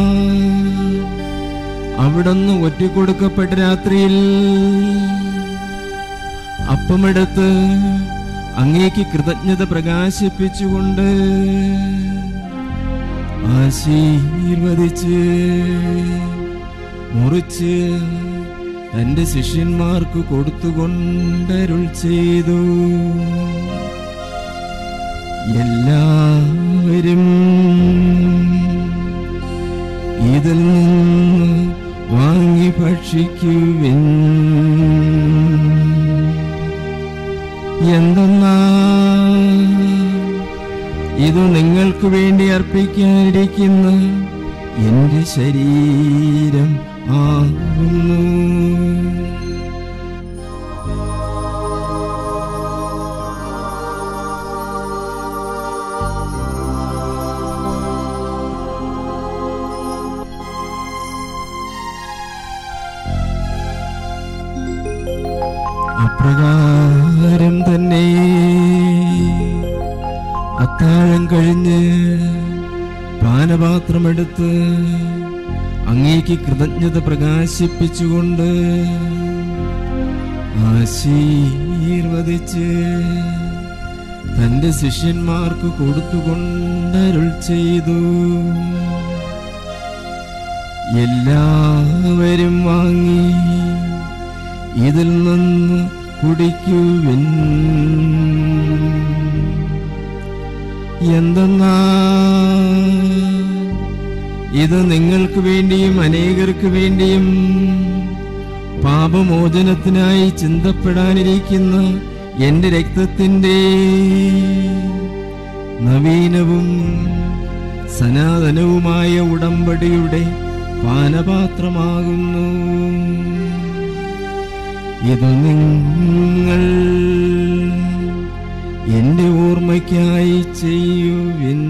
അവിടുന്ന് ഒറ്റക്കൊടുക്കപ്പെട്ട രാത്രിയിൽ അപ്പമെടുത്ത് അങ്ങേക്ക് കൃതജ്ഞത പ്രകാശിപ്പിച്ചുകൊണ്ട് ആശീർവദിച്ച് മുറിച്ച് തന്റെ ശിഷ്യന്മാർക്ക് കൊടുത്തുകൊണ്ടരുൾ ചെയ്തു എല്ലാവരും ഇതിൽ നിന്ന് വാങ്ങി ഭക്ഷിക്കുവിൻ എന്തെന്നാ ഇത് നിങ്ങൾക്ക് വേണ്ടി അർപ്പിക്കാനിരിക്കുന്ന എന്റെ ശരീരം ആകുന്നു അപ്രകാരം തന്നെ അത്താഴം കഴിഞ്ഞ് പാനപാത്രമെടുത്ത് അങ്ങേക്ക് കൃതജ്ഞത പ്രകാശിപ്പിച്ചുകൊണ്ട് ആശീർവദിച്ച് തന്റെ ശിഷ്യന്മാർക്ക് കൊടുത്തുകൊണ്ടരുൾ ചെയ്തു എല്ലാവരും വാങ്ങി ഇതിൽ നിന്ന് കുടിക്കുവിൻ എന്തെന്നാ ഇത് നിങ്ങൾക്ക് വേണ്ടിയും അനേകർക്ക് വേണ്ടിയും പാപമോചനത്തിനായി ചിന്തപ്പെടാനിരിക്കുന്ന എന്റെ രക്തത്തിൻ്റെ നവീനവും സനാതനവുമായ ഉടമ്പടിയുടെ പാനപാത്രമാകുന്നു ഇത് നിങ്ങൾ എന്റെ ഓർമ്മയ്ക്കായി ചെയ്യുവിൻ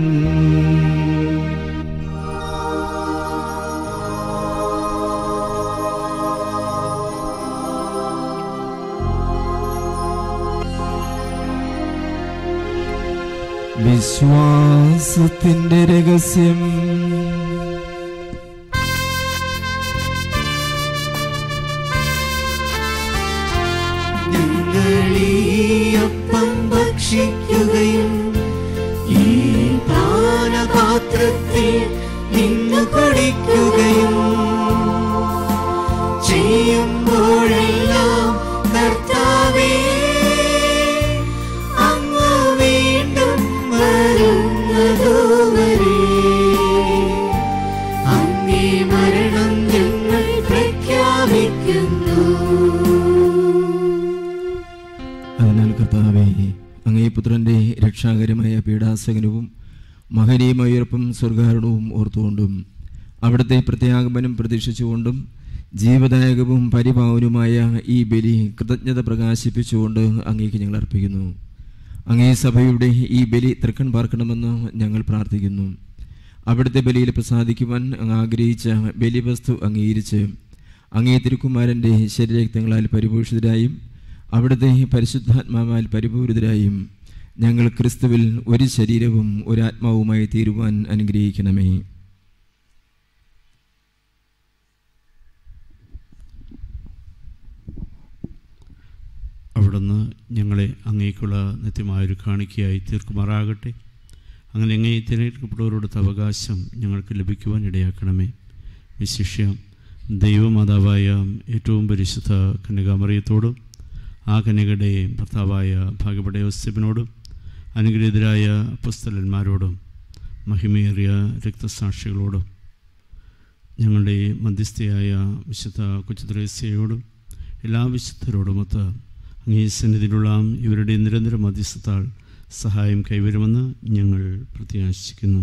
വിശ്വാസത്തിന്റെ രഹസ്യം ഞങ്ങളീയപ്പം ഭക്ഷിക്കുകയും ഈ പാനപാത്രത്തിൽ നിന്നു കുടിക്കുകയും ചെയ്യുമ്പോഴെല്ലാം കർത്താവേ അങ്ങ് വീണ്ടും വരുന്നതുവരെ അങ്ങേ മരണം ഞങ്ങൾ പ്രഖ്യാപിക്കുന്നു അതിനാൽ കർത്താവെ അങ്ങേ പുത്രന്റെ രക്ഷാകരമായ പീഡാസകനവും മഹനീയമായ ഉയർപ്പും സ്വർഗാരണവും ഓർത്തുകൊണ്ടും അവിടുത്തെ പ്രത്യാഗമനം പ്രതീക്ഷിച്ചുകൊണ്ടും ജീവദായകവും പരിപാവനുമായ ഈ ബലി കൃതജ്ഞത പ്രകാശിപ്പിച്ചുകൊണ്ട് അങ്ങേക്ക് ഞങ്ങൾ അർപ്പിക്കുന്നു അങ്ങേ സഭയുടെ ഈ ബലി തൃക്കൺ പാർക്കണമെന്ന് ഞങ്ങൾ പ്രാർത്ഥിക്കുന്നു അവിടുത്തെ ബലിയിൽ പ്രസാദിക്കുവാൻ അങ്ങ് ആഗ്രഹിച്ച ബലിവസ്തു അംഗീകരിച്ച് അങ്ങേ തിരുക്കുമാരൻ്റെ ശരീരക്തങ്ങളാൽ പരിപോഷിതരായും അവിടുത്തെ പരിശുദ്ധാത്മാവാൽ പരിപൂരിതരായും ഞങ്ങൾ ക്രിസ്തുവിൽ ഒരു ശരീരവും ഒരാത്മാവുമായി തീരുവാൻ അനുഗ്രഹിക്കണമേ അവിടുന്ന് ഞങ്ങളെ അങ്ങേക്കുള്ള നിത്യമായൊരു കാണിക്കയായി തീർക്കുമാറാകട്ടെ അങ്ങനെ അങ്ങേ തിരഞ്ഞെടുക്കപ്പെട്ടവരോടുത്ത അവകാശം ഞങ്ങൾക്ക് ലഭിക്കുവാൻ ഇടയാക്കണമേ വിശിഷ്യ ദൈവമാതാവായ ഏറ്റവും പരിശുദ്ധ കന്യകാമറിയത്തോടും ആ കന്യകയുടെ ഭർത്താവായ ഭാഗ്യപ്പെട്ട യോസെഫിനോടും അനുഗ്രഹീതരായ അപ്പസ്തലന്മാരോടും മഹിമേറിയ രക്തസാക്ഷികളോടും ഞങ്ങളുടെ മധ്യസ്ഥയായ വിശുദ്ധ കൊച്ചുത്രേസ്യയോടും എല്ലാ വിശുദ്ധരോടുമൊത്ത് അങ്ങേ സന്നിധിയിലുള്ള ഇവരുടെ നിരന്തര മധ്യസ്ഥത്താൽ സഹായം കൈവരുമെന്ന് ഞങ്ങൾ പ്രത്യാശിക്കുന്നു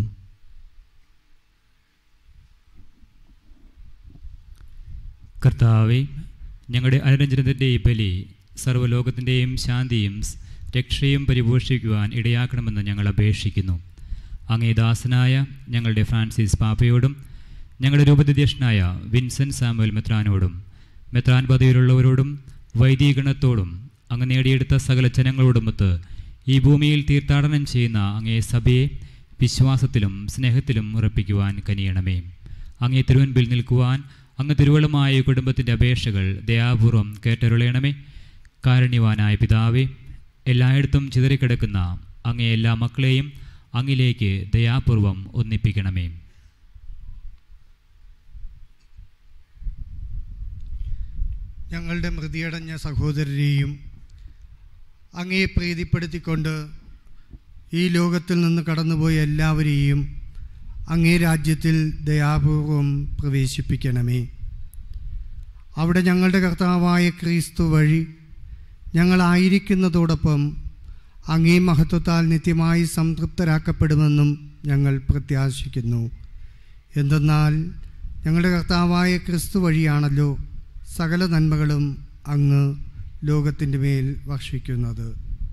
കർത്താവെ ഞങ്ങളുടെ അനുരഞ്ജനത്തിൻ്റെ ഈ ബലി സർവ്വലോകത്തിൻ്റെയും ശാന്തിയും സ് രക്ഷയും പരിപോഷിക്കുവാൻ ഇടയാക്കണമെന്ന് ഞങ്ങൾ അപേക്ഷിക്കുന്നു അങ്ങേ ദാസനായ ഞങ്ങളുടെ ഫ്രാൻസിസ് പാപ്പയോടും ഞങ്ങളുടെ രൂപധ്യക്ഷനായ വിൻസെൻറ്റ് സാമുവൽ മെത്രാനോടും മെത്രാൻ പദവിയിലുള്ളവരോടും വൈദികഗണത്തോടും അങ്ങ് നേടിയെടുത്ത സകല ജനങ്ങളോടുമൊത്ത് ഈ ഭൂമിയിൽ തീർത്ഥാടനം ചെയ്യുന്ന അങ്ങേ സഭയെ വിശ്വാസത്തിലും സ്നേഹത്തിലും ഉറപ്പിക്കുവാൻ കനിയണമേ അങ്ങേ തിരുവൻപിൽ നിൽക്കുവാൻ അങ്ങ് തിരുവളുമായ കുടുംബത്തിൻ്റെ അപേക്ഷകൾ ദയാപൂർവം കേട്ടരുളയണമേ കാരുണ്യവാനായ പിതാവേ എല്ലായിടത്തും ചിതറിക്കിടക്കുന്ന അങ്ങേ എല്ലാ മക്കളെയും അങ്ങിലേക്ക് ദയാപൂർവം ഒന്നിപ്പിക്കണമേ ഞങ്ങളുടെ മൃതിയടഞ്ഞ സഹോദരരെയും അങ്ങേ പ്രീതിപ്പെടുത്തിക്കൊണ്ട് ഈ ലോകത്തിൽ നിന്ന് കടന്നുപോയ എല്ലാവരെയും അങ്ങേ രാജ്യത്തിൽ ദയാപൂർവം പ്രവേശിപ്പിക്കണമേ അവിടെ ഞങ്ങളുടെ കർത്താവായ ക്രിസ്തു വഴി ഞങ്ങളായിരിക്കുന്നതോടൊപ്പം അങ്ങേ മഹത്വത്താൽ നിത്യമായി സംതൃപ്തരാക്കപ്പെടുമെന്നും ഞങ്ങൾ പ്രത്യാശിക്കുന്നു എന്തെന്നാൽ ഞങ്ങളുടെ കർത്താവായ ക്രിസ്തു വഴിയാണല്ലോ സകല നന്മകളും അങ്ങ് ലോകത്തിൻ്റെ മേൽ വർഷിക്കുന്നത്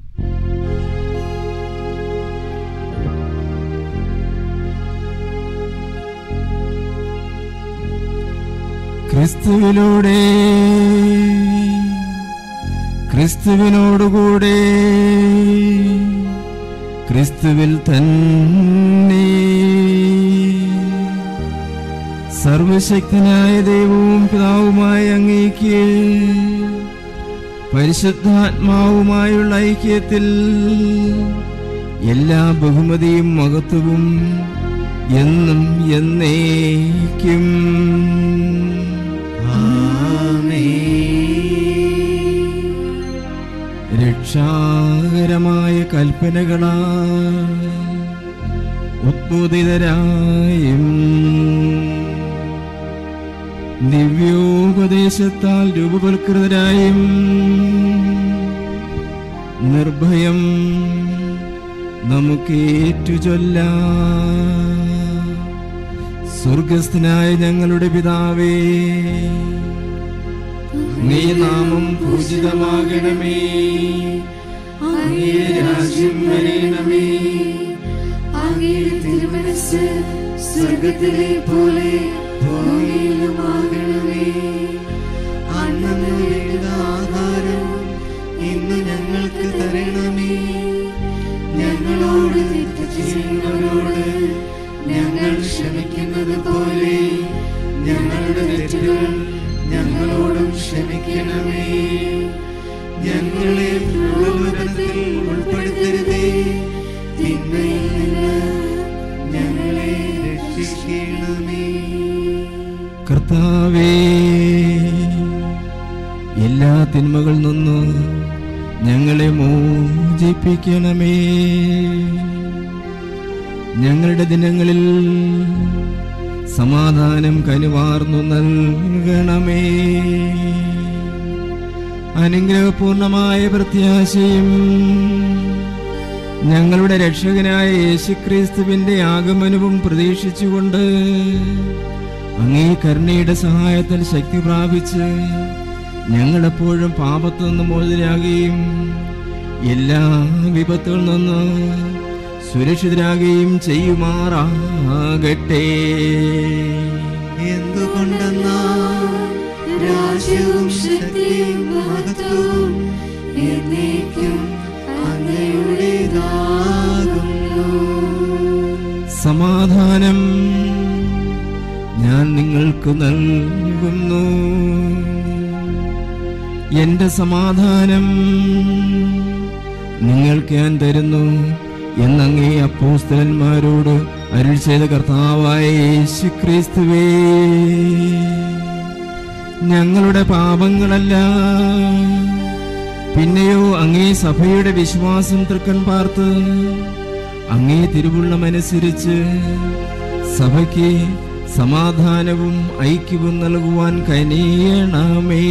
ക്രിസ്തുവിലൂടെ ക്രിസ്തുവിനോടുകൂടെ ക്രിസ്തുവിൽ തന്നെ സർവശക്തനായ ദൈവവും പിതാവുമായ അങ്ങേക്ക് പരിശുദ്ധാത്മാവുമായുള്ള ഐക്യത്തിൽ എല്ലാ ബഹുമതിയും മഹത്വവും എന്നും എന്നേക്കും രക്ഷാകരമായ കൽപ്പനകളാ ഉദ്ബോധിതരായും ദിവ്യോപദേശത്താൽ രൂപവൽകൃതരായും നിർഭയം നമുക്കേറ്റു ചൊല്ലാം സ്വർഗസ്ഥനായ ഞങ്ങളുടെ പിതാവേ അങ്ങേ നാമം പൂജിതമാകണമേ അങ്ങേ രാജ്യം വരേണമേ അങ്ങയുടെ തിരുമനസ് സ്വർഗത്തിലെ പോലെ ഭൂമിയിലുമാകണമേ അന്നു വേണ്ട ആഹാരം ഇന്ന് ഞങ്ങൾക്ക് തരണമേ ഞങ്ങളോട് തെറ്റ് ചെയ്യുന്നവരോട് ഞങ്ങൾ ക്ഷമിക്കുന്നത് പോലെ ഞങ്ങളുടെ തെറ്റുകൾ ഞങ്ങളോടും ക്ഷമിക്കണമേ ഞങ്ങളെ പ്രലോഭനത്തിൽ ഉൾപ്പെടുത്തരുതേ തിന്മയിൽ നിന്ന് ഞങ്ങളെ രക്ഷിക്കണമേ കർത്താവേ എല്ലാ തിന്മകളിൽ നിന്ന് ഞങ്ങളെ മോചിപ്പിക്കണമേ ഞങ്ങളുടെ ദിനങ്ങളിൽ സമാധാനം കനുവാർന്നു നൽകണമേ അനുഗ്രഹപൂർണമായ പ്രത്യാശയും ഞങ്ങളുടെ രക്ഷകനായ യേശുക്രിസ്തുവിന്റെ ആഗമനവും പ്രതീക്ഷിച്ചുകൊണ്ട് അങ്ങേ കരുണയുടെ സഹായത്തിൽ ശക്തി പ്രാപിച്ച് ഞങ്ങളെപ്പോഴും പാപത്തു നിന്ന് മോചിതരാകുകയും എല്ലാ വിപത്തുകളിൽ നിന്ന് സുരക്ഷിതരാകുകയും ചെയ്യുമാറാകട്ടെ എന്തുകൊണ്ടെന്നാൽ രാജ്യവും ശക്തിയും മഹത്വവും എന്നേക്കും അങ്ങയുടേതാകുന്നു സമാധാനം ഞാൻ നിങ്ങൾക്ക് നൽകുന്നു എന്റെ സമാധാനം നിങ്ങൾക്ക് ഞാൻ തരുന്നു എന്നങ്ങേ അപ്പോസ്തലന്മാരോട് അരുൾ ചെയ്ത കർത്താവായ യേശു ക്രിസ്തുവേ ഞങ്ങളുടെ പാപങ്ങളല്ല പിന്നെയോ അങ്ങേ സഭയുടെ വിശ്വാസം തൃക്കൻ പാർത്ത് അങ്ങേ തിരുവുള്ളമനുസരിച്ച് സഭയ്ക്ക് സമാധാനവും ഐക്യവും നൽകുവാൻ കനിയണമേ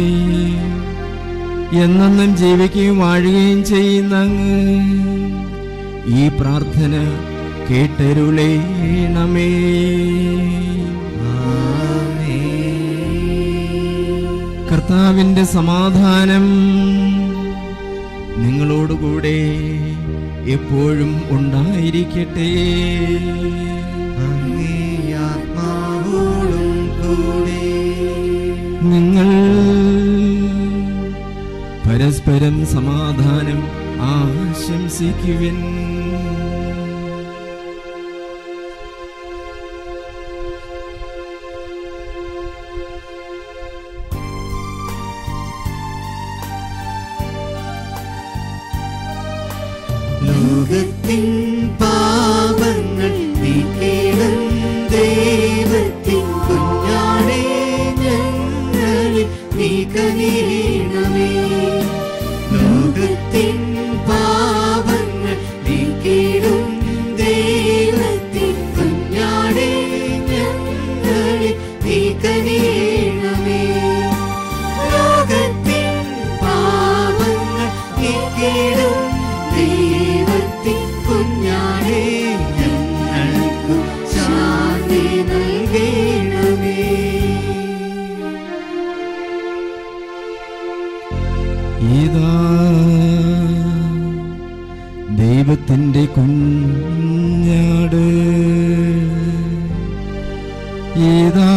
എന്നെന്നും ജീവിക്കുകയും വാഴുകയും ചെയ്യുന്ന അങ്ങ് ഈ പ്രാർത്ഥന കേട്ടരുളേണമേ കർത്താവിന്റെ സമാധാനം നിങ്ങളോടുകൂടെ എപ്പോഴും ഉണ്ടായിരിക്കട്ടെ ആത്മാവോടും കൂടെ നിങ്ങൾ പരസ്പരം സമാധാനം ആശംസിക്കുവിൻ ലോകത്തിൻ പാപങ്ങൾ നീക്കിടും ദൈവത്തിൻ കുഞ്ഞാടേ ഞങ്ങളിൽ നീ കനിയണമേ ലോകത്തിൻ പാപങ്ങൾ നീക്കിടും ദൈവത്തിൻ കുഞ്ഞാടേ ഞങ്ങളിൽ നീ കനിയണമേ ലോകത്തിൻ പാപങ്ങൾ ഇതാ ദൈവത്തിൻ്റെ കുഞ്ഞാട് ഇതാ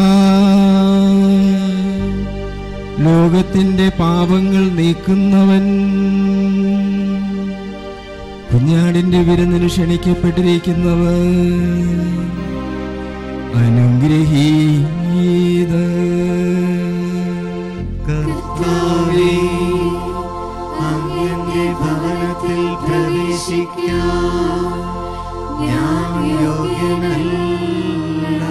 ലോകത്തിൻ്റെ പാപങ്ങൾ നീക്കുന്നവൻ കുഞ്ഞാടിന്റെ വിരുന്നിന് ക്ഷണിക്കപ്പെട്ടിരിക്കുന്നവർ അനുഗ്രഹീത കർത്താവേ അങ്ങന്റെ ഭവനത്തിൽ പ്രവേശിക്കാൻ ഞാൻ യോഗ്യനല്ല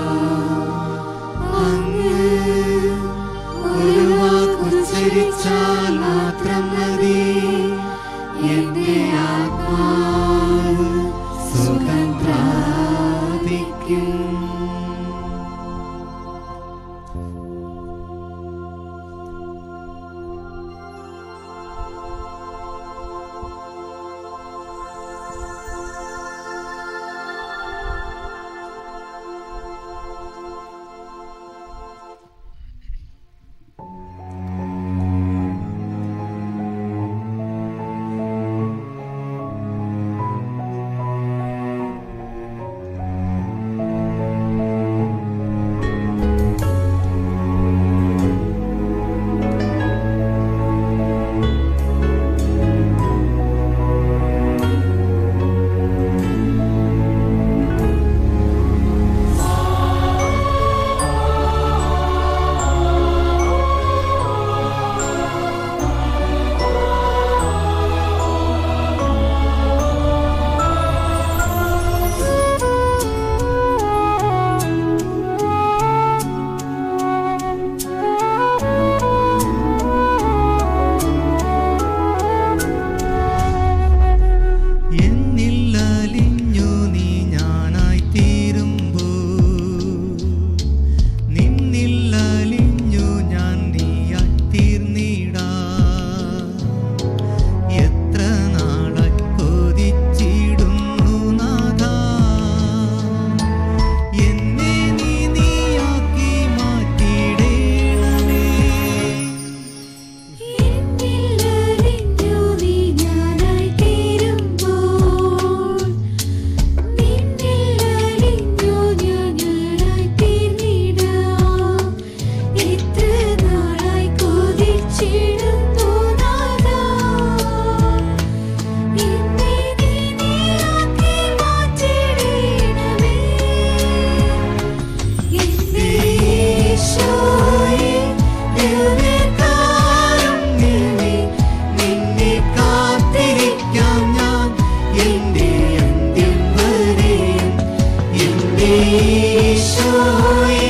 അങ്ങ് ഒരു വാക്കുച്ചരിച്ചാൽ മാത്രം മതി എന്റെ ആത്മാവ് സുഖം പ്രാപിക്കും എന്നിൽ അലിഞ്ഞു നീ ഞാനായി തീരുമ്പോ നിന്നിൽ അലിഞ്ഞു ഞാൻ നീയായി തീർന്നിടാ എത്ര നാളായി കൊതിച്ചിടുന്നു നാഥാ എന്നെ നീ നീയാക്കി മാറ്റിയിടേണമേ എന്നിലറിഞ്ഞു നീ ഞാനായി തീരുമ്പോൾ നിന്നിലറിഞ്ഞു ഞാൻ ഞാനായി തീർന്നിടാം എത്ര നാളായി കൊതിച്ചിടുന്നു നാഥാ എന്നെ നീ നീയാക്കി മാറ്റിയിടണമേ എന്റെ ഈശോയേ ദിവ്യകാരുണ്യമേ നിന്നെ കാത്തിരിക്കാം ഞാൻ എന്റെ അന്ത്യം വരെയും എന്റെ ഈശോയേ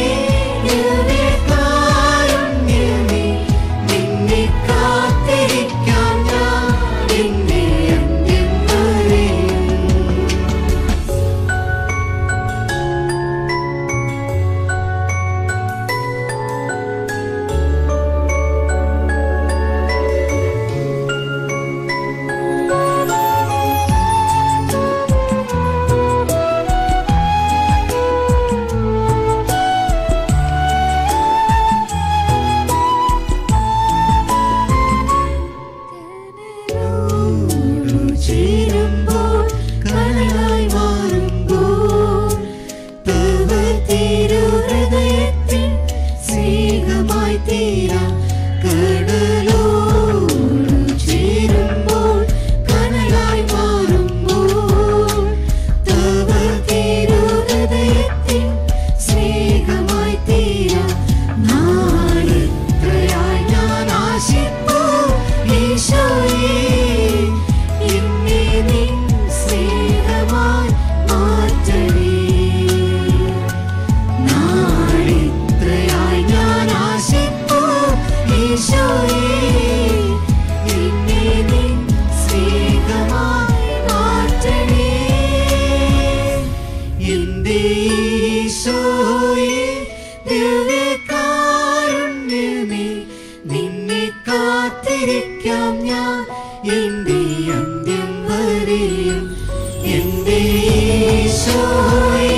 ദിവ്യകാരുണ്യമേ നിന്നെ കാത്തിരിക്കാം ഞാൻ എന്റെ അന്ത്യം വരെയും ചേരുമ്പോൾ കനലായി മാറുമ്പോൾ തവ തിരുഹൃദയത്തിൻ സ്നേഹമായി തീരാം കടലോട് ചേരുമ്പോൾ കനലായി മാറുമ്പോൾ തവ തിരുഹൃദയത്തിൻ സ്നേഹമായി തീരാം നാളെത്രയായി ഞാൻ ആശിപ്പൂ ഈശോയേ എന്നെ നിൻ സ്നേഹമായി മാറ്റണേ നാളിത്രയായി ഞാൻ ആശിപ്പൂ ഈശോയേ എന്നെ നിൻ സ്നേഹമായി മാറ്റണേ എന്റെ ഈശോയേ ദിവ്യകാരുണ്യമേ നിന്നെ കാത്തിരിക്കാം ഞാൻ എന്റെ അന്ത്യം വരെയും എന്റെ ഈശോയേ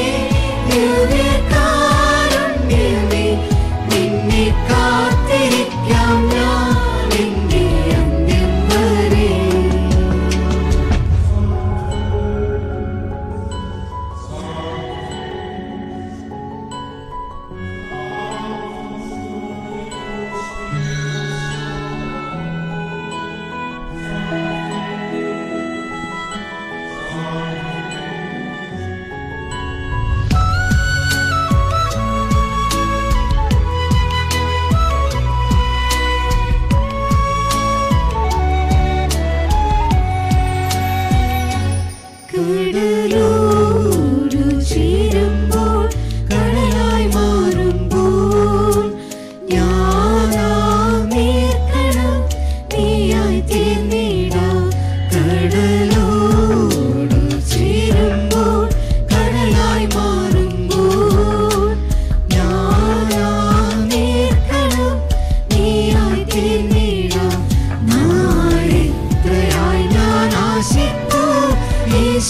ദിവ്യകാരുണ്യമേ നിന്നെ കാത്തിരിക്കാം ഞാൻ എന്റെ അന്ത്യം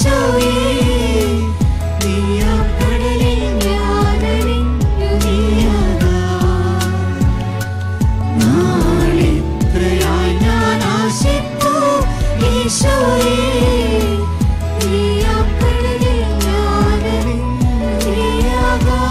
ഈശോയേ നീയാം കടലിൽ ഞാനലിഞ്ഞു നീയാകാം നാളിത്രയായി ഞാൻ ആശിച്ചു ഈശോയേ നീയാം കടലിൽ ഞാനലിഞ്ഞു നീയാകാം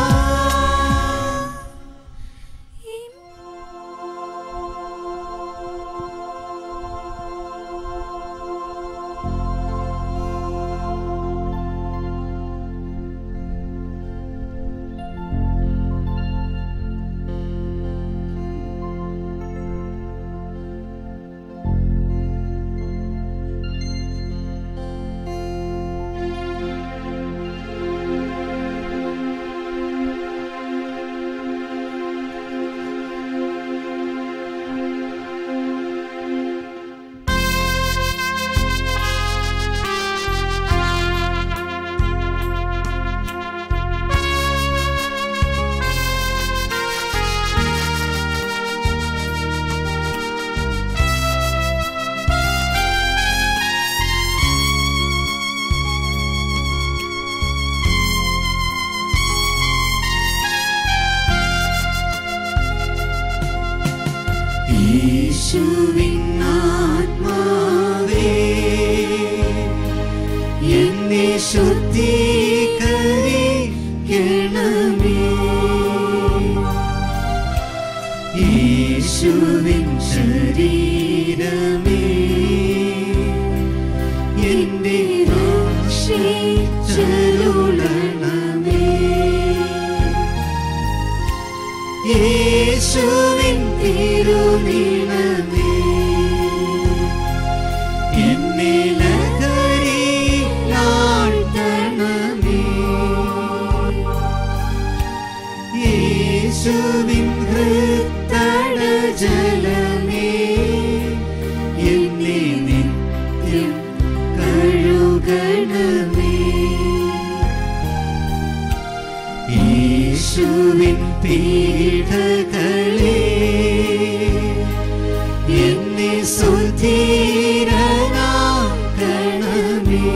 യേശുവിൻ ആത്മാവേ എന്നെ ശുദ്ധീകരിക്കണമേ യേശുവിൻ ശരീരമേ എന്റെ രക്ഷയിച്ചരുളണമേ യേശുവിൻ തിരുനീളമേ എന്നെ ലഹരിയിലാഴ്ത്തണമേ യേശുവിൻ ഹൃത്തട ജലമേ എന്നെ നിത്യം കഴുകണമേ യേശുവിൻ പീഠകളെ എന്നെ സുധീരനാക്കണമേ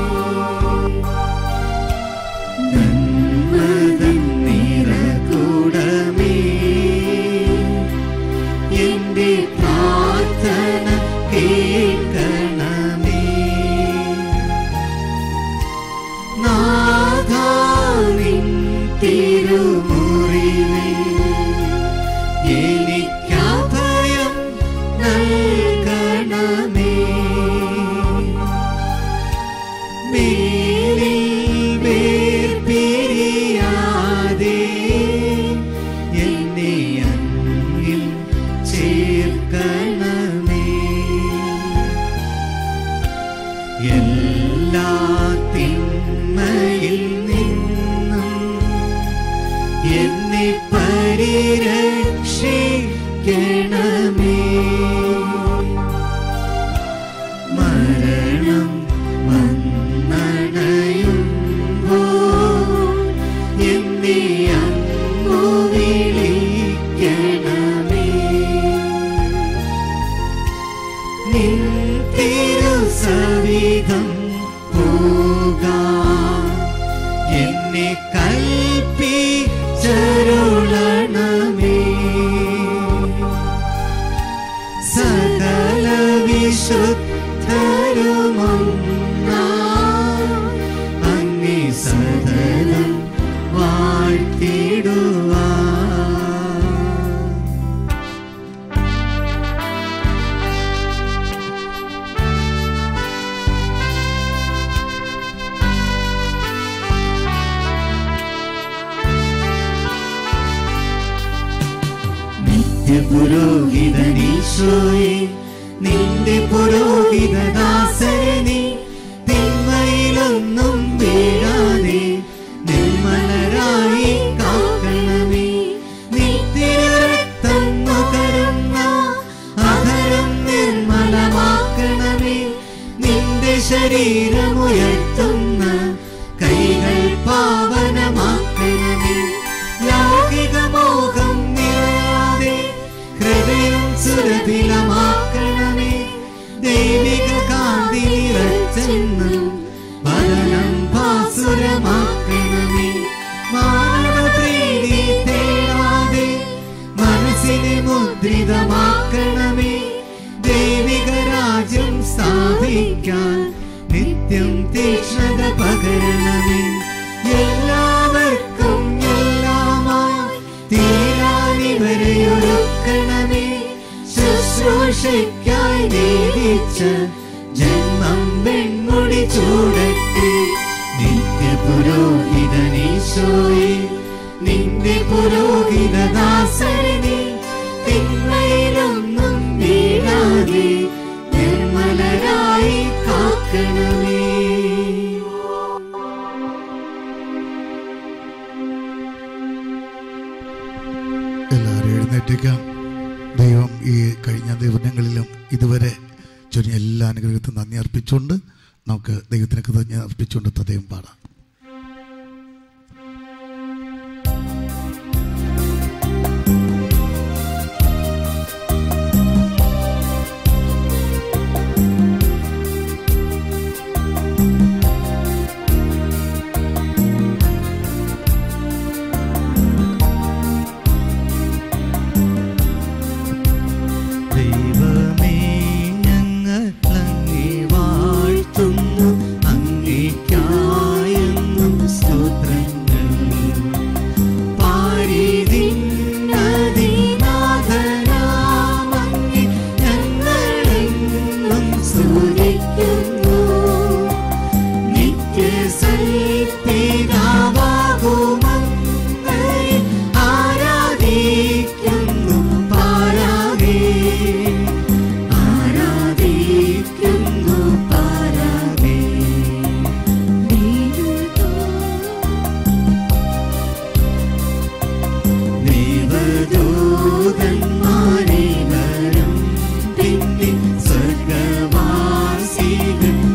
നന്മതൻ നിറകൂടമേ എന്റെ പ്രാർത്ഥന കേൾക്കണമേ നാഥാവിൻ തിരുമുറിവിൽ എനിക്കഭയം നൽകണമേ മേലിൽ വേർപിരിയാതെ എന്നെ അങ്ങിൽ ചേർക്കണമേ എല്ലാ തിന്മയിൽ നിന്നും എന്നെ പരിരക്ഷിക്കണമേ മരണം വന്നണയുമ്പോൾ എന്നെ അങ്ങു വിളിക്കണമേ നിൻ തിരുസവിധം പോകാം എന്നെ കൽപ്പിച്ചരുളണമേ സകല വിശുദ്ധരുമൊന്നാ അങ്ങേ സകലം വാഴ്ത്തിടുവാ നിത്യപുരോഹിതനീശോയെ നിന്റെ പുരോഹിതദാസരെ നീ തിന്മയിലൊന്നും വീഴാതെ നിർമ്മലരായി കാക്കണമേ നിത്യരക്തം നുകരുന്ന അധരം നിർമ്മലമാക്കണമേ നിന്റെ ശരീരമുയർത്തുന്ന കൈകൾ പാവനമാക്കണമേ ലൗകിക മോഹം നിറയാതെ ഹൃദയം സുരഭിലമാക്കണമേ ദൈവിക കാന്തി നിറച്ചെന്നും പല സഹിക്കാൻ നിത്യം തീക്ഷ്ണത പകരണമേ എല്ലാവർക്കും എല്ലാമായി തീരാനിവരെ ഒരുക്കണമേ ശുശ്രൂഷയ്ക്കായി നീതിച്ച ജന്മം വെൺമുടി ചൂടട്ടെ നിത്യപുരോഹിതനീശോയെ നിന്റെ പുരോഹിതദാസനെ തിന്മയിലൊന്നും വീഴാതെ നിർമ്മലരായി കാക്കണമേ എല്ലാവരും എഴുന്നേറ്റേക്കാം ദൈവം ഈ കഴിഞ്ഞ ദിവസങ്ങളിലും ഇതുവരെ ചൊരിഞ്ഞ എല്ലാ അനുഗ്രഹത്തിനും നന്ദി അർപ്പിച്ചുകൊണ്ട് നമുക്ക് ദൈവത്തിന് കൃതജ്ഞ അർപ്പിച്ചുകൊണ്ട് തദയം പാടാം ദൈവമേ ഞങ്ങൾ അങ്ങേ വാഴ്ത്തുന്നു അങ്ങേക്കായെന്നും സ്തോത്രങ്ങൾ പാരിതിന്നതിനാഥനാമങ്ങേ ഞങ്ങളെന്നും സ്തുതിക്കുന്നു നിത്യസൽപിതാവാകുമങ്ങയെ ആരാധിക്കുന്നു പാരാകേ ആരാധിക്കുന്നു പാരാകേ ദൈവദൂതന്മാരെ വരം പിന്നെ സ്വർഗവാസികൾ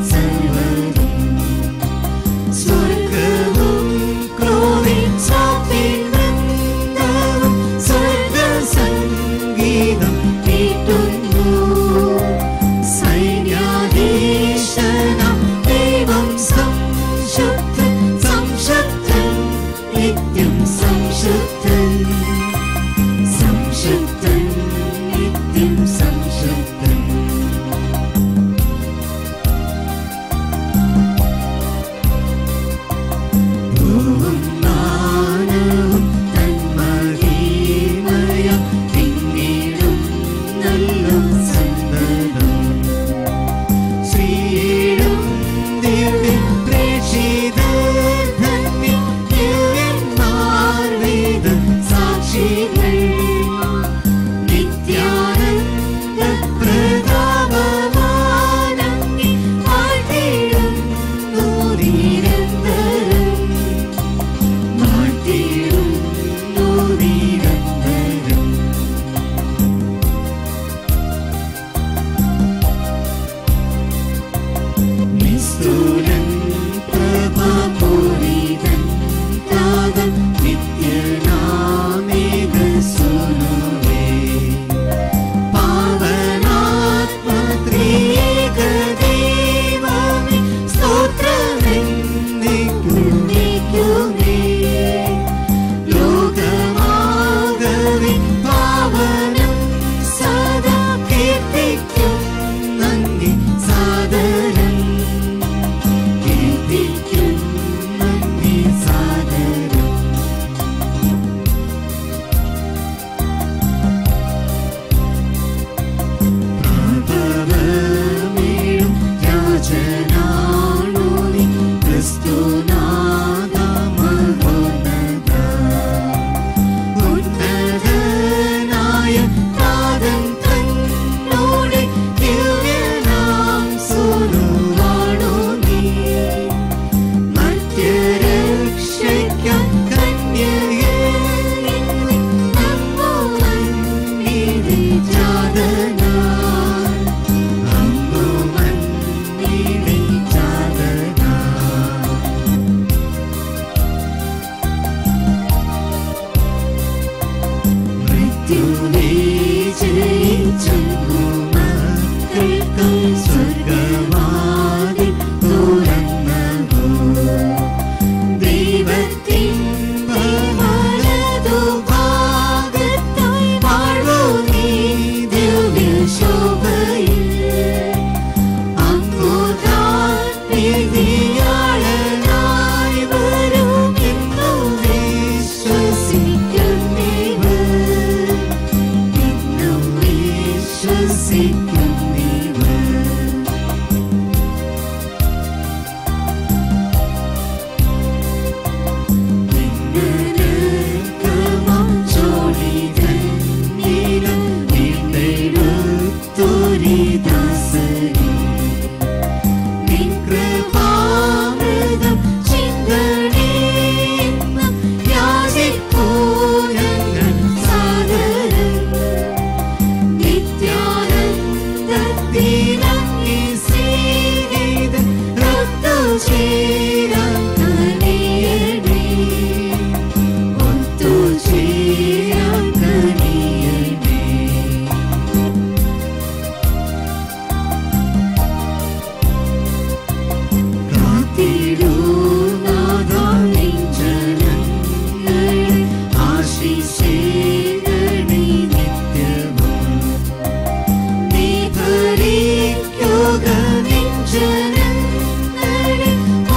ജനങ്ങളെ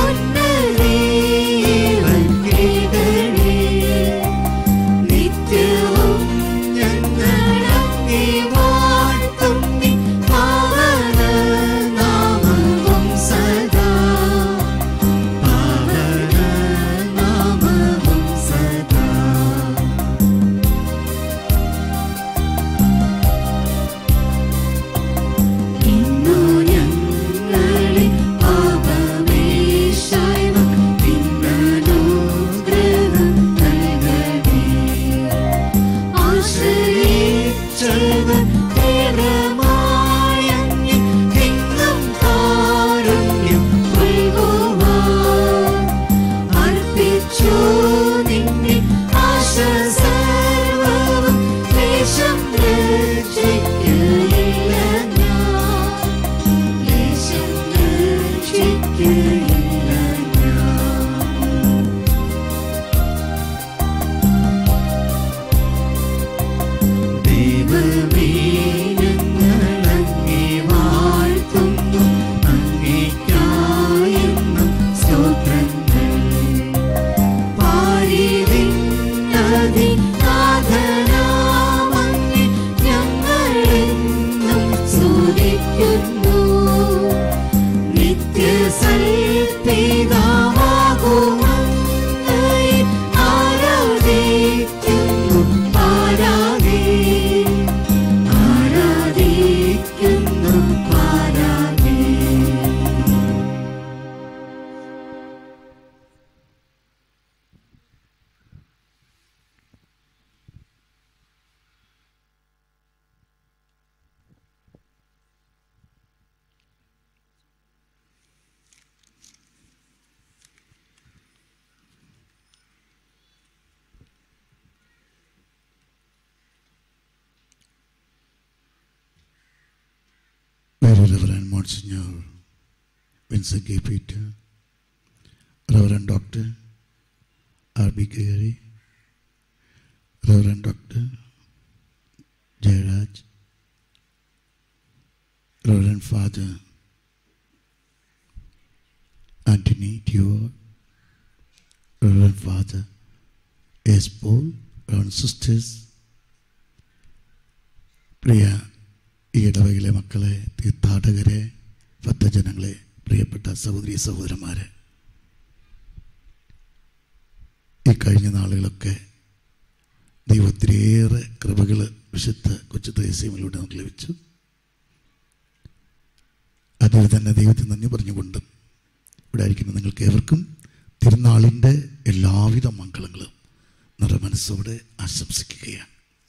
ഉന്നതീവൻ കീഴടേ. നിത്യവും ഞങ്ങളങ്ങേ വാഴ്ത്തും നീ പാവനനാമവും സദാ. പാവനനാമവും സദാ. ഇന്നു ഞങ്ങളെ പാപമേശായ്മ പിന്നനുഗ്രഹം നൽകണേ. ആശ്രയിച്ചവർ ദൃഢമായങ്ങിൽ എങ്ങും കാരുണ്യം പുൽകുവാൻ. അർപ്പിച്ചു നിന്നെ ആശ സർവ്വവും ലേശം രക്ഷിക്കയില്ല ഞാൻ. ലേശം രക്ഷിക്കയില്ല ഞാൻ. ദൈവമേ ഞങ്ങളങ്ങേ വാഴ്ത്തുന്നു അങ്ങേയ്ക്കായെന്നും സ്തോത്രങ്ങൾ പാരിതിന്നതിനാഥനാമങ്ങേ ഞങ്ങളെന്നും സ്തുതിക്കുന്നു നിത്യസൽപിതാവാകുമങ്ങയെ ആരാധിക്കുന്നു പാരാകെ ആരാധിക്കുന്നു പാരാകെ Very Reverend Monsignor Vincent K. Peter, Reverend Dr. R.B. Gary, Reverend Dr. Jairaj, Reverend Father Anthony Dior, Reverend Father S. Paul, Reverend Sisters, പ്രിയ ഈ ഇടവകയിലെ മക്കളെ തീർത്ഥാടകരെ ഭക്തജനങ്ങളെ പ്രിയപ്പെട്ട സഹോദരി സഹോദരന്മാരെ ഈ കഴിഞ്ഞ നാളുകളൊക്കെ ദൈവത്തിലേറെ കൃപകൾ വിശുദ്ധ കൊച്ചു ത്രേസ്യമിലൂടെ നമുക്ക് ലഭിച്ചു അതിൽ തന്നെ ദൈവത്തിന് നന്ദി പറഞ്ഞുകൊണ്ടും ഇവിടെ ആയിരിക്കുന്ന നിങ്ങൾക്ക് ഏവർക്കും തിരുനാളിൻ്റെ എല്ലാവിധ മംഗളങ്ങളും നിറമനസ്സോടെ ആശംസിക്കുകയാണ്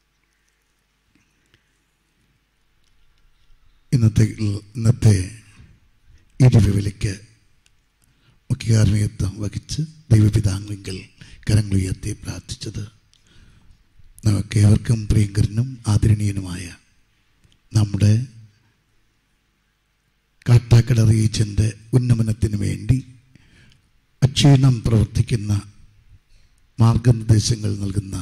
ഇന്നത്തെ ഇന്നത്തെ ഈ ദിവ്യവിളിക്ക് മുഖ്യകാർമ്മികത്വം വഹിച്ച് ദൈവപിതാംഗങ്ങൾ കരങ്ങൾ ഉയർത്തി പ്രാർത്ഥിച്ചത് നമുക്ക് ഏവർക്കും പ്രിയങ്കരനും ആദരണീയനുമായ നമ്മുടെ കാട്ടാക്കട റീജിയൻ്റെ ഉന്നമനത്തിന് വേണ്ടി അക്ഷീണം പ്രവർത്തിക്കുന്ന മാർഗനിർദ്ദേശങ്ങൾ നൽകുന്ന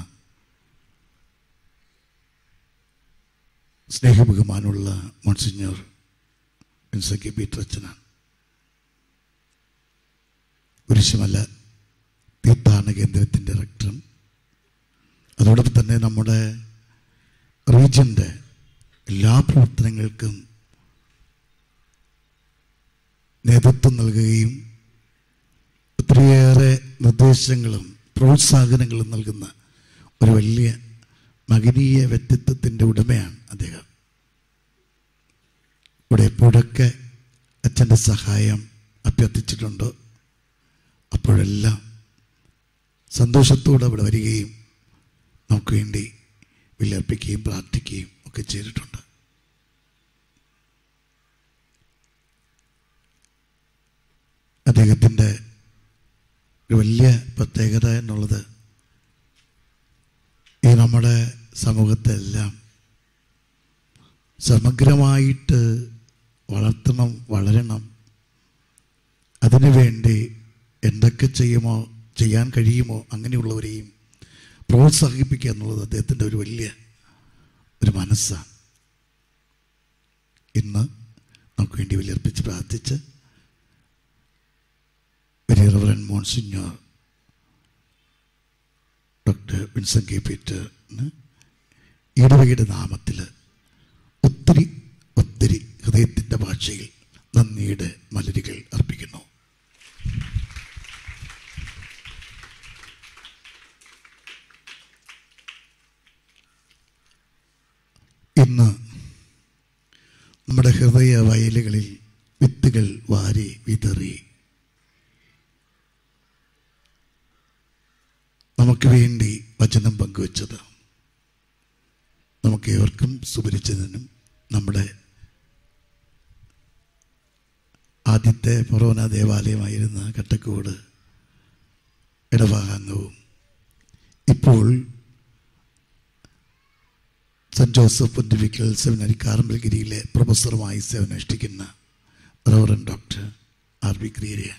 സ്നേഹബഹുമാനുള്ള മോൺസിഞ്ഞർ വിൻസക്കി പീറ്റർ അച്ഛനാണ് കുരിശുമല തീർത്ഥാടന കേന്ദ്രത്തിൻ്റെ ഡയറക്ടറും അതോടൊപ്പം തന്നെ നമ്മുടെ റീജിയൻ്റെ എല്ലാ പ്രവർത്തനങ്ങൾക്കും നേതൃത്വം നൽകുകയും ഒത്തിരിയേറെ നിർദ്ദേശങ്ങളും പ്രോത്സാഹനങ്ങളും നൽകുന്ന ഒരു വലിയ മകനീയ വ്യക്തിത്വത്തിൻ്റെ ഉടമയാണ് അദ്ദേഹം ഇവിടെ എപ്പോഴൊക്കെ അച്ഛൻ്റെ സഹായം അഭ്യർത്ഥിച്ചിട്ടുണ്ടോ അപ്പോഴെല്ലാം സന്തോഷത്തോടെ അവിടെ വരികയും നമുക്ക് വേണ്ടി വിലർപ്പിക്കുകയും പ്രാർത്ഥിക്കുകയും ഒക്കെ ചെയ്തിട്ടുണ്ട് അദ്ദേഹത്തിൻ്റെ ഒരു വലിയ പ്രത്യേകത എന്നുള്ളത് ഈ നമ്മുടെ സമൂഹത്തെല്ലാം സമഗ്രമായിട്ട് വളർത്തണം വളരണം അതിനുവേണ്ടി എന്തൊക്കെ ചെയ്യുമോ ചെയ്യാൻ കഴിയുമോ അങ്ങനെയുള്ളവരെയും പ്രോത്സാഹിപ്പിക്കുക എന്നുള്ളത് അദ്ദേഹത്തിൻ്റെ ഒരു വലിയ ഒരു മനസ്സാണ് ഇന്ന് നമുക്ക് വേണ്ടി വിലർപ്പിച്ച് പ്രാർത്ഥിക്കാം പ്രാർത്ഥിച്ച് very reverend monsignor doctor Vincent K പീറ്ററിന് ഇടവകയുടെ നാമത്തിൽ ഒത്തിരി ഒത്തിരി ഹൃദയത്തിൻ്റെ ഭാഷയിൽ നന്ദിയുടെ മലരുകൾ അർപ്പിക്കുന്നു ഇന്ന് നമ്മുടെ ഹൃദയ വയലുകളിൽ വിത്തുകൾ വാരി വിതറി നമുക്ക് വേണ്ടി വചനം പങ്കുവച്ചത് നമുക്ക് ഏവർക്കും സുപരിചിതനും നമ്മുടെ ആദ്യത്തെ ഫൊറോന ദേവാലയമായിരുന്ന കട്ടക്കോട് ഇടഭാഗാംഗവും ഇപ്പോൾ സെൻറ് ജോസഫ് പൊന്റിഫിക്കൽ സെമിനറി കാർമൽഗിരിയിലെ പ്രൊഫസറുമായി സേവനമനുഷ്ഠിക്കുന്ന റവറൻ ഡോക്ടർ ആർ വി ക്രിയരിയ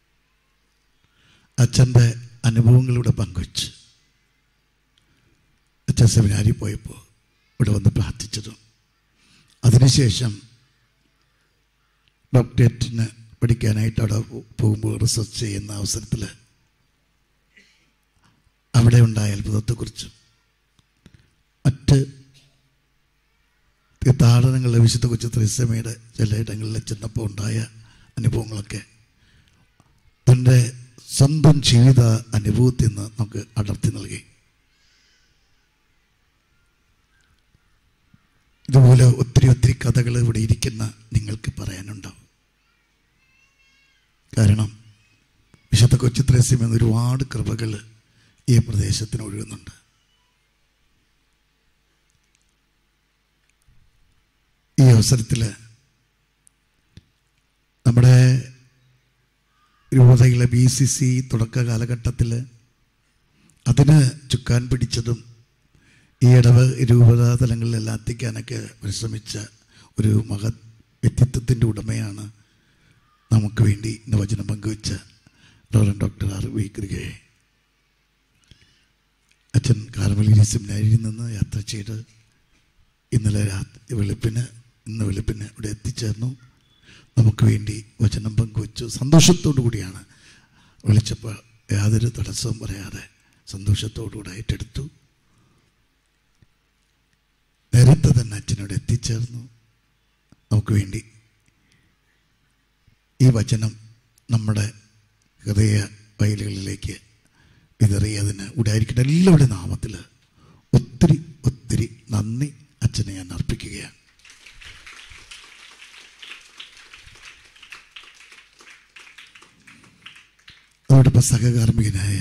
അച്ഛൻ്റെ അനുഭവങ്ങളിലൂടെ പങ്കുവച്ച് അച്ഛൻ സെമിനാരിൽ പോയപ്പോൾ ഇവിടെ വന്ന് പ്രാർത്ഥിച്ചതും അതിനുശേഷം ഡോക്ടറേറ്റിന് പഠിക്കാനായിട്ട് അവിടെ പോകുമ്പോൾ റിസർച്ച് ചെയ്യുന്ന അവസരത്തിൽ അവിടെ ഉണ്ടായ അത്ഭുതത്തെക്കുറിച്ചും മറ്റ് തീർത്ഥാടനങ്ങളുടെ വിശുദ്ധ കൊച്ചു ത്രിസമയുടെ ചില ഇടങ്ങളിൽ ചെന്നപ്പോൾ ഉണ്ടായ അനുഭവങ്ങളൊക്കെ തൻ്റെ സ്വന്തം ജീവിത അനുഭവത്തിൽ നിന്ന് നമുക്ക് അടർത്തി നൽകി ഇതുപോലെ ഒത്തിരി ഒത്തിരി കഥകൾ ഇവിടെ ഇരിക്കുന്ന നിങ്ങൾക്ക് പറയാനുണ്ടാവും കാരണം വിശുദ്ധ കൊച്ചു ത്രേസ്യം എന്ന ഒരുപാട് കൃപകൾ ഈ പ്രദേശത്തിന് ഒഴുകുന്നുണ്ട് ഈ അവസരത്തിൽ നമ്മുടെ രൂപതയിലെ ബി സി സി തുടക്ക കാലഘട്ടത്തിൽ അതിന് ചുക്കാൻ പിടിച്ചതും ഈ ഇടവ രൂപതാ തലങ്ങളിലെല്ലാം എത്തിക്കാനൊക്കെ പരിശ്രമിച്ച ഒരു മഹത് വ്യക്തിത്വത്തിൻ്റെ ഉടമയാണ് നമുക്ക് വേണ്ടി ഇന്ന് വചനം പങ്കുവച്ച ഡോറൻ ഡോക്ടർ ആർ വി ക്രികയെ അച്ഛൻ കാർമലീരി സെമിനാരിയിൽ നിന്ന് യാത്ര ചെയ്ത് ഇന്നലെ രാത്രി വെളുപ്പിന് ഇന്ന് വെളുപ്പിന് ഇവിടെ എത്തിച്ചേർന്നു നമുക്ക് വേണ്ടി വചനം പങ്കുവച്ചു സന്തോഷത്തോടു കൂടിയാണ് വിളിച്ചപ്പോൾ യാതൊരു തടസ്സവും പറയാതെ സന്തോഷത്തോടുകൂടെ ഏറ്റെടുത്തു നേരത്തെ തന്നെ അച്ഛനോട് എത്തിച്ചേർന്നു നമുക്ക് വേണ്ടി ഈ വചനം നമ്മുടെ ഹൃദയ വയലുകളിലേക്ക് വിതറിയതിന് ഉണ്ടായിരിക്കുന്ന എല്ലാവരുടെ നാമത്തിൽ ഒത്തിരി ഒത്തിരി നന്ദി അച്ഛനെ ഞാൻ അർപ്പിക്കുകയാണ് അതോടൊപ്പം സഹകാർമ്മികനായ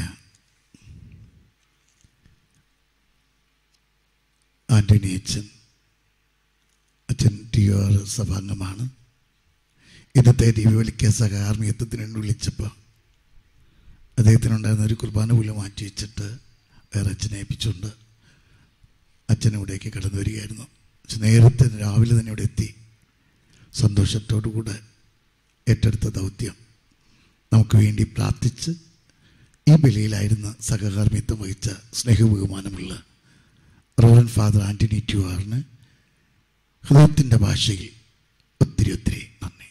ആൻ്റണി അച്ഛൻ അച്ഛൻ ടി ആർ സഭാംഗമാണ് ഇന്നത്തെ ദിവ്യവലിക്ക സഹകാർമ്മികത്വത്തിന് വേണ്ടി വിളിച്ചപ്പോൾ അദ്ദേഹത്തിനുണ്ടായിരുന്ന ഒരു കുർബാന പോലും മാറ്റി വെച്ചിട്ട് വേറെ അച്ഛനെ ഏൽപ്പിച്ചുകൊണ്ട് അച്ഛൻ ഇവിടേക്ക് കടന്നു വരികയായിരുന്നു പക്ഷെ നേരത്തെ രാവിലെ തന്നെ ഇവിടെ എത്തി സന്തോഷത്തോടു കൂടെ ഏറ്റെടുത്ത ദൗത്യം നമുക്ക് വേണ്ടി പ്രാർത്ഥിച്ച് ഈ ബലിയിലായിരുന്ന സഹകർമ്മിത്വം വഹിച്ച സ്നേഹബഹുമാനമുള്ള റോറൻ ഫാദർ ആൻ്റണി ട്യൂവാറിന് ഹൃദയത്തിൻ്റെ ഭാഷയിൽ ഒത്തിരി ഒത്തിരി നന്ദി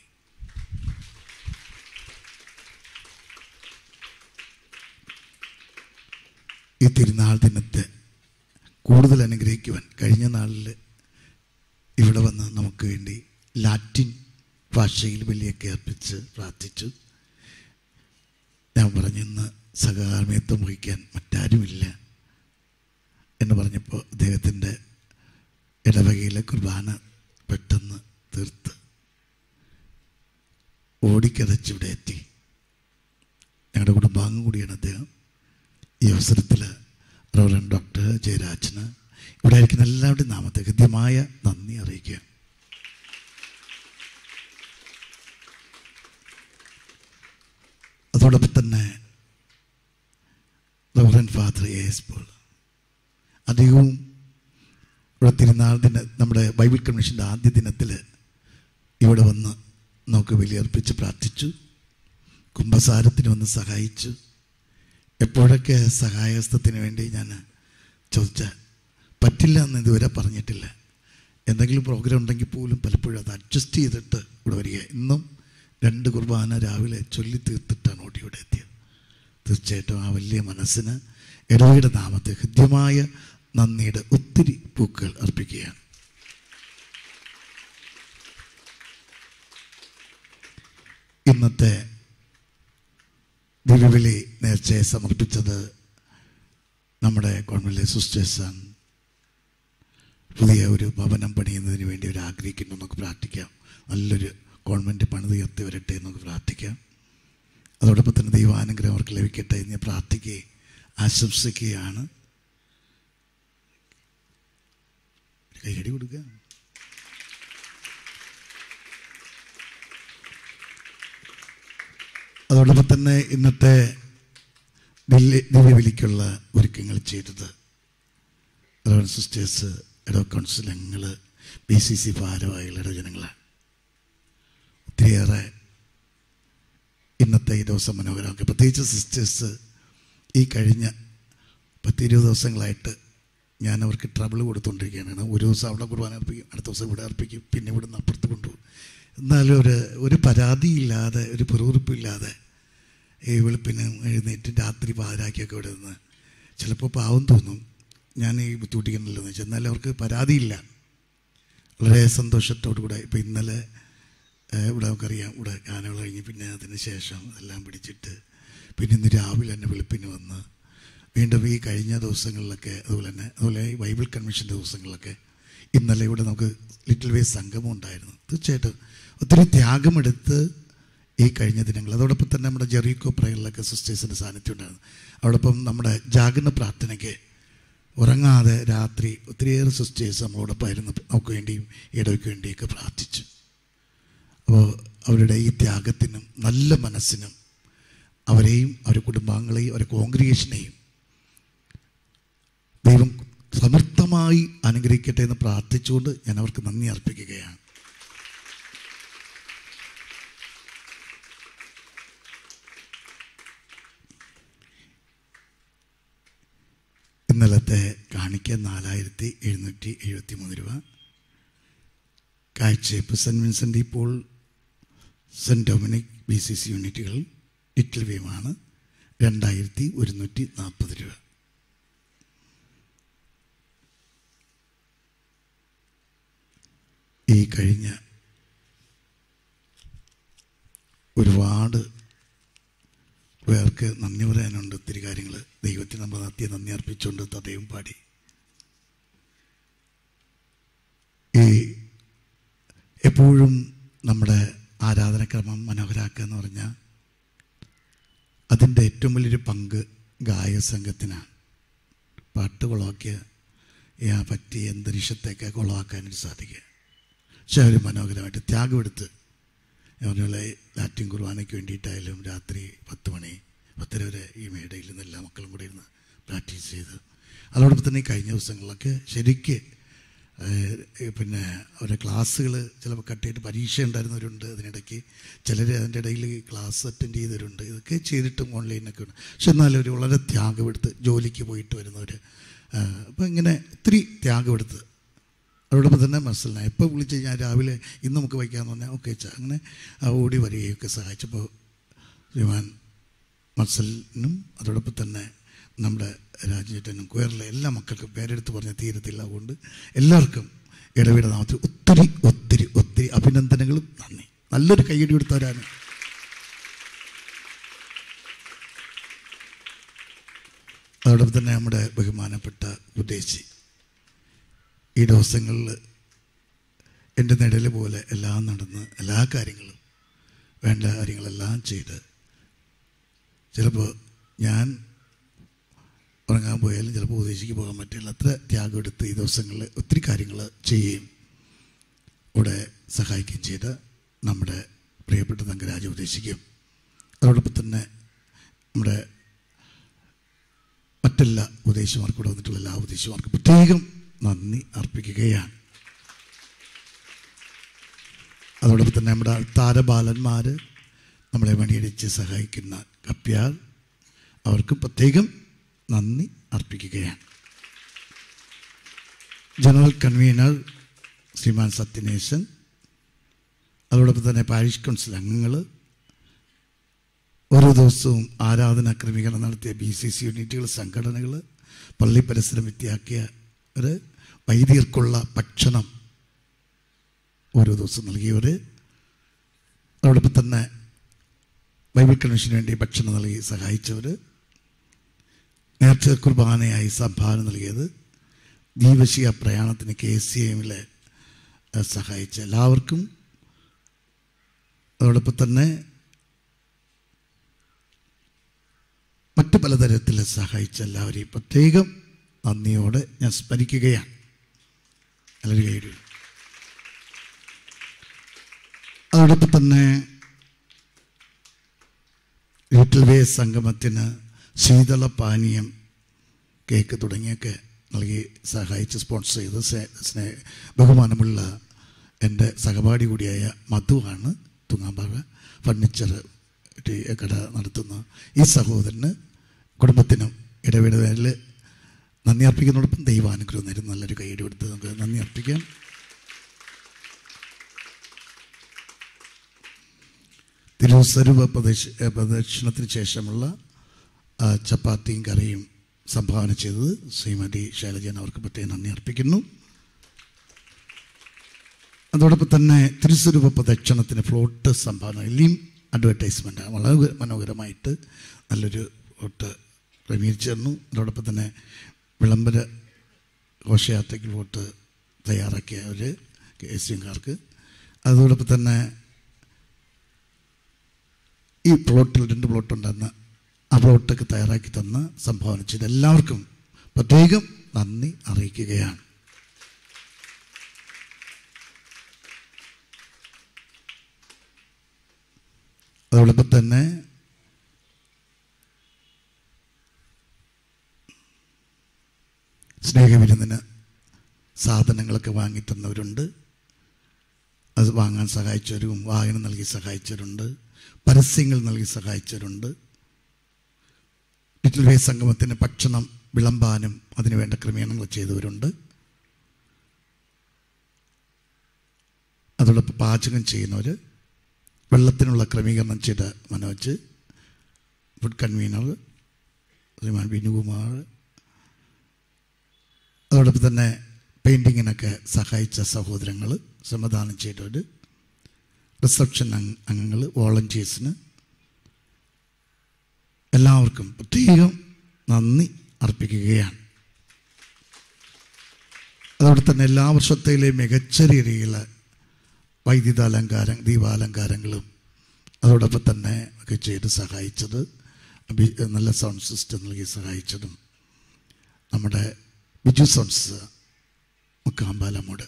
ഈ തിരുനാൾ ദിനത്തെ കൂടുതൽ അനുഗ്രഹിക്കുവാൻ കഴിഞ്ഞ നാളിൽ ഇവിടെ വന്ന് നമുക്ക് വേണ്ടി ലാറ്റിൻ ഭാഷയിൽ ബലിയൊക്കെ അർപ്പിച്ച് പ്രാർത്ഥിച്ചു ഞാൻ പറഞ്ഞു ഇന്ന് സഹകാർമ്മിത്വം വഹിക്കാൻ മറ്റാരുമില്ല എന്ന് പറഞ്ഞപ്പോൾ അദ്ദേഹത്തിൻ്റെ ഇടവകയിലെ കുർബാന പെട്ടെന്ന് തീർത്ത് ഓടിക്കതച്ചിവിടെ എത്തി ഞങ്ങളുടെ കുടുംബാംഗം കൂടിയാണ് അദ്ദേഹം ഈ അവസരത്തിൽ റവറൻ ഡോക്ടർ ജയരാജന് ഇവിടെ ആയിരിക്കുന്ന എല്ലാവരുടെയും നാമത്തെ ഹൃദ്യമായ നന്ദി അറിയിക്കുക അതോടൊപ്പം തന്നെ reverend father A S Paul അധികവും ഇവിടെ തിരുനാൾ ദിന നമ്മുടെ ബൈബിൾ കമ്മീഷൻ്റെ ആദ്യ ദിനത്തിൽ ഇവിടെ വന്ന് നമുക്ക് ബലിയർപ്പിച്ച് പ്രാർത്ഥിച്ചു കുംഭസാരത്തിന് വന്ന് സഹായിച്ചു എപ്പോഴൊക്കെ സഹായഹസ്തത്തിന് വേണ്ടി ഞാൻ ചോദിച്ച പറ്റില്ല എന്ന് ഇതുവരെ പറഞ്ഞിട്ടില്ല എന്തെങ്കിലും പ്രോഗ്രാം ഉണ്ടെങ്കിൽ പോലും പലപ്പോഴും അത് അഡ്ജസ്റ്റ് ചെയ്തിട്ട് ഇവിടെ വരിക ഇന്നും രണ്ട് കുർബാന രാവിലെ ചൊല്ലി തീർത്തിട്ടാണ് ഓടി ഇവിടെ എത്തിയത് തീർച്ചയായിട്ടും ആ വലിയ മനസ്സിന് ഇടവയുടെ നാമത്തെ ഹൃദ്യമായ നന്ദിയുടെ ഒത്തിരി പൂക്കൾ അർപ്പിക്കുകയാണ് ഇന്നത്തെ ദിവ്യബലി നേർച്ചയെ സമർപ്പിച്ചത് നമ്മുടെ കോൺവെല്ലെ സിസ്റ്റേഴ്സാണ് പുതിയ ഒരു ഭവനം പണിയുന്നതിന് വേണ്ടി അവർ ആഗ്രഹിക്കുന്നു നമുക്ക് പ്രാർത്ഥിക്കാം നല്ലൊരു ഗവൺമെൻറ് പണിത് ഉയർത്തി വരട്ടെ എന്ന് നമുക്ക് പ്രാർത്ഥിക്കാം അതോടൊപ്പം തന്നെ ദൈവാനുഗ്രഹം അവർക്ക് ലഭിക്കട്ടെ എന്ന് ഞാൻ പ്രാർത്ഥിക്കുകയും ആശംസിക്കുകയാണ് ഒരു കൈയടി കൊടുക്കുക അതോടൊപ്പം തന്നെ ഇന്നത്തെ ദിവ്യ ദിവ്യബലിക്കുള്ള ഒരുക്കങ്ങൾ ചെയ്തത് റവൻ സിസ്റ്റേഴ്സ് ഇടവ കൗൺസിൽ അംഗങ്ങൾ ബി സി സി ഭാരവാഹികൾ ഇടവജനങ്ങളാണ് ഒത്തിരിയേറെ ഇന്നത്തെ ഈ ദിവസം മനോഹരമാക്കി പ്രത്യേകിച്ച് സിസ്റ്റേഴ്സ് ഈ കഴിഞ്ഞ പത്തിരുപത് ദിവസങ്ങളായിട്ട് ഞാൻ അവർക്ക് ട്രബിൾ കൊടുത്തുകൊണ്ടിരിക്കുകയാണ് കാരണം ഒരു ദിവസം അവിടെ കുർബാന അർപ്പിക്കും അടുത്ത ദിവസം ഇവിടെ അർപ്പിക്കും പിന്നെ ഇവിടെ നിന്ന് അപ്പുറത്ത് കൊണ്ടുപോകും എന്നാലും ഒരു ഒരു പരാതിയില്ലാതെ ഒരു പിറുപിറുപ്പില്ലാതെ ഈ വെളുപ്പിന് എഴുന്നേറ്റ് രാത്രി പാതിരാക്കിയൊക്കെ ഇവിടെ നിന്ന് ചിലപ്പോൾ പാവം തോന്നും ഞാൻ ഈ ബുദ്ധിമുട്ടിക്കണമല്ലോ എന്ന് വെച്ചാൽ എന്നാലും അവർക്ക് പരാതിയില്ല വളരെ സന്തോഷത്തോടു കൂടെ ഇപ്പം ഇന്നലെ ഏഹ്, ഇവിടെ നമുക്കറിയാം ഇവിടെ ഗാനങ്ങൾ കഴിഞ്ഞ് പിന്നെ അതിന് ശേഷം എല്ലാം പിടിച്ചിട്ട് പിന്നെ ഇന്ന് രാവിലെ തന്നെ വെളുപ്പിന് വന്ന് വീണ്ടും ഈ കഴിഞ്ഞ ദിവസങ്ങളിലൊക്കെ അതുപോലെ തന്നെ അതുപോലെ ഈ ബൈബിൾ കൺവെൻഷൻ ദിവസങ്ങളിലൊക്കെ ഇന്നലെ ഇവിടെ നമുക്ക് ലിറ്റിൽ വേ സംഗമം ഉണ്ടായിരുന്നു തീർച്ചയായിട്ടും ഒത്തിരി ത്യാഗമെടുത്ത് ഈ കഴിഞ്ഞ ദിനങ്ങൾ അതോടൊപ്പം തന്നെ നമ്മുടെ ജെറീക്കോ പ്രയറിലൊക്കെ സിസ്റ്റേഴ്സിൻ്റെ സാന്നിധ്യം ഉണ്ടായിരുന്നു അതോടൊപ്പം നമ്മുടെ ജാഗരണ പ്രാർത്ഥനയ്ക്ക് ഉറങ്ങാതെ രാത്രി ഒത്തിരിയേറെ സിസ്റ്റേഴ്സ് നമ്മളോടൊപ്പമായിരുന്നു നമുക്ക് വേണ്ടിയും ഇടവയ്ക്ക് വേണ്ടിയൊക്കെ പ്രാർത്ഥിച്ചു അപ്പോൾ അവരുടെ ഈ ത്യാഗത്തിനും നല്ല മനസ്സിനും അവരെയും അവരുടെ കുടുംബാംഗങ്ങളെയും അവരുടെ കോൺഗ്രിഗേഷനെയും ദൈവം സമർത്ഥമായി അനുഗ്രഹിക്കട്ടെ എന്ന് പ്രാർത്ഥിച്ചുകൊണ്ട് ഞാൻ അവർക്ക് നന്ദി അർപ്പിക്കുകയാണ് ഇന്നലത്തെ കാണിക്ക നാലായിരത്തി എഴുന്നൂറ്റി എഴുപത്തി മൂന്ന് രൂപ കാഴ്ചയപ്പ് സെൻറ്റ് വിൻസെൻ്റ് ഇപ്പോൾ saint Dominic B C C യൂണിറ്റുകൾ ലിറ്റിൽ വ്യൂമാണ് രണ്ടായിരത്തി ഒരുന്നൂറ്റി നാൽപ്പത് രൂപ ഈ കഴിഞ്ഞ ഒരുപാട് പേർക്ക് നന്ദി പറയാനുണ്ട് ഒത്തിരി കാര്യങ്ങൾ ദൈവത്തിന് നമ്മൾ നടത്തിയ നന്ദി അർപ്പിച്ചുകൊണ്ട് തതയും പാടി ഈ എപ്പോഴും നമ്മുടെ ആരാധനക്രമം മനോഹരാക്കുക എന്ന് പറഞ്ഞാൽ അതിൻ്റെ ഏറ്റവും വലിയൊരു പങ്ക് ഗായക സംഘത്തിനാണ് പാട്ട് കൊളവാക്കിയ ആ പറ്റിയ അന്തരീക്ഷത്തേക്ക് കൊളവാക്കാനായിട്ട് സാധിക്കുക പക്ഷെ അവർ മനോഹരമായിട്ട് ത്യാഗമെടുത്ത് ഞാൻ പറഞ്ഞ പോലെ ലാറ്റിൻ കുർബാനയ്ക്ക് വേണ്ടിയിട്ടായാലും രാത്രി പത്ത് മണി പത്തര വരെ ഈ മേടയിൽ നിന്ന് എല്ലാ മക്കളും കൂടെ ഇരുന്ന് പ്രാക്ടീസ് ചെയ്ത് അതോടൊപ്പം തന്നെ ഈ കഴിഞ്ഞ ദിവസങ്ങളിലൊക്കെ ശരിക്ക് ഏഹ്, പിന്നെ അവരുടെ ക്ലാസ്സുകൾ ചിലപ്പോൾ കട്ട് ചെയ്തിട്ട് പരീക്ഷ ഉണ്ടായിരുന്നവരുണ്ട് അതിനിടയ്ക്ക് ചിലർ അതിൻ്റെ ഇടയിൽ ക്ലാസ് അറ്റൻഡ് ചെയ്തവരുണ്ട് ഇതൊക്കെ ചെയ്തിട്ടും ഓൺലൈനൊക്കെ ഉണ്ട് പക്ഷെ എന്നാലും ഒരു വളരെ ത്യാഗമെടുത്ത് ജോലിക്ക് പോയിട്ട് വരുന്നവർ അപ്പോൾ ഇങ്ങനെ ഒത്തിരി ത്യാഗമെടുത്ത് അതോടൊപ്പം തന്നെ മനസ്സിലായി എപ്പോൾ വിളിച്ച് കഴിഞ്ഞാൽ രാവിലെ ഇന്ന് നമുക്ക് വയ്ക്കാമെന്ന് പറഞ്ഞാൽ ഓക്കെ ചാ അങ്ങനെ ആ ഓടി വരികയൊക്കെ സഹായിച്ചപ്പോൾ ശ്രീമാൻ മത്സലിനും അതോടൊപ്പം തന്നെ നമ്മുടെ രാജേട്ടനും കുയറിലെ എല്ലാ മക്കൾക്കും പേരെടുത്ത് പറഞ്ഞ തീരത്തില്ല അതുകൊണ്ട് എല്ലാവർക്കും ഇടവേട നാമത്തിൽ ഒത്തിരി ഒത്തിരി ഒത്തിരി അഭിനന്ദനങ്ങളും നന്ദി നല്ലൊരു കൈയടി കൊടുത്തവരാണ് അതോടൊപ്പം തന്നെ നമ്മുടെ ബഹുമാനപ്പെട്ട ഉദ്ദേശി ഈ ദിവസങ്ങളിൽ എൻ്റെ നിഴൽ പോലെ എല്ലാം നടന്ന് എല്ലാ കാര്യങ്ങളും വേണ്ട കാര്യങ്ങളെല്ലാം ചെയ്ത് ചിലപ്പോൾ ഞാൻ ഉറങ്ങാൻ പോയാലും ചിലപ്പോൾ ഉദ്ദേശിക്ക് പോകാൻ പറ്റില്ല അത്ര ത്യാഗം എടുത്ത് ഈ ദിവസങ്ങളിൽ ഒത്തിരി കാര്യങ്ങൾ ചെയ്യുകയും ഇവിടെ സഹായിക്കുകയും ചെയ്ത് നമ്മുടെ പ്രിയപ്പെട്ട തങ്കരാജ് ഉപദേശിക്കും അതോടൊപ്പം തന്നെ നമ്മുടെ മറ്റെല്ലാ ഉപദേശിമാർക്കും ഇവിടെ വന്നിട്ടുള്ള എല്ലാ ഉപദേശിമാർക്കും പ്രത്യേകം നന്ദി അർപ്പിക്കുകയാണ് അതോടൊപ്പം തന്നെ നമ്മുടെ താരബാലന്മാർ നമ്മളെ മണിയടിച്ച് സഹായിക്കുന്ന കപ്യാർ അവർക്ക് പ്രത്യേകം നന്ദി അർപ്പിക്കുകയാണ് ജനറൽ കൺവീനർ ശ്രീമാൻ സത്യനേശൻ അതോടൊപ്പം തന്നെ പാരിഷ് കൗൺസിൽ അംഗങ്ങൾ ഓരോ ദിവസവും ആരാധന ക്രമീകരണം നടത്തിയ ബി സി സി യൂണിറ്റുകൾ സംഘടനകൾ പള്ളി പരിസരം വൃത്തിയാക്കിയ ഒരു വൈദികർക്കുള്ള ഭക്ഷണം ഓരോ ദിവസം നൽകിയവർ അതോടൊപ്പം തന്നെ ബൈബിൾ കൺവെൻഷന് വേണ്ടി ഭക്ഷണം നൽകി സഹായിച്ചവർ നേർച്ച കുർബാനയായി സംഭാവന നൽകിയത് ദീപശിക പ്രയാണത്തിന് കെ സി എമ്മിലെ സഹായിച്ച എല്ലാവർക്കും അതോടൊപ്പം തന്നെ മറ്റു പലതരത്തിൽ സഹായിച്ച എല്ലാവരെയും പ്രത്യേകം നന്ദിയോടെ ഞാൻ സ്മരിക്കുകയാണ് എല്ലാവരും കൈയ്യടി. അതോടൊപ്പം തന്നെ ലിറ്റിൽ വേ സംഗമത്തിന് ശീതള പാനീയം കേക്ക് തുടങ്ങിയൊക്കെ നൽകി സഹായിച്ച് സ്പോൺസർ ചെയ്ത് സ്നേ- സ്നേ ബഹുമാനമുള്ള എൻ്റെ സഹപാഠി കൂടിയായ മധുവാണ് തുങ്ങാമ്പാറ ഫർണിച്ചർ ടി- കട നടത്തുന്ന ഈ സഹോദരന് കുടുംബത്തിനും ഇടപെടലിൽ നന്ദി അർപ്പിക്കുന്നതോടൊപ്പം ദൈവാനുഗ്രഹം നേരം നല്ലൊരു കൈയ്യടി കൊടുത്ത് നമുക്ക് നന്ദി അർപ്പിക്കാം തിരുസ്വരൂപ പ്രദേശ പ്രദക്ഷിണത്തിന് ശേഷമുള്ള ആ, ചപ്പാത്തിയും കറിയും സംഭാവന ചെയ്തത് ശ്രീമതി ശൈലജൻ അവർക്ക് പ്രത്യേകം നന്ദി അർപ്പിക്കുന്നു അതോടൊപ്പം തന്നെ തിരുസ്വരൂപ പ്രദക്ഷിണത്തിന് ഫ്ലോട്ട് സംഭാവന എല്ലാം അഡ്വർടൈസ്മെൻ്റ് വളരെ മനോഹരമായിട്ട് നല്ലൊരു ഫ്ലോട്ട് ക്രമീകരിച്ചു തന്നു അതോടൊപ്പം തന്നെ വിളംബര ഘോഷയാത്രയ്ക്ക് ഫ്ലോട്ട് തയ്യാറാക്കിയ ഒരു കെ എസ് യുക്കാർക്ക് അതോടൊപ്പം തന്നെ ഈ പ്ലോട്ടിൽ രണ്ട് പ്ലോട്ട് ഉണ്ടെന്ന് ആ പ്ലോട്ടൊക്കെ തയ്യാറാക്കി തന്ന് സംഭാവന ചെയ്ത എല്ലാവർക്കും പ്രത്യേകം നന്ദി അറിയിക്കുകയാണ് അതോടൊപ്പം തന്നെ സ്നേഹവിരുന്നിന് സാധനങ്ങളൊക്കെ വാങ്ങിത്തന്നവരുണ്ട് അത് വാങ്ങാൻ സഹായിച്ചവരും വാഹനം നൽകി സഹായിച്ചവരുണ്ട് പരസ്യങ്ങൾ നൽകി സഹായിച്ചവരുണ്ട് ലിറ്റിൽ വേ സംഗമത്തിന് ഭക്ഷണം വിളമ്പാനും അതിനുവേണ്ട ക്രമീകരണങ്ങൾ ചെയ്തവരുണ്ട് അതോടൊപ്പം പാചകം ചെയ്യുന്നവർ വെള്ളത്തിനുള്ള ക്രമീകരണം ചെയ്ത മനോജ് ഫുഡ് കൺവീനർ ശ്രീമാൻ വിനുകുമാർ അതോടൊപ്പം തന്നെ പെയിൻറ്റിങ്ങിനൊക്കെ സഹായിച്ച സഹോദരങ്ങൾ ശ്രമദാനം ചെയ്തവർ റിസപ്ഷൻ അംഗങ്ങൾ വോളണ്ടിയേഴ്സിന് എല്ലാവർക്കും പ്രത്യേകം നന്ദി അർപ്പിക്കുകയാണ് അതോടെ തന്നെ എല്ലാ വർഷത്തിലെയും മികച്ച രീതിയിലുള്ള വൈദ്യുതാലങ്കാരം ദീപാലങ്കാരങ്ങളും അതോടൊപ്പം തന്നെ ഒക്കെ ചെയ്ത് സഹായിച്ചത് ബി- നല്ല സൗണ്ട് സിസ്റ്റം നൽകി സഹായിച്ചതും നമ്മുടെ ബിജു സൗണ്ട്സ് മുക്കാമ്പാലമോട്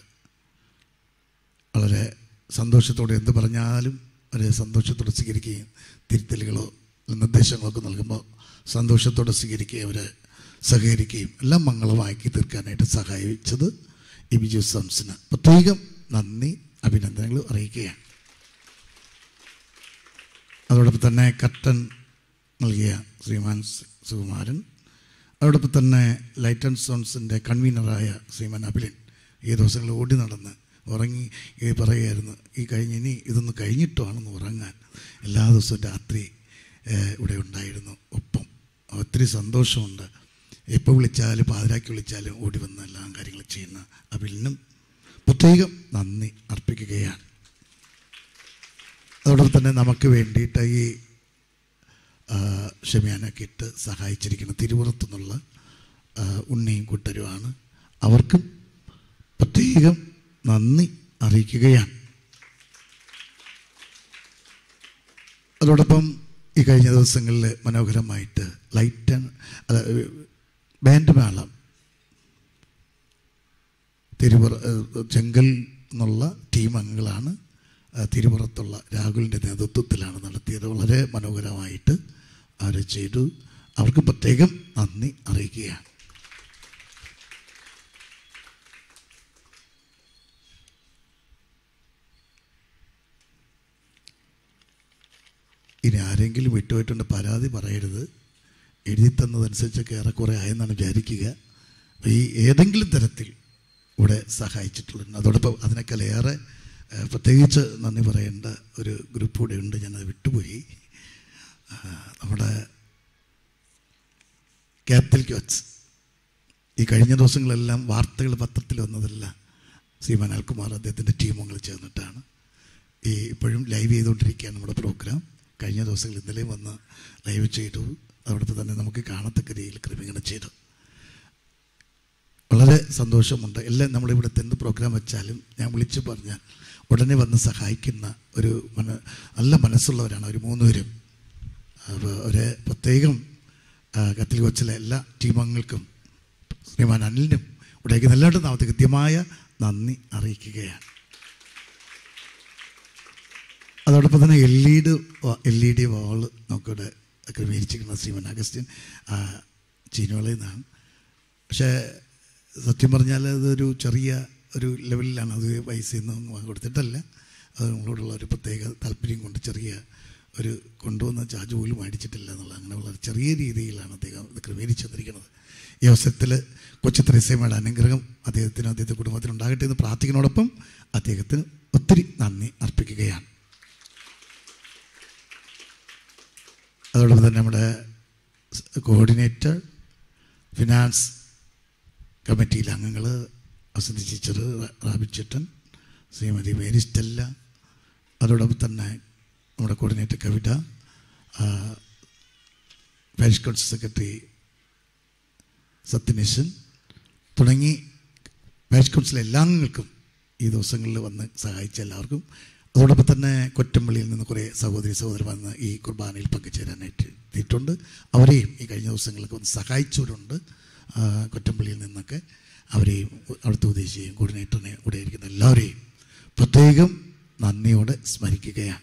വളരെ സന്തോഷത്തോടെ എന്ത് പറഞ്ഞാലും വളരെ സന്തോഷത്തോടെ സ്വീകരിക്കുകയും തിരുത്തലുകളോ നിർദ്ദേശങ്ങളൊക്കെ നൽകുമ്പോൾ സന്തോഷത്തോടെ സ്വീകരിക്കുകയും അവരെ സഹകരിക്കുകയും എല്ലാം മംഗളമാക്കി തീർക്കാനായിട്ട് സഹായിച്ചത് ഈ ബിജു സംസിന് പ്രത്യേകം നന്ദി അഭിനന്ദനങ്ങൾ അറിയിക്കുകയാണ് അതോടൊപ്പം തന്നെ കട്ടൻ നൽകിയ ശ്രീമാൻ സു- സുകുമാരൻ അതോടൊപ്പം തന്നെ ലൈറ്റ് ആൻഡ് സോൺസിൻ്റെ കൺവീനറായ ശ്രീമാൻ അഭിലൻ ഈ ദിവസങ്ങളിൽ ഓടി നടന്ന് ഉറങ്ങി ഈ പറയുമായിരുന്നു ഈ കഴിഞ്ഞ് ഇനി ഇതൊന്ന് കഴിഞ്ഞിട്ട് വേണമെന്ന് ഉറങ്ങാൻ എല്ലാ ദിവസവും രാത്രി ഏഹ്, ഇവിടെ ഉണ്ടായിരുന്നു ഒപ്പം ഒത്തിരി സന്തോഷമുണ്ട് എപ്പോൾ വിളിച്ചാലും പാതിരാക്കി വിളിച്ചാലും ഓടി വന്ന് എല്ലാ കാര്യങ്ങളും ചെയ്യുന്ന അഭിലിനും പ്രത്യേകം നന്ദി അർപ്പിക്കുകയാണ് അതോടൊപ്പം തന്നെ നമുക്ക് വേണ്ടിയിട്ട് ഈ ആ, ഷമിയാനൊക്കെ ഇട്ട് സഹായിച്ചിരിക്കുന്ന തിരുവുറത്തു നിന്നുള്ള ആ, ഉണ്ണിയും കൂട്ടരുമാണ് അവർക്കും പ്രത്യേകം നന്ദി അറിയിക്കുകയാണ് അതോടൊപ്പം ഈ കഴിഞ്ഞ ദിവസങ്ങളിൽ മനോഹരമായിട്ട് ലൈറ്റ് ആൻഡ് അല്ല ബാൻഡ് മേളം തിരുവറ ഏഹ് ചെങ്കൽ എന്നുള്ള ടീം അംഗങ്ങളാണ് ആ, തിരുവറത്തുള്ള രാഹുലിൻ്റെ നേതൃത്വത്തിലാണ് നടത്തിയത് വളരെ മനോഹരമായിട്ട് അവർ ചെയ്തു അവർക്ക് പ്രത്യേകം നന്ദി അറിയിക്കുകയാണ് ഇനി ആരെങ്കിലും വിട്ടുപോയിട്ടുണ്ട് പരാതി പറയരുത് എഴുതി തന്നതനുസരിച്ചൊക്കെ ഏറെക്കുറെ ആയെന്നാണ് വിചാരിക്കുക അപ്പോൾ ഈ ഏതെങ്കിലും തരത്തിൽ ഇവിടെ സഹായിച്ചിട്ടുള്ളത് അതോടൊപ്പം അതിനേക്കാൾ ഏറെ ഏഹ്, പ്രത്യേകിച്ച് നന്ദി പറയേണ്ട ഒരു ഗ്രൂപ്പ് കൂടെ ഉണ്ട് ഞാനത് വിട്ടുപോയി ആ, നമ്മുടെ ക്യാപിറ്റൽ ക്യോറ്റ്സ് ഈ കഴിഞ്ഞ ദിവസങ്ങളെല്ലാം വാർത്തകൾ പത്രത്തിൽ വന്നതെല്ലാം ശ്രീമാൻ അൽകുമാർ അദ്ദേഹത്തിൻ്റെ ടീമുകൾ ചേർന്നിട്ടാണ് ഈ ഇപ്പോഴും ലൈവ് ചെയ്തുകൊണ്ടിരിക്കുകയാണ് നമ്മുടെ പ്രോഗ്രാം കഴിഞ്ഞ ദിവസങ്ങൾ ഇന്നലെയും വന്ന് ലൈവ് ചെയ്തു അവിടുത്തെ തന്നെ നമുക്ക് കാണത്തക്ക രീതിയിൽ ക്രമീകരണം ചെയ്തു വളരെ സന്തോഷമുണ്ട് എല്ലാം നമ്മളിവിടുത്തെ എന്ത് പ്രോഗ്രാം വെച്ചാലും ഞാൻ വിളിച്ചു പറഞ്ഞാൽ ഉടനെ വന്ന് സഹായിക്കുന്ന ഒരു മന നല്ല മനസ്സുള്ളവരാണ് ഒരു മൂന്നുപേരും അപ്പോൾ ഒരു പ്രത്യേകം ആ, കത്തിൽ കൊച്ചിലെ എല്ലാ ടീമംഗങ്ങൾക്കും ശ്രീമാൻ അനിലിനും ഇവിടേക്ക് എല്ലാവരുടെ നാമത്തിൽ കൃത്യമായ നന്ദി അറിയിക്കുകയാണ് അതോടൊപ്പം തന്നെ L E D L E D wall നമുക്കിവിടെ ക്രമീകരിച്ചിരിക്കുന്ന ശ്രീമൻ അഗസ്റ്റിൻ ആ, ചീനോളയിൽ നിന്നാണ് പക്ഷേ സത്യം പറഞ്ഞാൽ അതൊരു ചെറിയ ഒരു ലെവലിലാണ് അത് പൈസ ഒന്നും കൊടുത്തിട്ടല്ല അത് നമ്മളോടുള്ള ഒരു പ്രത്യേക താല്പര്യം കൊണ്ട് ചെറിയ ഒരു കൊണ്ടുവന്ന ചാർജ് പോലും മേടിച്ചിട്ടില്ല എന്നുള്ള അങ്ങനെ വളരെ ചെറിയ രീതിയിലാണ് അദ്ദേഹം ഇത് ക്രമീകരിച്ചു തന്നിരിക്കുന്നത് ഈ അവസരത്തിൽ കൊച്ചു ത്രേസ്യമ്മയുടെ അനുഗ്രഹം അദ്ദേഹത്തിനും അദ്ദേഹത്തെ കുടുംബത്തിനും ഉണ്ടാകട്ടെ എന്ന് പ്രാർത്ഥിക്കുന്നതോടൊപ്പം അദ്ദേഹത്തിന് ഒത്തിരി നന്ദി അർപ്പിക്കുകയാണ് അതോടൊപ്പം തന്നെ നമ്മുടെ കോർഡിനേറ്റർ ഫിനാൻസ് കമ്മിറ്റിയിലെ അംഗങ്ങൾ വസന്തി ടീച്ചർ റാബിച്ചേട്ടൻ ശ്രീമതി മേരി സ്റ്റെല്ല അതോടൊപ്പം തന്നെ നമ്മുടെ coordinator Kavitha parish council secretary Sathyanesan തുടങ്ങി പാരിഷ് കൗൺസിലെ എല്ലാ അംഗങ്ങൾക്കും ഈ ദിവസങ്ങളിൽ വന്ന് സഹായിച്ച എല്ലാവർക്കും അതോടൊപ്പം തന്നെ കൊറ്റമ്പള്ളിയിൽ നിന്ന് കുറേ സഹോദരി സഹോദരൻ വന്ന് ഈ കുർബാനയിൽ പങ്കുചേരാനായിട്ട് എത്തിയിട്ടുണ്ട് അവരെയും ഈ കഴിഞ്ഞ ദിവസങ്ങളിലൊക്കെ വന്ന് സഹായിച്ചവരുണ്ട് ആ, കൊറ്റമ്പള്ളിയിൽ നിന്നൊക്കെ അവരെയും അവിടുത്തെ ഉദ്ദേശിയെയും കോർഡിനേറ്ററിനെ ഇവിടെ ഇരിക്കുന്ന എല്ലാവരെയും പ്രത്യേകം നന്ദിയോടെ സ്മരിക്കുകയാണ്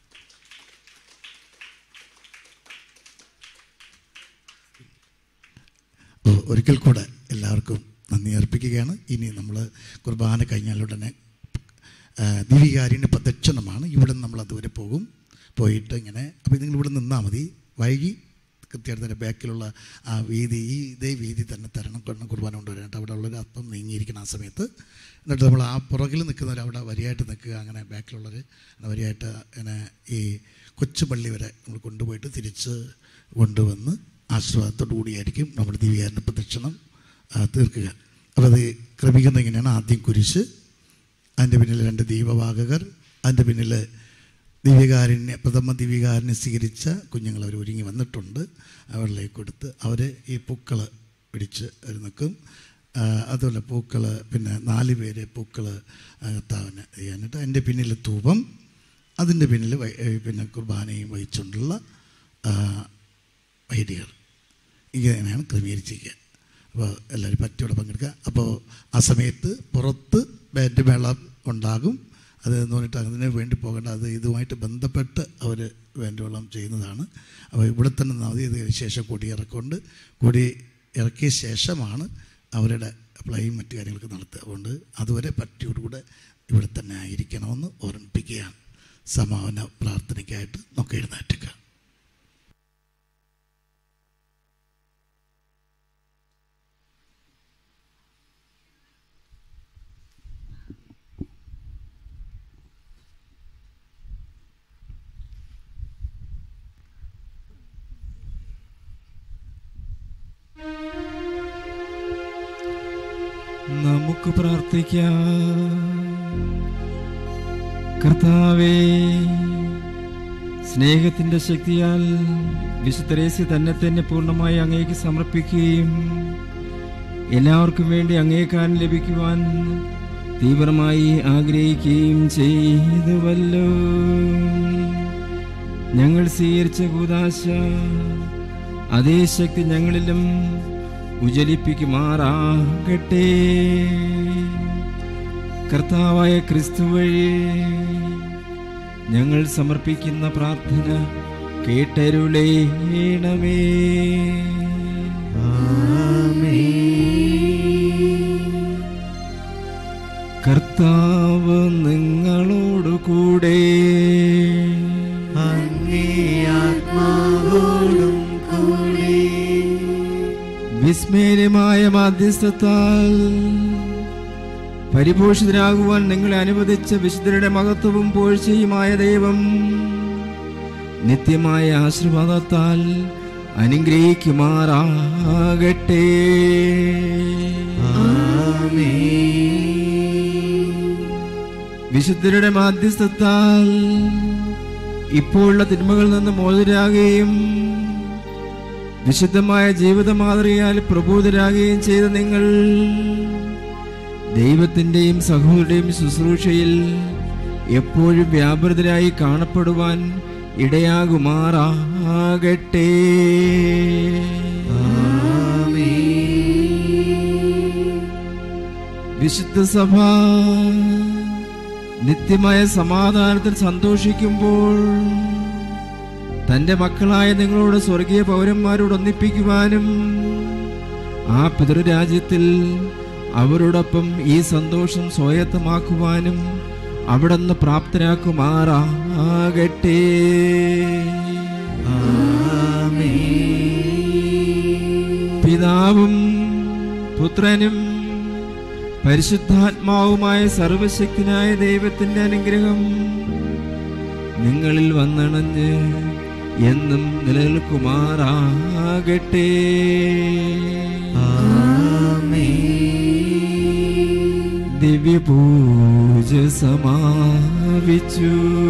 അപ്പോൾ ഒരിക്കൽ കൂടെ എല്ലാവർക്കും നന്ദി അർപ്പിക്കുകയാണ് ഇനി നമ്മൾ കുർബാന കഴിഞ്ഞാൽ ഉടനെ ആ, ദിവികാരിൻ്റെ പ്രദക്ഷിണമാണ് ഇവിടെ നിന്ന് നമ്മൾ അതുവരെ പോകും പോയിട്ട് ഇങ്ങനെ അപ്പോൾ നിങ്ങൾ ഇവിടെ നിന്നാൽ മതി വൈകി കൃത്യമായിട്ട് തന്നെ ബാക്കിലുള്ള ആ വീതി ഈ ഇതേ വീതി തന്നെ തരണം കൊണ്ട് കുർബാന കൊണ്ടുവരാനായിട്ട് അവിടെ ഉള്ളൊരു അല്പം നീങ്ങിയിരിക്കണം ആ സമയത്ത് എന്നിട്ട് നമ്മൾ ആ പുറകിൽ നിൽക്കുന്നവർ അവിടെ വരിയായിട്ട് നിൽക്കുക അങ്ങനെ ബാക്കിലുള്ളവർ വരിയായിട്ട് അങ്ങനെ ഈ കൊച്ചുപള്ളി വരെ നമ്മൾ കൊണ്ടുപോയിട്ട് തിരിച്ച് കൊണ്ടുവന്ന് ആശീർവാദത്തോടു കൂടിയായിരിക്കും നമ്മുടെ ദിവ്യാരൻ്റെ പ്രദക്ഷിണം ആ, തീർക്കുക അപ്പോൾ അത് ക്രമീകരണം ഇങ്ങനെയാണ് ആദ്യം കുരിശ് അതിൻ്റെ പിന്നിൽ രണ്ട് ദീപവാഹകർ അതിൻ്റെ പിന്നിൽ ദിവ്യകാരനെ പ്രഥമ ദിവ്യകാരനെ സ്വീകരിച്ച കുഞ്ഞുങ്ങൾ അവർ ഒരുങ്ങി വന്നിട്ടുണ്ട് അവരിലേക്ക് കൊടുത്ത് അവർ ഈ പൂക്കൾ പിടിച്ച് അവർ നിൽക്കും ആ, അതുപോലെ പൂക്കൾ പിന്നെ നാല് പേര് പൂക്കൾ കർത്താവിന് ചെയ്യാനിട്ട് അതിൻ്റെ പിന്നിൽ ധൂപം അതിൻ്റെ പിന്നിൽ വൈ- ഏ, പിന്നെ കുർബാനയും വഹിച്ചുകൊണ്ടുള്ള ആ, വൈദികർ ഇങ്ങനെയാണ് ക്രമീകരിച്ചിരിക്കുക അപ്പോൾ എല്ലാവരും പറ്റിയോടെ പങ്കെടുക്കുക അപ്പോൾ ആ സമയത്ത് പുറത്ത് ബാൻഡ് മേളം ഉണ്ടാകും അത് എന്ന് പറഞ്ഞിട്ട് അതിന് വേണ്ടി പോകേണ്ട അത് ഇതുമായിട്ട് ബന്ധപ്പെട്ട് അവർ വേണ്ടുവോളം ചെയ്യുന്നതാണ് അപ്പോൾ ഇവിടെ തന്നെ നിന്നാൽ മതി ഇത് ശേഷം കൊടി ഇറക്കൊണ്ട് കൊടി ഇറക്കിയ ശേഷമാണ് അവരുടെ പ്ലേയും മറ്റു കാര്യങ്ങളൊക്കെ നടത്തുക അതുകൊണ്ട് അതുവരെ പറ്റിയോടുകൂടെ ഇവിടെ തന്നെ ആയിരിക്കണമെന്ന് ഓർമ്മിപ്പിക്കുകയാണ് സമാപന പ്രാർത്ഥനയ്ക്കായിട്ട് നമുക്ക് എഴുന്നേറ്റുക നമുക്ക് പ്രാർത്ഥിക്കാം കർത്താവേ സ്നേഹത്തിന്റെ ശക്തിയാൽ വിശുദ്ധരേസ്യ തന്നെ തന്നെ പൂർണ്ണമായി അങ്ങേക്ക് സമർപ്പിക്കുകയും എല്ലാവർക്കും വേണ്ടി അങ്ങേക്കാൻ ലഭിക്കുവാൻ തീവ്രമായി ആഗ്രഹിക്കുകയും ചെയ്തുവല്ലോ ഞങ്ങൾ സ്വീകരിച്ച കൂതാശ അതേ ശക്തി ഞങ്ങളിലും ഉജലിപ്പിക്കുമാറാകട്ടെ കർത്താവായ ക്രിസ്തു വഴി ഞങ്ങൾ സമർപ്പിക്കുന്ന പ്രാർത്ഥന കേട്ടരുളേണമേ കർത്താവ് നിങ്ങളോടു കൂടെ ആത്മാവോടും കൂടെ വിസ്മയമായ മാധ്യസ്ഥത്താൽ പരിപോഷിതരാകുവാൻ നിങ്ങളെ അനുവദിച്ച വിശുദ്ധരുടെ മഹത്വവും പോഴ്ചയുമായ ദൈവം നിത്യമായ ആശീർവാദത്താൽ അനുഗ്രഹിക്കുമാറാകട്ടെ വിശുദ്ധരുടെ മാധ്യസ്ഥത്താൽ ഇപ്പോഴുള്ള തിന്മകളിൽ നിന്ന് മോചിതരാകുകയും വിശുദ്ധമായ ജീവിത മാതൃകയാൽ പ്രബോധരാകുകയും ചെയ്ത നിങ്ങൾ ദൈവത്തിൻ്റെയും സഹോദരുടെയും ശുശ്രൂഷയിൽ എപ്പോഴും വ്യാപൃതരായി കാണപ്പെടുവാൻ ഇടയാകുമാറാകട്ടെ വിശുദ്ധ സഭ നിത്യമായ സമാധാനത്തിൽ സന്തോഷിക്കുമ്പോൾ തന്റെ മക്കളായ നിങ്ങളോട് സ്വർഗീയ പൗരന്മാരോട് ഒന്നിപ്പിക്കുവാനും ആ പിതൃരാജ്യത്തിൽ അവരോടൊപ്പം ഈ സന്തോഷം സ്വായത്തമാക്കുവാനും അവിടുന്ന് പ്രാപ്തരാക്കുമാറാകട്ടെ പിതാവും പുത്രനും പരിശുദ്ധാത്മാവുമായ സർവശക്തനായ ദൈവത്തിന്റെ അനുഗ്രഹം നിങ്ങളിൽ വന്നണഞ്ഞ് എന്നും നിലനിൽക്കുമാറാകട്ടെ ദിവ്യപൂജ സമാപിച്ചു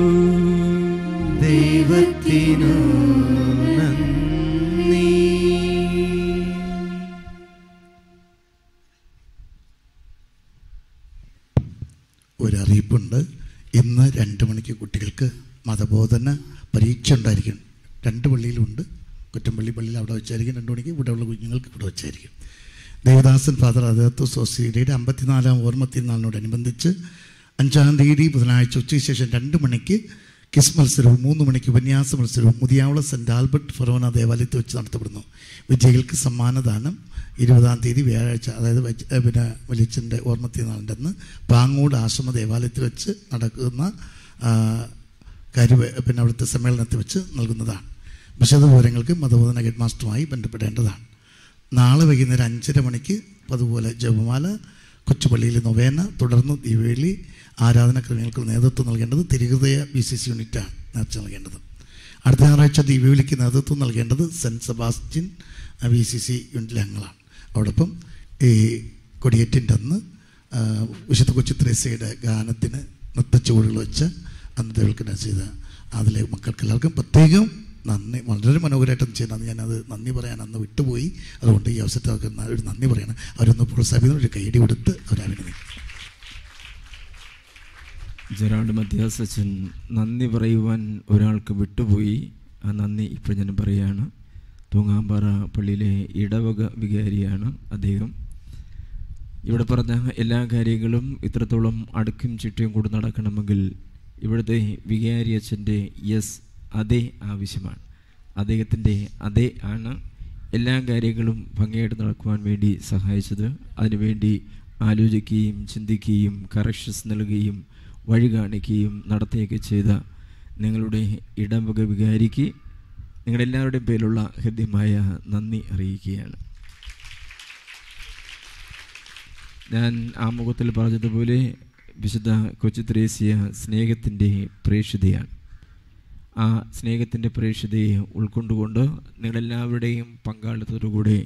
ദൈവത്തിനു നന്ദി ഒരറിയിപ്പുണ്ട് ഇന്ന് രണ്ട് മണിക്ക് കുട്ടികൾക്ക് മതബോധന പരീക്ഷ ഉണ്ടായിരിക്കും രണ്ട് പള്ളിയിലുണ്ട് കുറ്റമ്പള്ളി പള്ളിയിൽ അവിടെ വെച്ചായിരിക്കും രണ്ട് മണിക്ക് ഇവിടെയുള്ള കുഞ്ഞുങ്ങൾക്ക് ഇവിടെ വെച്ചായിരിക്കും ദേവദാസൻ ഫാദർ അതേത്വ സൊസൈറ്റിയുടെ അമ്പത്തിനാലാം ഓർമ്മ തിരുനാളിനോടനുബന്ധിച്ച് അഞ്ചാം തീയതി ബുധനാഴ്ച ഉച്ചയ്ക്ക് ശേഷം രണ്ട് മണിക്ക് കിസ് മത്സരവും മൂന്ന് മണിക്ക് ഉപന്യാസ മത്സരവും മുതിയാവള സെൻറ്റ് ആൽബർട്ട് ഫെറോന ദേവാലയത്തിൽ വെച്ച് നടത്തപ്പെടുന്നു വിജയികൾക്ക് സമ്മാനദാനം ഇരുപതാം തീയതി വ്യാഴാഴ്ച അതായത് വൈ- ഏ, പിന്നെ വലിയച്ഛൻ്റെ ഓർമ്മ തിരുനാളിൻ്റെ അന്ന് പാങ്ങോട് ആശ്രമ ദേവാലയത്തിൽ വെച്ച് നടക്കുന്ന ആ, കാര്യ പിന്നെ അവിടുത്തെ സമ്മേളനത്തിൽ വെച്ച് നൽകുന്നതാണ് വിശദവിവരങ്ങൾക്ക് മതബോധന ഹെഡ് മാസ്റ്ററുമായി ബന്ധപ്പെടേണ്ടതാണ് നാളെ വൈകുന്നേരം അഞ്ചര മണിക്ക് അതുപോലെ ജപമാല കൊച്ചുപള്ളിയിലെ നൊവേന തുടർന്ന് ദിവ്യവേലി ആരാധനാക്രമങ്ങൾക്ക് നേതൃത്വം നൽകേണ്ടത് തിരുഹൃദയ ബി സി സി യൂണിറ്റാണ് നേർച്ച നൽകേണ്ടത് അടുത്ത ഞായറാഴ്ച ദിവ്യവേലിക്ക് നേതൃത്വം നൽകേണ്ടത് saint Sebastian B C C യൂണിറ്റിലെ അംഗങ്ങളാണ് അതോടൊപ്പം ഈ കൊടിയേറ്റിൻ്റെ അന്ന് ആ, വിശുദ്ധ കൊച്ചു ത്രേസ്യയുടെ ഗാനത്തിന് നൃത്തച്ചുവടുകൾ വെച്ച് അന്ന് ദേവൽക്കന ചെയ്ത അതിലെ മക്കൾക്ക് എല്ലാവർക്കും പ്രത്യേകം നന്ദി വളരെ മനോഹരമായിട്ട് ചെയ്യണം അന്ന് ഞാനത് നന്ദി പറയാൻ അന്ന് വിട്ടുപോയി അതുകൊണ്ട് ഈ അവസരത്തിൽ അവർക്ക് ന- ഒരു നന്ദി പറയണം അവരൊന്ന് പ്രോത്സാഹിപ്പിക്കുന്ന ഒരു കൈയടി കൊടുത്ത് അവരഭിനന്ദിക്കും ജെറാൾഡ് മധ്യാസച്ചൻ നന്ദി പറയുവാൻ ഒരാൾക്ക് വിട്ടുപോയി ആ നന്ദി ഇപ്പോൾ ഞാൻ പറയുകയാണ് തൂങ്ങാമ്പാറ പള്ളിയിലെ ഇടവക വികാരിയാണ് അദ്ദേഹം ഇവിടെ പറഞ്ഞ എല്ലാ കാര്യങ്ങളും ഇത്രത്തോളം അടുക്കും ചിട്ടയും കൂടി നടക്കണമെങ്കിൽ ഇവിടുത്തെ വികാരി അച്ഛൻ്റെ യെസ് അതേ ആവശ്യമാണ് അദ്ദേഹത്തിൻ്റെ അതേ ആണ് എല്ലാ കാര്യങ്ങളും ഭംഗിയായിട്ട് നടക്കുവാൻ വേണ്ടി സഹായിച്ചത് അതിനുവേണ്ടി ആലോചിക്കുകയും ചിന്തിക്കുകയും കറക്ഷൻസ് നൽകുകയും വഴി കാണിക്കുകയും നടത്തുകയൊക്കെ ചെയ്ത നിങ്ങളുടെ ഇടവക വികാരിക്ക് നിങ്ങളെല്ലാവരുടെയും പേരിലുള്ള ഹൃദ്യമായ നന്ദി അറിയിക്കുകയാണ് ഞാൻ ആമുഖത്തിൽ പറഞ്ഞതുപോലെ വിശുദ്ധ കൊച്ചു ത്രേസ്യ സ്നേഹത്തിൻ്റെ പ്രേക്ഷിതയാണ് ആ സ്നേഹത്തിൻ്റെ പ്രേക്ഷിതയെ ഉൾക്കൊണ്ടുകൊണ്ട് നിങ്ങളെല്ലാവരുടെയും പങ്കാളിത്തത്തോടുകൂടെ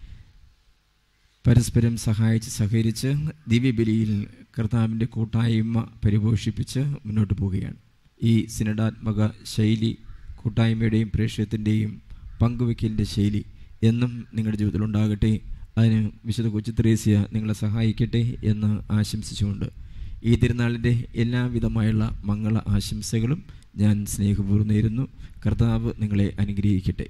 പരസ്പരം സഹായിച്ച് സഹകരിച്ച് ദിവ്യബലിയിൽ കർത്താവിൻ്റെ കൂട്ടായ്മ പരിപോഷിപ്പിച്ച് മുന്നോട്ട് പോവുകയാണ് ഈ സിനഡാത്മക ശൈലി കൂട്ടായ്മയുടെയും പ്രേക്ഷത്തിൻ്റെയും പങ്കുവയ്ക്കലിൻ്റെ ശൈലി എന്നും നിങ്ങളുടെ ജീവിതത്തിൽ ഉണ്ടാകട്ടെ അതിന് വിശുദ്ധ കൊച്ചു ത്രേസ്യ നിങ്ങളെ സഹായിക്കട്ടെ എന്ന് ആശംസിച്ചുകൊണ്ട് ഈ തിരുനാളിൻ്റെ എല്ലാവിധമായുള്ള മംഗള ആശംസകളും ഞാൻ സ്നേഹപൂർവ്വം നേരുന്നു കർത്താവ് നിങ്ങളെ അനുഗ്രഹിക്കട്ടെ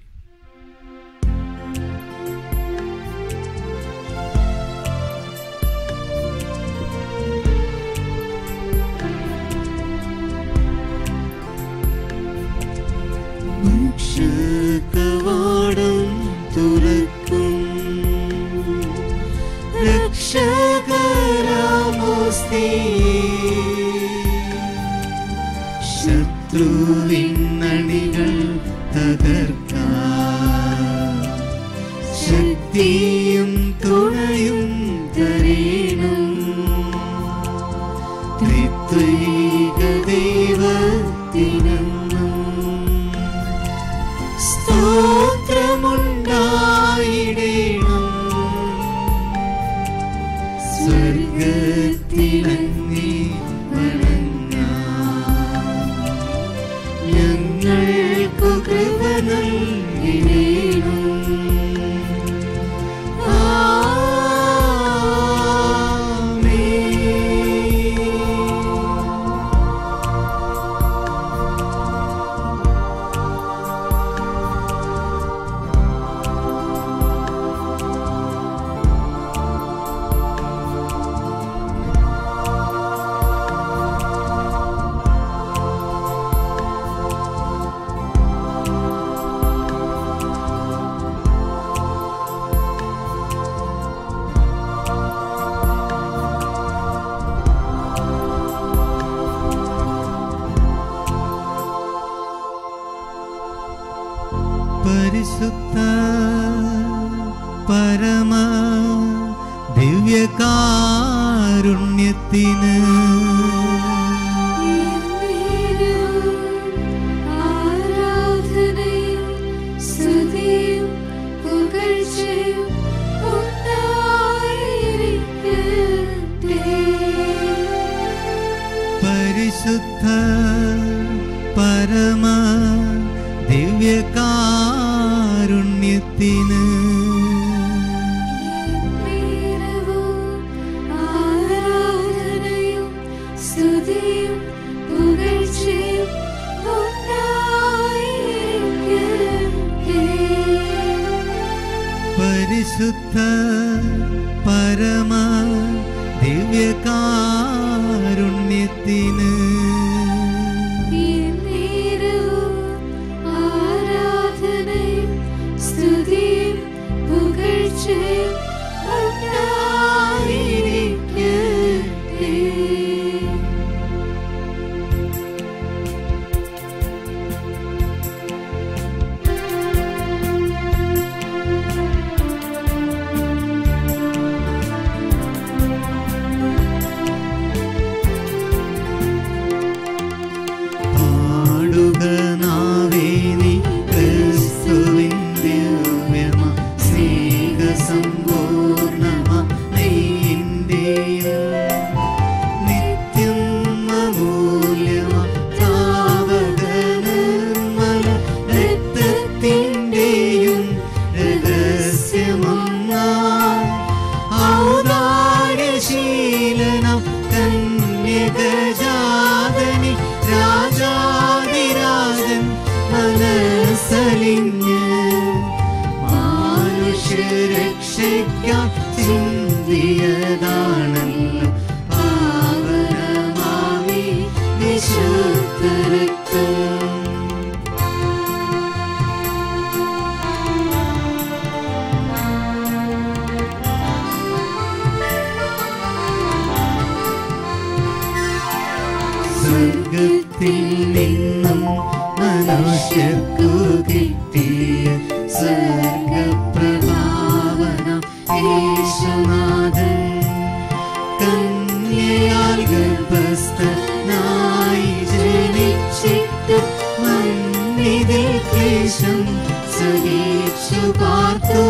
കവാടം തുറക്കും രക്ഷകരാമോസ്തേ ശത്രുവിന്നണികൾ തകർക്കാം സ്തോത്രമുണ്ടായിടേണം സ്വർഗത്തിലങ്ങി ഞങ്ങൾക്കു കൃപ നൽകിടേണം പരിശുദ്ധ പരമ ദിവ്യകാരുണ്യത്തിന് ആരാധനയും സ്തുതിയും പുകഴ്ചയും ഉണ്ടായിരിക്കട്ടെ പരിശുദ്ധ പരമ ദിവ്യകാരുണ്യത്തിന് ആരാധനയും സ്തുതിയും പുകഴ്ചയും ഉണ്ടായിരിക്കട്ടെ പരിശുദ്ധ പരമ ദിവ്യകാരുണ്യത്തിന് എന്നേരവും ആരാധനയും സ്തുതിയും പുകഴ്ചയും ഉണ്ടായിരിക്കട്ടെ പാടുക നാവേ നീ ക്രിസ്തുവിൻ ദിവ്യമ സ്നേഹസമ്പൂർണമ നെയ്യിന്റെയും നിത്യം അമൂല്യമ താവക നിർമ്മല രക്തത്തിന്റെയും രഹസ്യമൊന്നായി ഔദാര്യശീലനം കന്യകജാതനി രാജാതിരാജൻ മനസ്സലിഞ്ഞ് മാനുഷ്യരക്ഷയ്ക്കാം ചിന്തിയതാണല്ലോ പാവനമാമി വിശുദ്ധ രക്തം സ്വർഗത്തിൽ നിന്നും മനുഷ്യർക്കു കിട്ടിയ സ്വർഗപ്രഭാവന യേശുനാഥൻ കന്യയാൽ ഗർഭസ്ഥനായി ജനിച്ചിട്ട് മണ്ണിതിൽ ക്ലേശം സഹിച്ചു പാർത്തു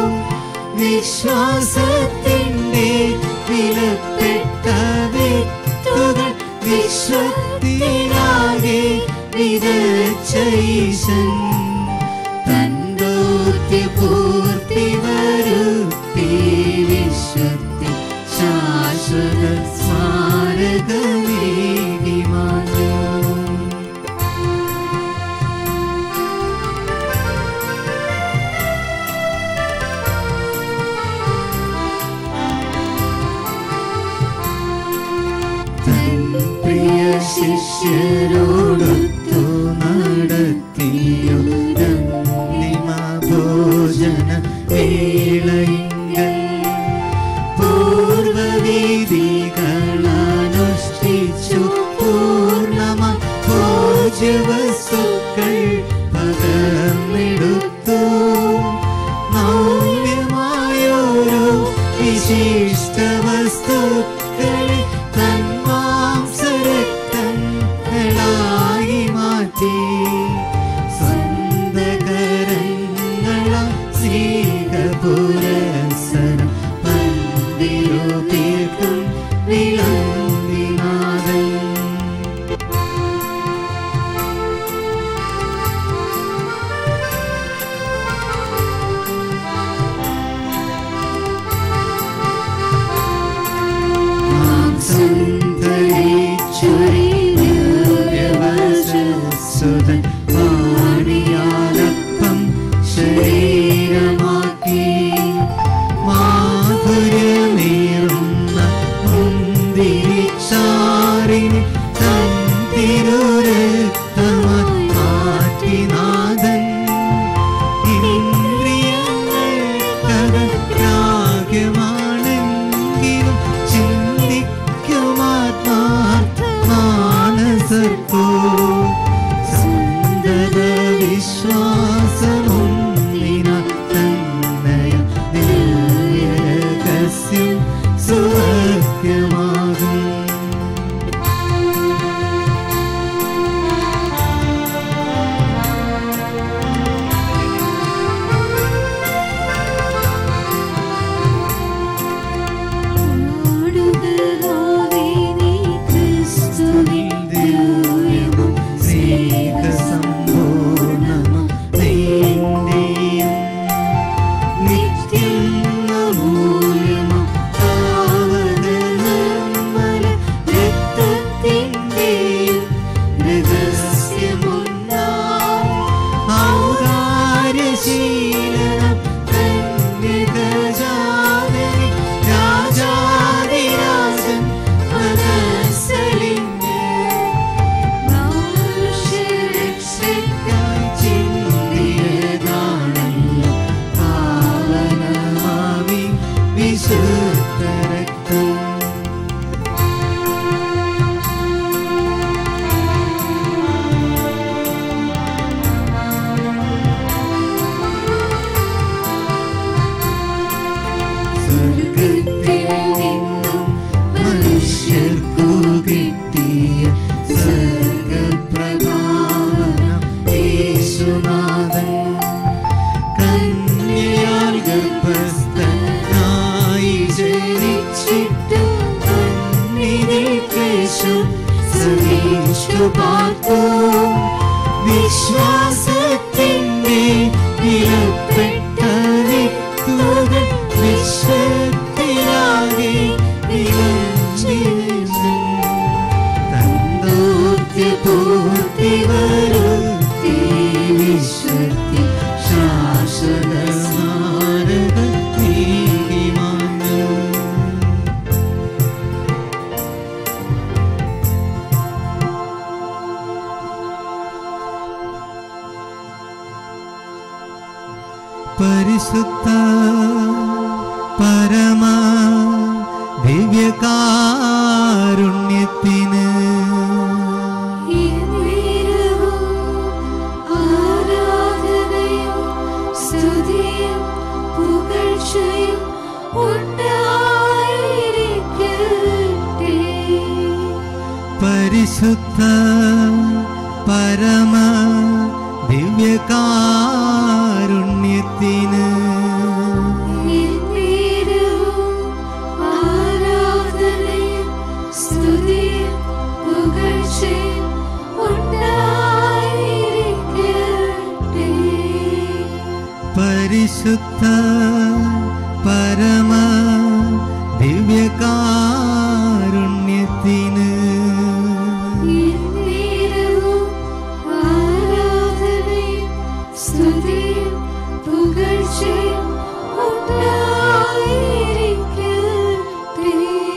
വിശ്വാസത്തിൻ്റെ വിലപ്പെട്ട വിത്തുകൾ വിശ്വത്തിനാകെ വിതച്ചൈശൻ തന്തോത്യ പൂർത്തി വരുത്തി വിശ്വത്തിൽ ശാശ്വത സ്മാരകമേകി മാഞ്ഞു പ്രിയ ശിഷ്യരോടൊത്തു നടത്തിയൊരന്തിമ ഭോജന വേളയിങ്കൽ പൂർവവീതികളനുഷ്ഠിച്ചു പൂർണ്ണമ ഭോജ്യവസ്തുക്കൾ പകർന്നെടുത്തു നവ്യമായൊരു വിശിഷ്ട വസ്തുക്കളെ തന്മാംസരക്തങ്ങളായി മാറ്റി സ്വന്തകരങ്ങളാൽ നാഥൻ ഇന്ദ്രിയങ്ങൾക്കകഗ്രാഹ്യമാണെങ്കിലും ചിന്തിക്കുമാത്മാർത്ഥ മാനസർക്കോ സന്തത വിശ്വാസമൊന്നിന തന്നയ ദിവ്യരഹസ്യം സുവർഗ്യമാകും സ്നേഹസമ്പൂർണ്ണമം നിന്റെയും നിത്യം അമൂല്യമം താവക നിർമ്മല രക്തത്തിന്റെയും രഹസ്യമുണ്ടാം ഔദാര്യശീലനം കന്യകജാതനി രാജാതിരാജൻ മനസ്സലിഞ്ഞ് മനുഷ്യരക്ഷയ്ക്കായി ചിന്തിയതാണല്ലോ പാവനമാവി വിശുദ്ധ രക്തം സ്വർഗത്തിൽ നിന്നും മനുഷ്യർക്കു കിട്ടിയ സ്വർഗപ്രധാനം യേശുനാഥൻ കന്യയാൽ ഗർഭസ്ഥനായി ജനിച്ചിട്ട് കണ്ണിനെ ക്ലേശം സഹിച്ചു പാർത്തു വിശ്വാസത്തിൻ്റെ വിലപ്പെട്ട വിത്തുകൾ വിശ്വത്തിലാകെ വിളഞ്ചിരുന്നു തന്തോർത്തി പൂർത്തി വരുത്തി വിശ്വത്തിൽ ശാശ്വത സ്മാരക നീതിമാന്യം പരിശുദ്ധ പരമ ദിവ്യകാരുണ്യത്തിന് ആരാധനയും സ്തുതിയും പുകഴ്ചയും ഉണ്ടായിരിക്കട്ടെ പരിശുദ്ധ പരമ ദിവ്യകാരുണ്യത്തിന് എന്നേരവും ആരാധനയും സ്തുതിയും പുകഴ്ചയും ഉണ്ടായിരിക്കട്ടെ പരിശുദ്ധ പരമ ദിവ്യകാരുണ്യത്തിന് എന്നേരവും ആരാധനയും സ്തുതിയും പുകഴ്ചയും ഉണ്ടായിരിക്കട്ടെ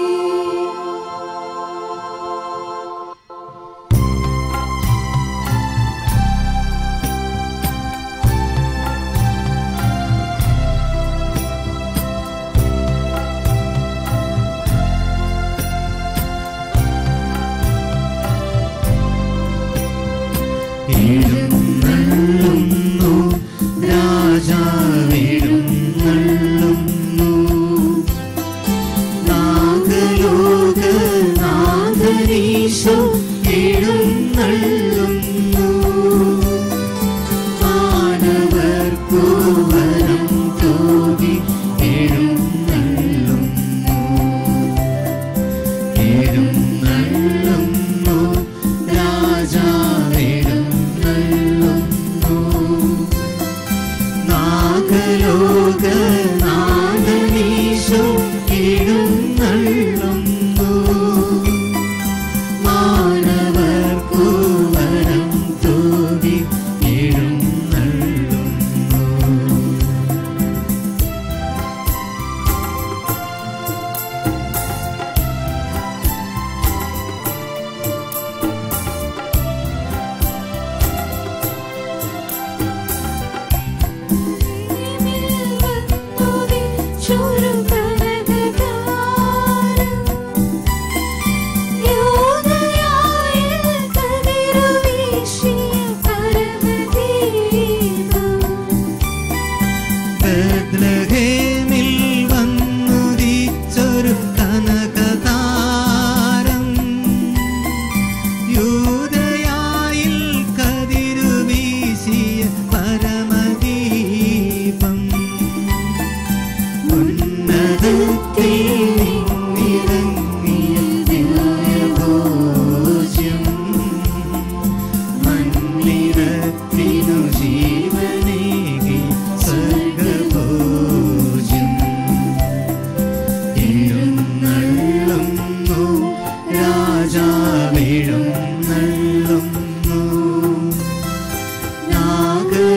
എഴുന്നള്ളുന്നു രാജാവെഴുന്നള്ളുന്നു നാഗലോക നാഗരീശോ എഴുന്നള്ളുന്നു മാനവർക്കു വരം തോന്നി എഴുന്നള്ളുന്നു എഴുന്നള്ളുന്നു രാജാവെഴുന്നള്ളുന്നു നാഗലോക നാഗനീശോ എഴുന്നള്ളുന്നു മാനവർക്കു വരം തോന്നി എഴുന്നള്ളുന്നു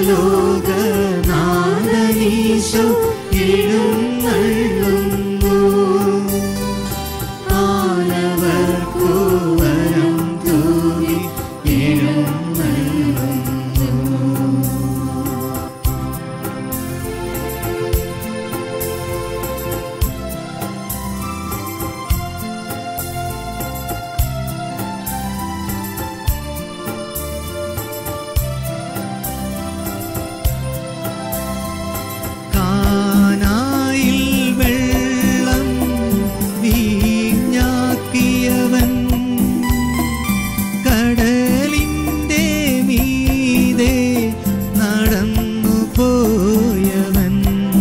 സർവലോകനാഥനീശോ എഴുന്നള്ളുന്നു മാനവർക്കു വരം തൂകി എഴുന്നള്ളുന്നു കാനായിൽ വെള്ളം വീഞ്ഞാക്കിയവൻ കടലിൻ്റെ മീതെ നടന്നു പോയവൻ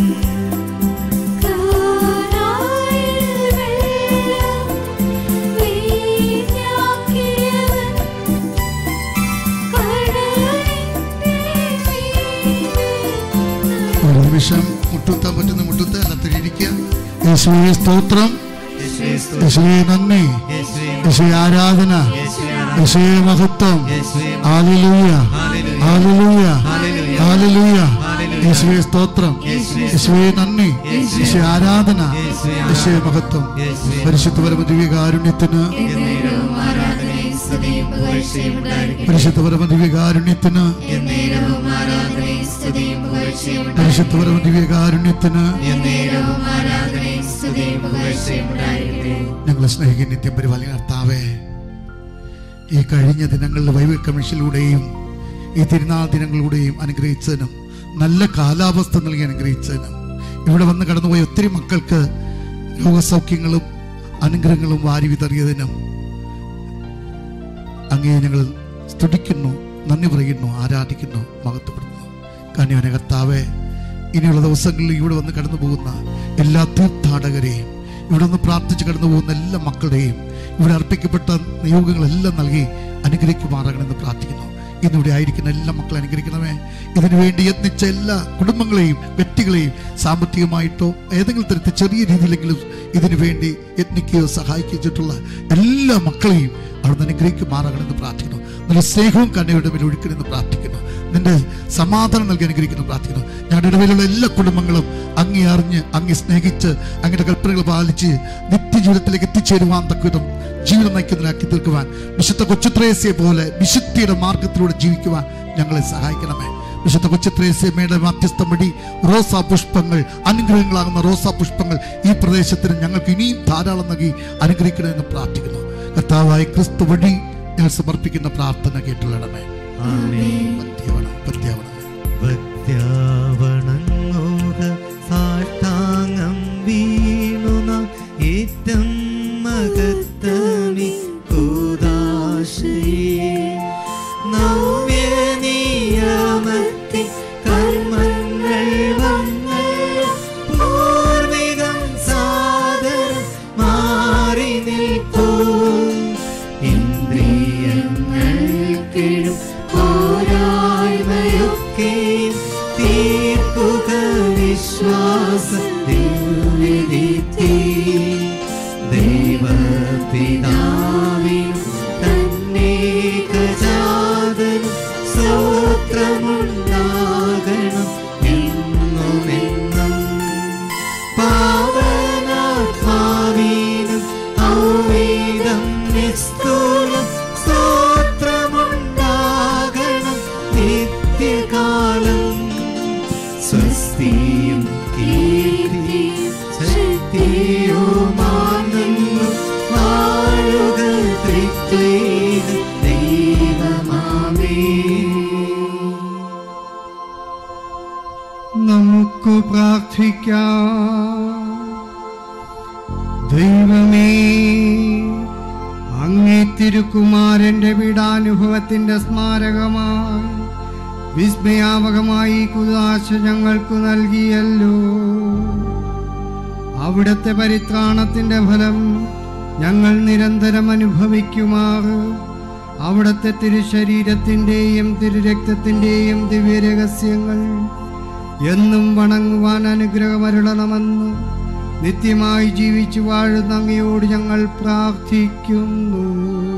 ഒരു നിമിഷം മുട്ടുത്താൻ പറ്റുന്ന മുട്ടുത്ത അല്ലത്തിരിക്കുക യേശുവേ സ്തോത്രം യേശുവേ നന്ദി യേശുവേ ആരാധന യേശുവേ മഹത്വം ആലിലൂയ ആലിലൂയ ആലിലൂയ യേശുവേ സ്തോത്രം യേശുവേ നന്ദി യേശുവേ ആരാധന യേശുവേ മഹത്വം പരിശുദ്ധ പരമദിവ്യ കാരുണ്യത്തിന് പരിശുദ്ധ പരമദിവ്യ കാരുണ്യത്തിന് പരിശുദ്ധ പരമദിവ്യ കാരുണ്യത്തിന് ഞങ്ങളെ സ്നേഹിക്കുന്ന നിത്യം പരിപാലന കർത്താവേ ഈ കഴിഞ്ഞ ദിനങ്ങളിൽ ബൈബിൾ കമ്മീഷനിലൂടെയും ഈ തിരുനാൾ ദിനങ്ങളിലൂടെയും അനുഗ്രഹിച്ചതിനും നല്ല കാലാവസ്ഥ നൽകി അനുഗ്രഹിച്ചതിനും ഇവിടെ വന്ന് കടന്നുപോയ ഒത്തിരി മക്കൾക്ക് രോഗസൗഖ്യങ്ങളും അനുഗ്രഹങ്ങളും വാരി വിതറിയതിനും അങ്ങേ ഞങ്ങൾ സ്തുതിക്കുന്നു നന്ദി പറയുന്നു ആരാധിക്കുന്നു മഹത്വപ്പെടുന്നു കന്യാന കർത്താവെ ഇനിയുള്ള ദിവസങ്ങളിൽ ഇവിടെ വന്ന് കടന്നു പോകുന്ന എല്ലാ തീർത്ഥാടകരെയും ഇവിടെ നിന്ന് പ്രാർത്ഥിച്ച് കടന്നു പോകുന്ന എല്ലാ മക്കളുടെയും ഇവിടെ അർപ്പിക്കപ്പെട്ട നിയോഗങ്ങളെല്ലാം നൽകി അനുഗ്രഹിക്കുമാറാകണമെന്ന് പ്രാർത്ഥിക്കുന്നു ഇന്നിവിടെ ആയിരിക്കുന്ന എല്ലാ മക്കളെ അനുഗ്രഹിക്കണമേ ഇതിനു വേണ്ടി യത്നിച്ച എല്ലാ കുടുംബങ്ങളെയും വ്യക്തികളെയും സാമ്പത്തികമായിട്ടോ ഏതെങ്കിലും തരത്തിൽ ചെറിയ രീതിയിലെങ്കിലും ഇതിനു വേണ്ടി യത്നിക്കുകയോ സഹായിച്ചിട്ടുള്ള എല്ലാ മക്കളെയും അവിടുന്ന് അനുഗ്രഹിക്കുമാറാകണമെന്ന് പ്രാർത്ഥിക്കുന്നു നല്ല സ്നേഹവും കണ്ണയുടെ മേൽ ഒഴുക്കണമെന്ന് പ്രാർത്ഥിക്കുന്നു നിന്റെ സമാധാനം നൽകി അനുഗ്രഹിക്കുന്നു പ്രാർത്ഥിക്കുന്നു ഞങ്ങളുടെ ഇടയിലുള്ള എല്ലാ കുടുംബങ്ങളും അങ്ങേ അറിഞ്ഞ് അങ്ങേ സ്നേഹിച്ച് അങ്ങയുടെ കൽപ്പനകൾ പാലിച്ച് നിത്യജീവിതത്തിലേക്ക് എത്തിച്ചേരുവാൻ തക്കവിധം ജീവിതം നയിക്കുന്നതിനാക്കി തീർക്കുവാൻ വിശുദ്ധ കൊച്ചുത്രേസ്യെ പോലെ വിശുദ്ധിയുടെ മാർഗത്തിലൂടെ ജീവിക്കുവാൻ ഞങ്ങളെ സഹായിക്കണമേ വിശുദ്ധ കൊച്ചുത്രേസ്യമ്മയുടെ മധ്യസ്ഥം വഴി റോസാ പുഷ്പങ്ങൾ അനുഗ്രഹങ്ങളാകുന്ന റോസാ പുഷ്പങ്ങൾ ഈ പ്രദേശത്തിന് ഞങ്ങൾക്ക് ഇനിയും ധാരാളം നൽകി അനുഗ്രഹിക്കണമെന്ന് പ്രാർത്ഥിക്കുന്നു കർത്താവായ ക്രിസ്തു വഴി ഞങ്ങൾ സമർപ്പിക്കുന്ന പ്രാർത്ഥന കേട്ടുള്ളണമേ പത്യാവണം പത്യാവണം ഭക്ത്യാവണങ്ങോക സാഷ്ടാംഗം വീണുന ഏറ്റം മകത്തമി കൂദാശയെ നവ്യനിയമത്തി കർമ്മങ്ങൾ വന്നല്ല പൂർവികം സാദരം മാറി നിൽപ്പൂ ഇന്ദ്രിയങ്ങൾക്കിഴും പോരായ്മയൊക്കെ തീർക്കുക വിശ്വാസത്തിൽ വിധിത്തി ദൈവപിതാവിനും തന്നെ ഗജാതനും സ്തോത്രമുണ്ടാകണം എന്നുമെന്നും പാവനാത്മാവീനും ഔവേദം നിസ്തൂലം സ്തോത്രമുണ്ടാകണം നിത്യകാലം സ്വസ്തിയും കീർത്തിയും ശക്തിയുമാണെന്നും വാഴുക ത്രിത്വേക ദൈവമാമേ നമുക്ക് പ്രാർത്ഥിക്കാം ദൈവമേ അങ്ങേ തിരുക്കുമാരന്റെ പീഡാനുഭവത്തിന്റെ സ്മാരകമായി വിസ്മയാവകമായി കുതാശ ഞങ്ങൾക്ക് നൽകിയല്ലോ അവിടുത്തെ പരിത്രാണത്തിന്റെ ഫലം ഞങ്ങൾ നിരന്തരം അനുഭവിക്കുമാറ് അവിടുത്തെ തിരുശരീരത്തിൻ്റെയും തിരുരക്തത്തിൻ്റെയും ദിവ്യരഹസ്യങ്ങൾ എന്നും വണങ്ങുവാൻ അനുഗ്രഹമരുളണമെന്ന് നിത്യമായി ജീവിച്ചു വാഴുന്ന അങ്ങയോട് ഞങ്ങൾ പ്രാർത്ഥിക്കുന്നു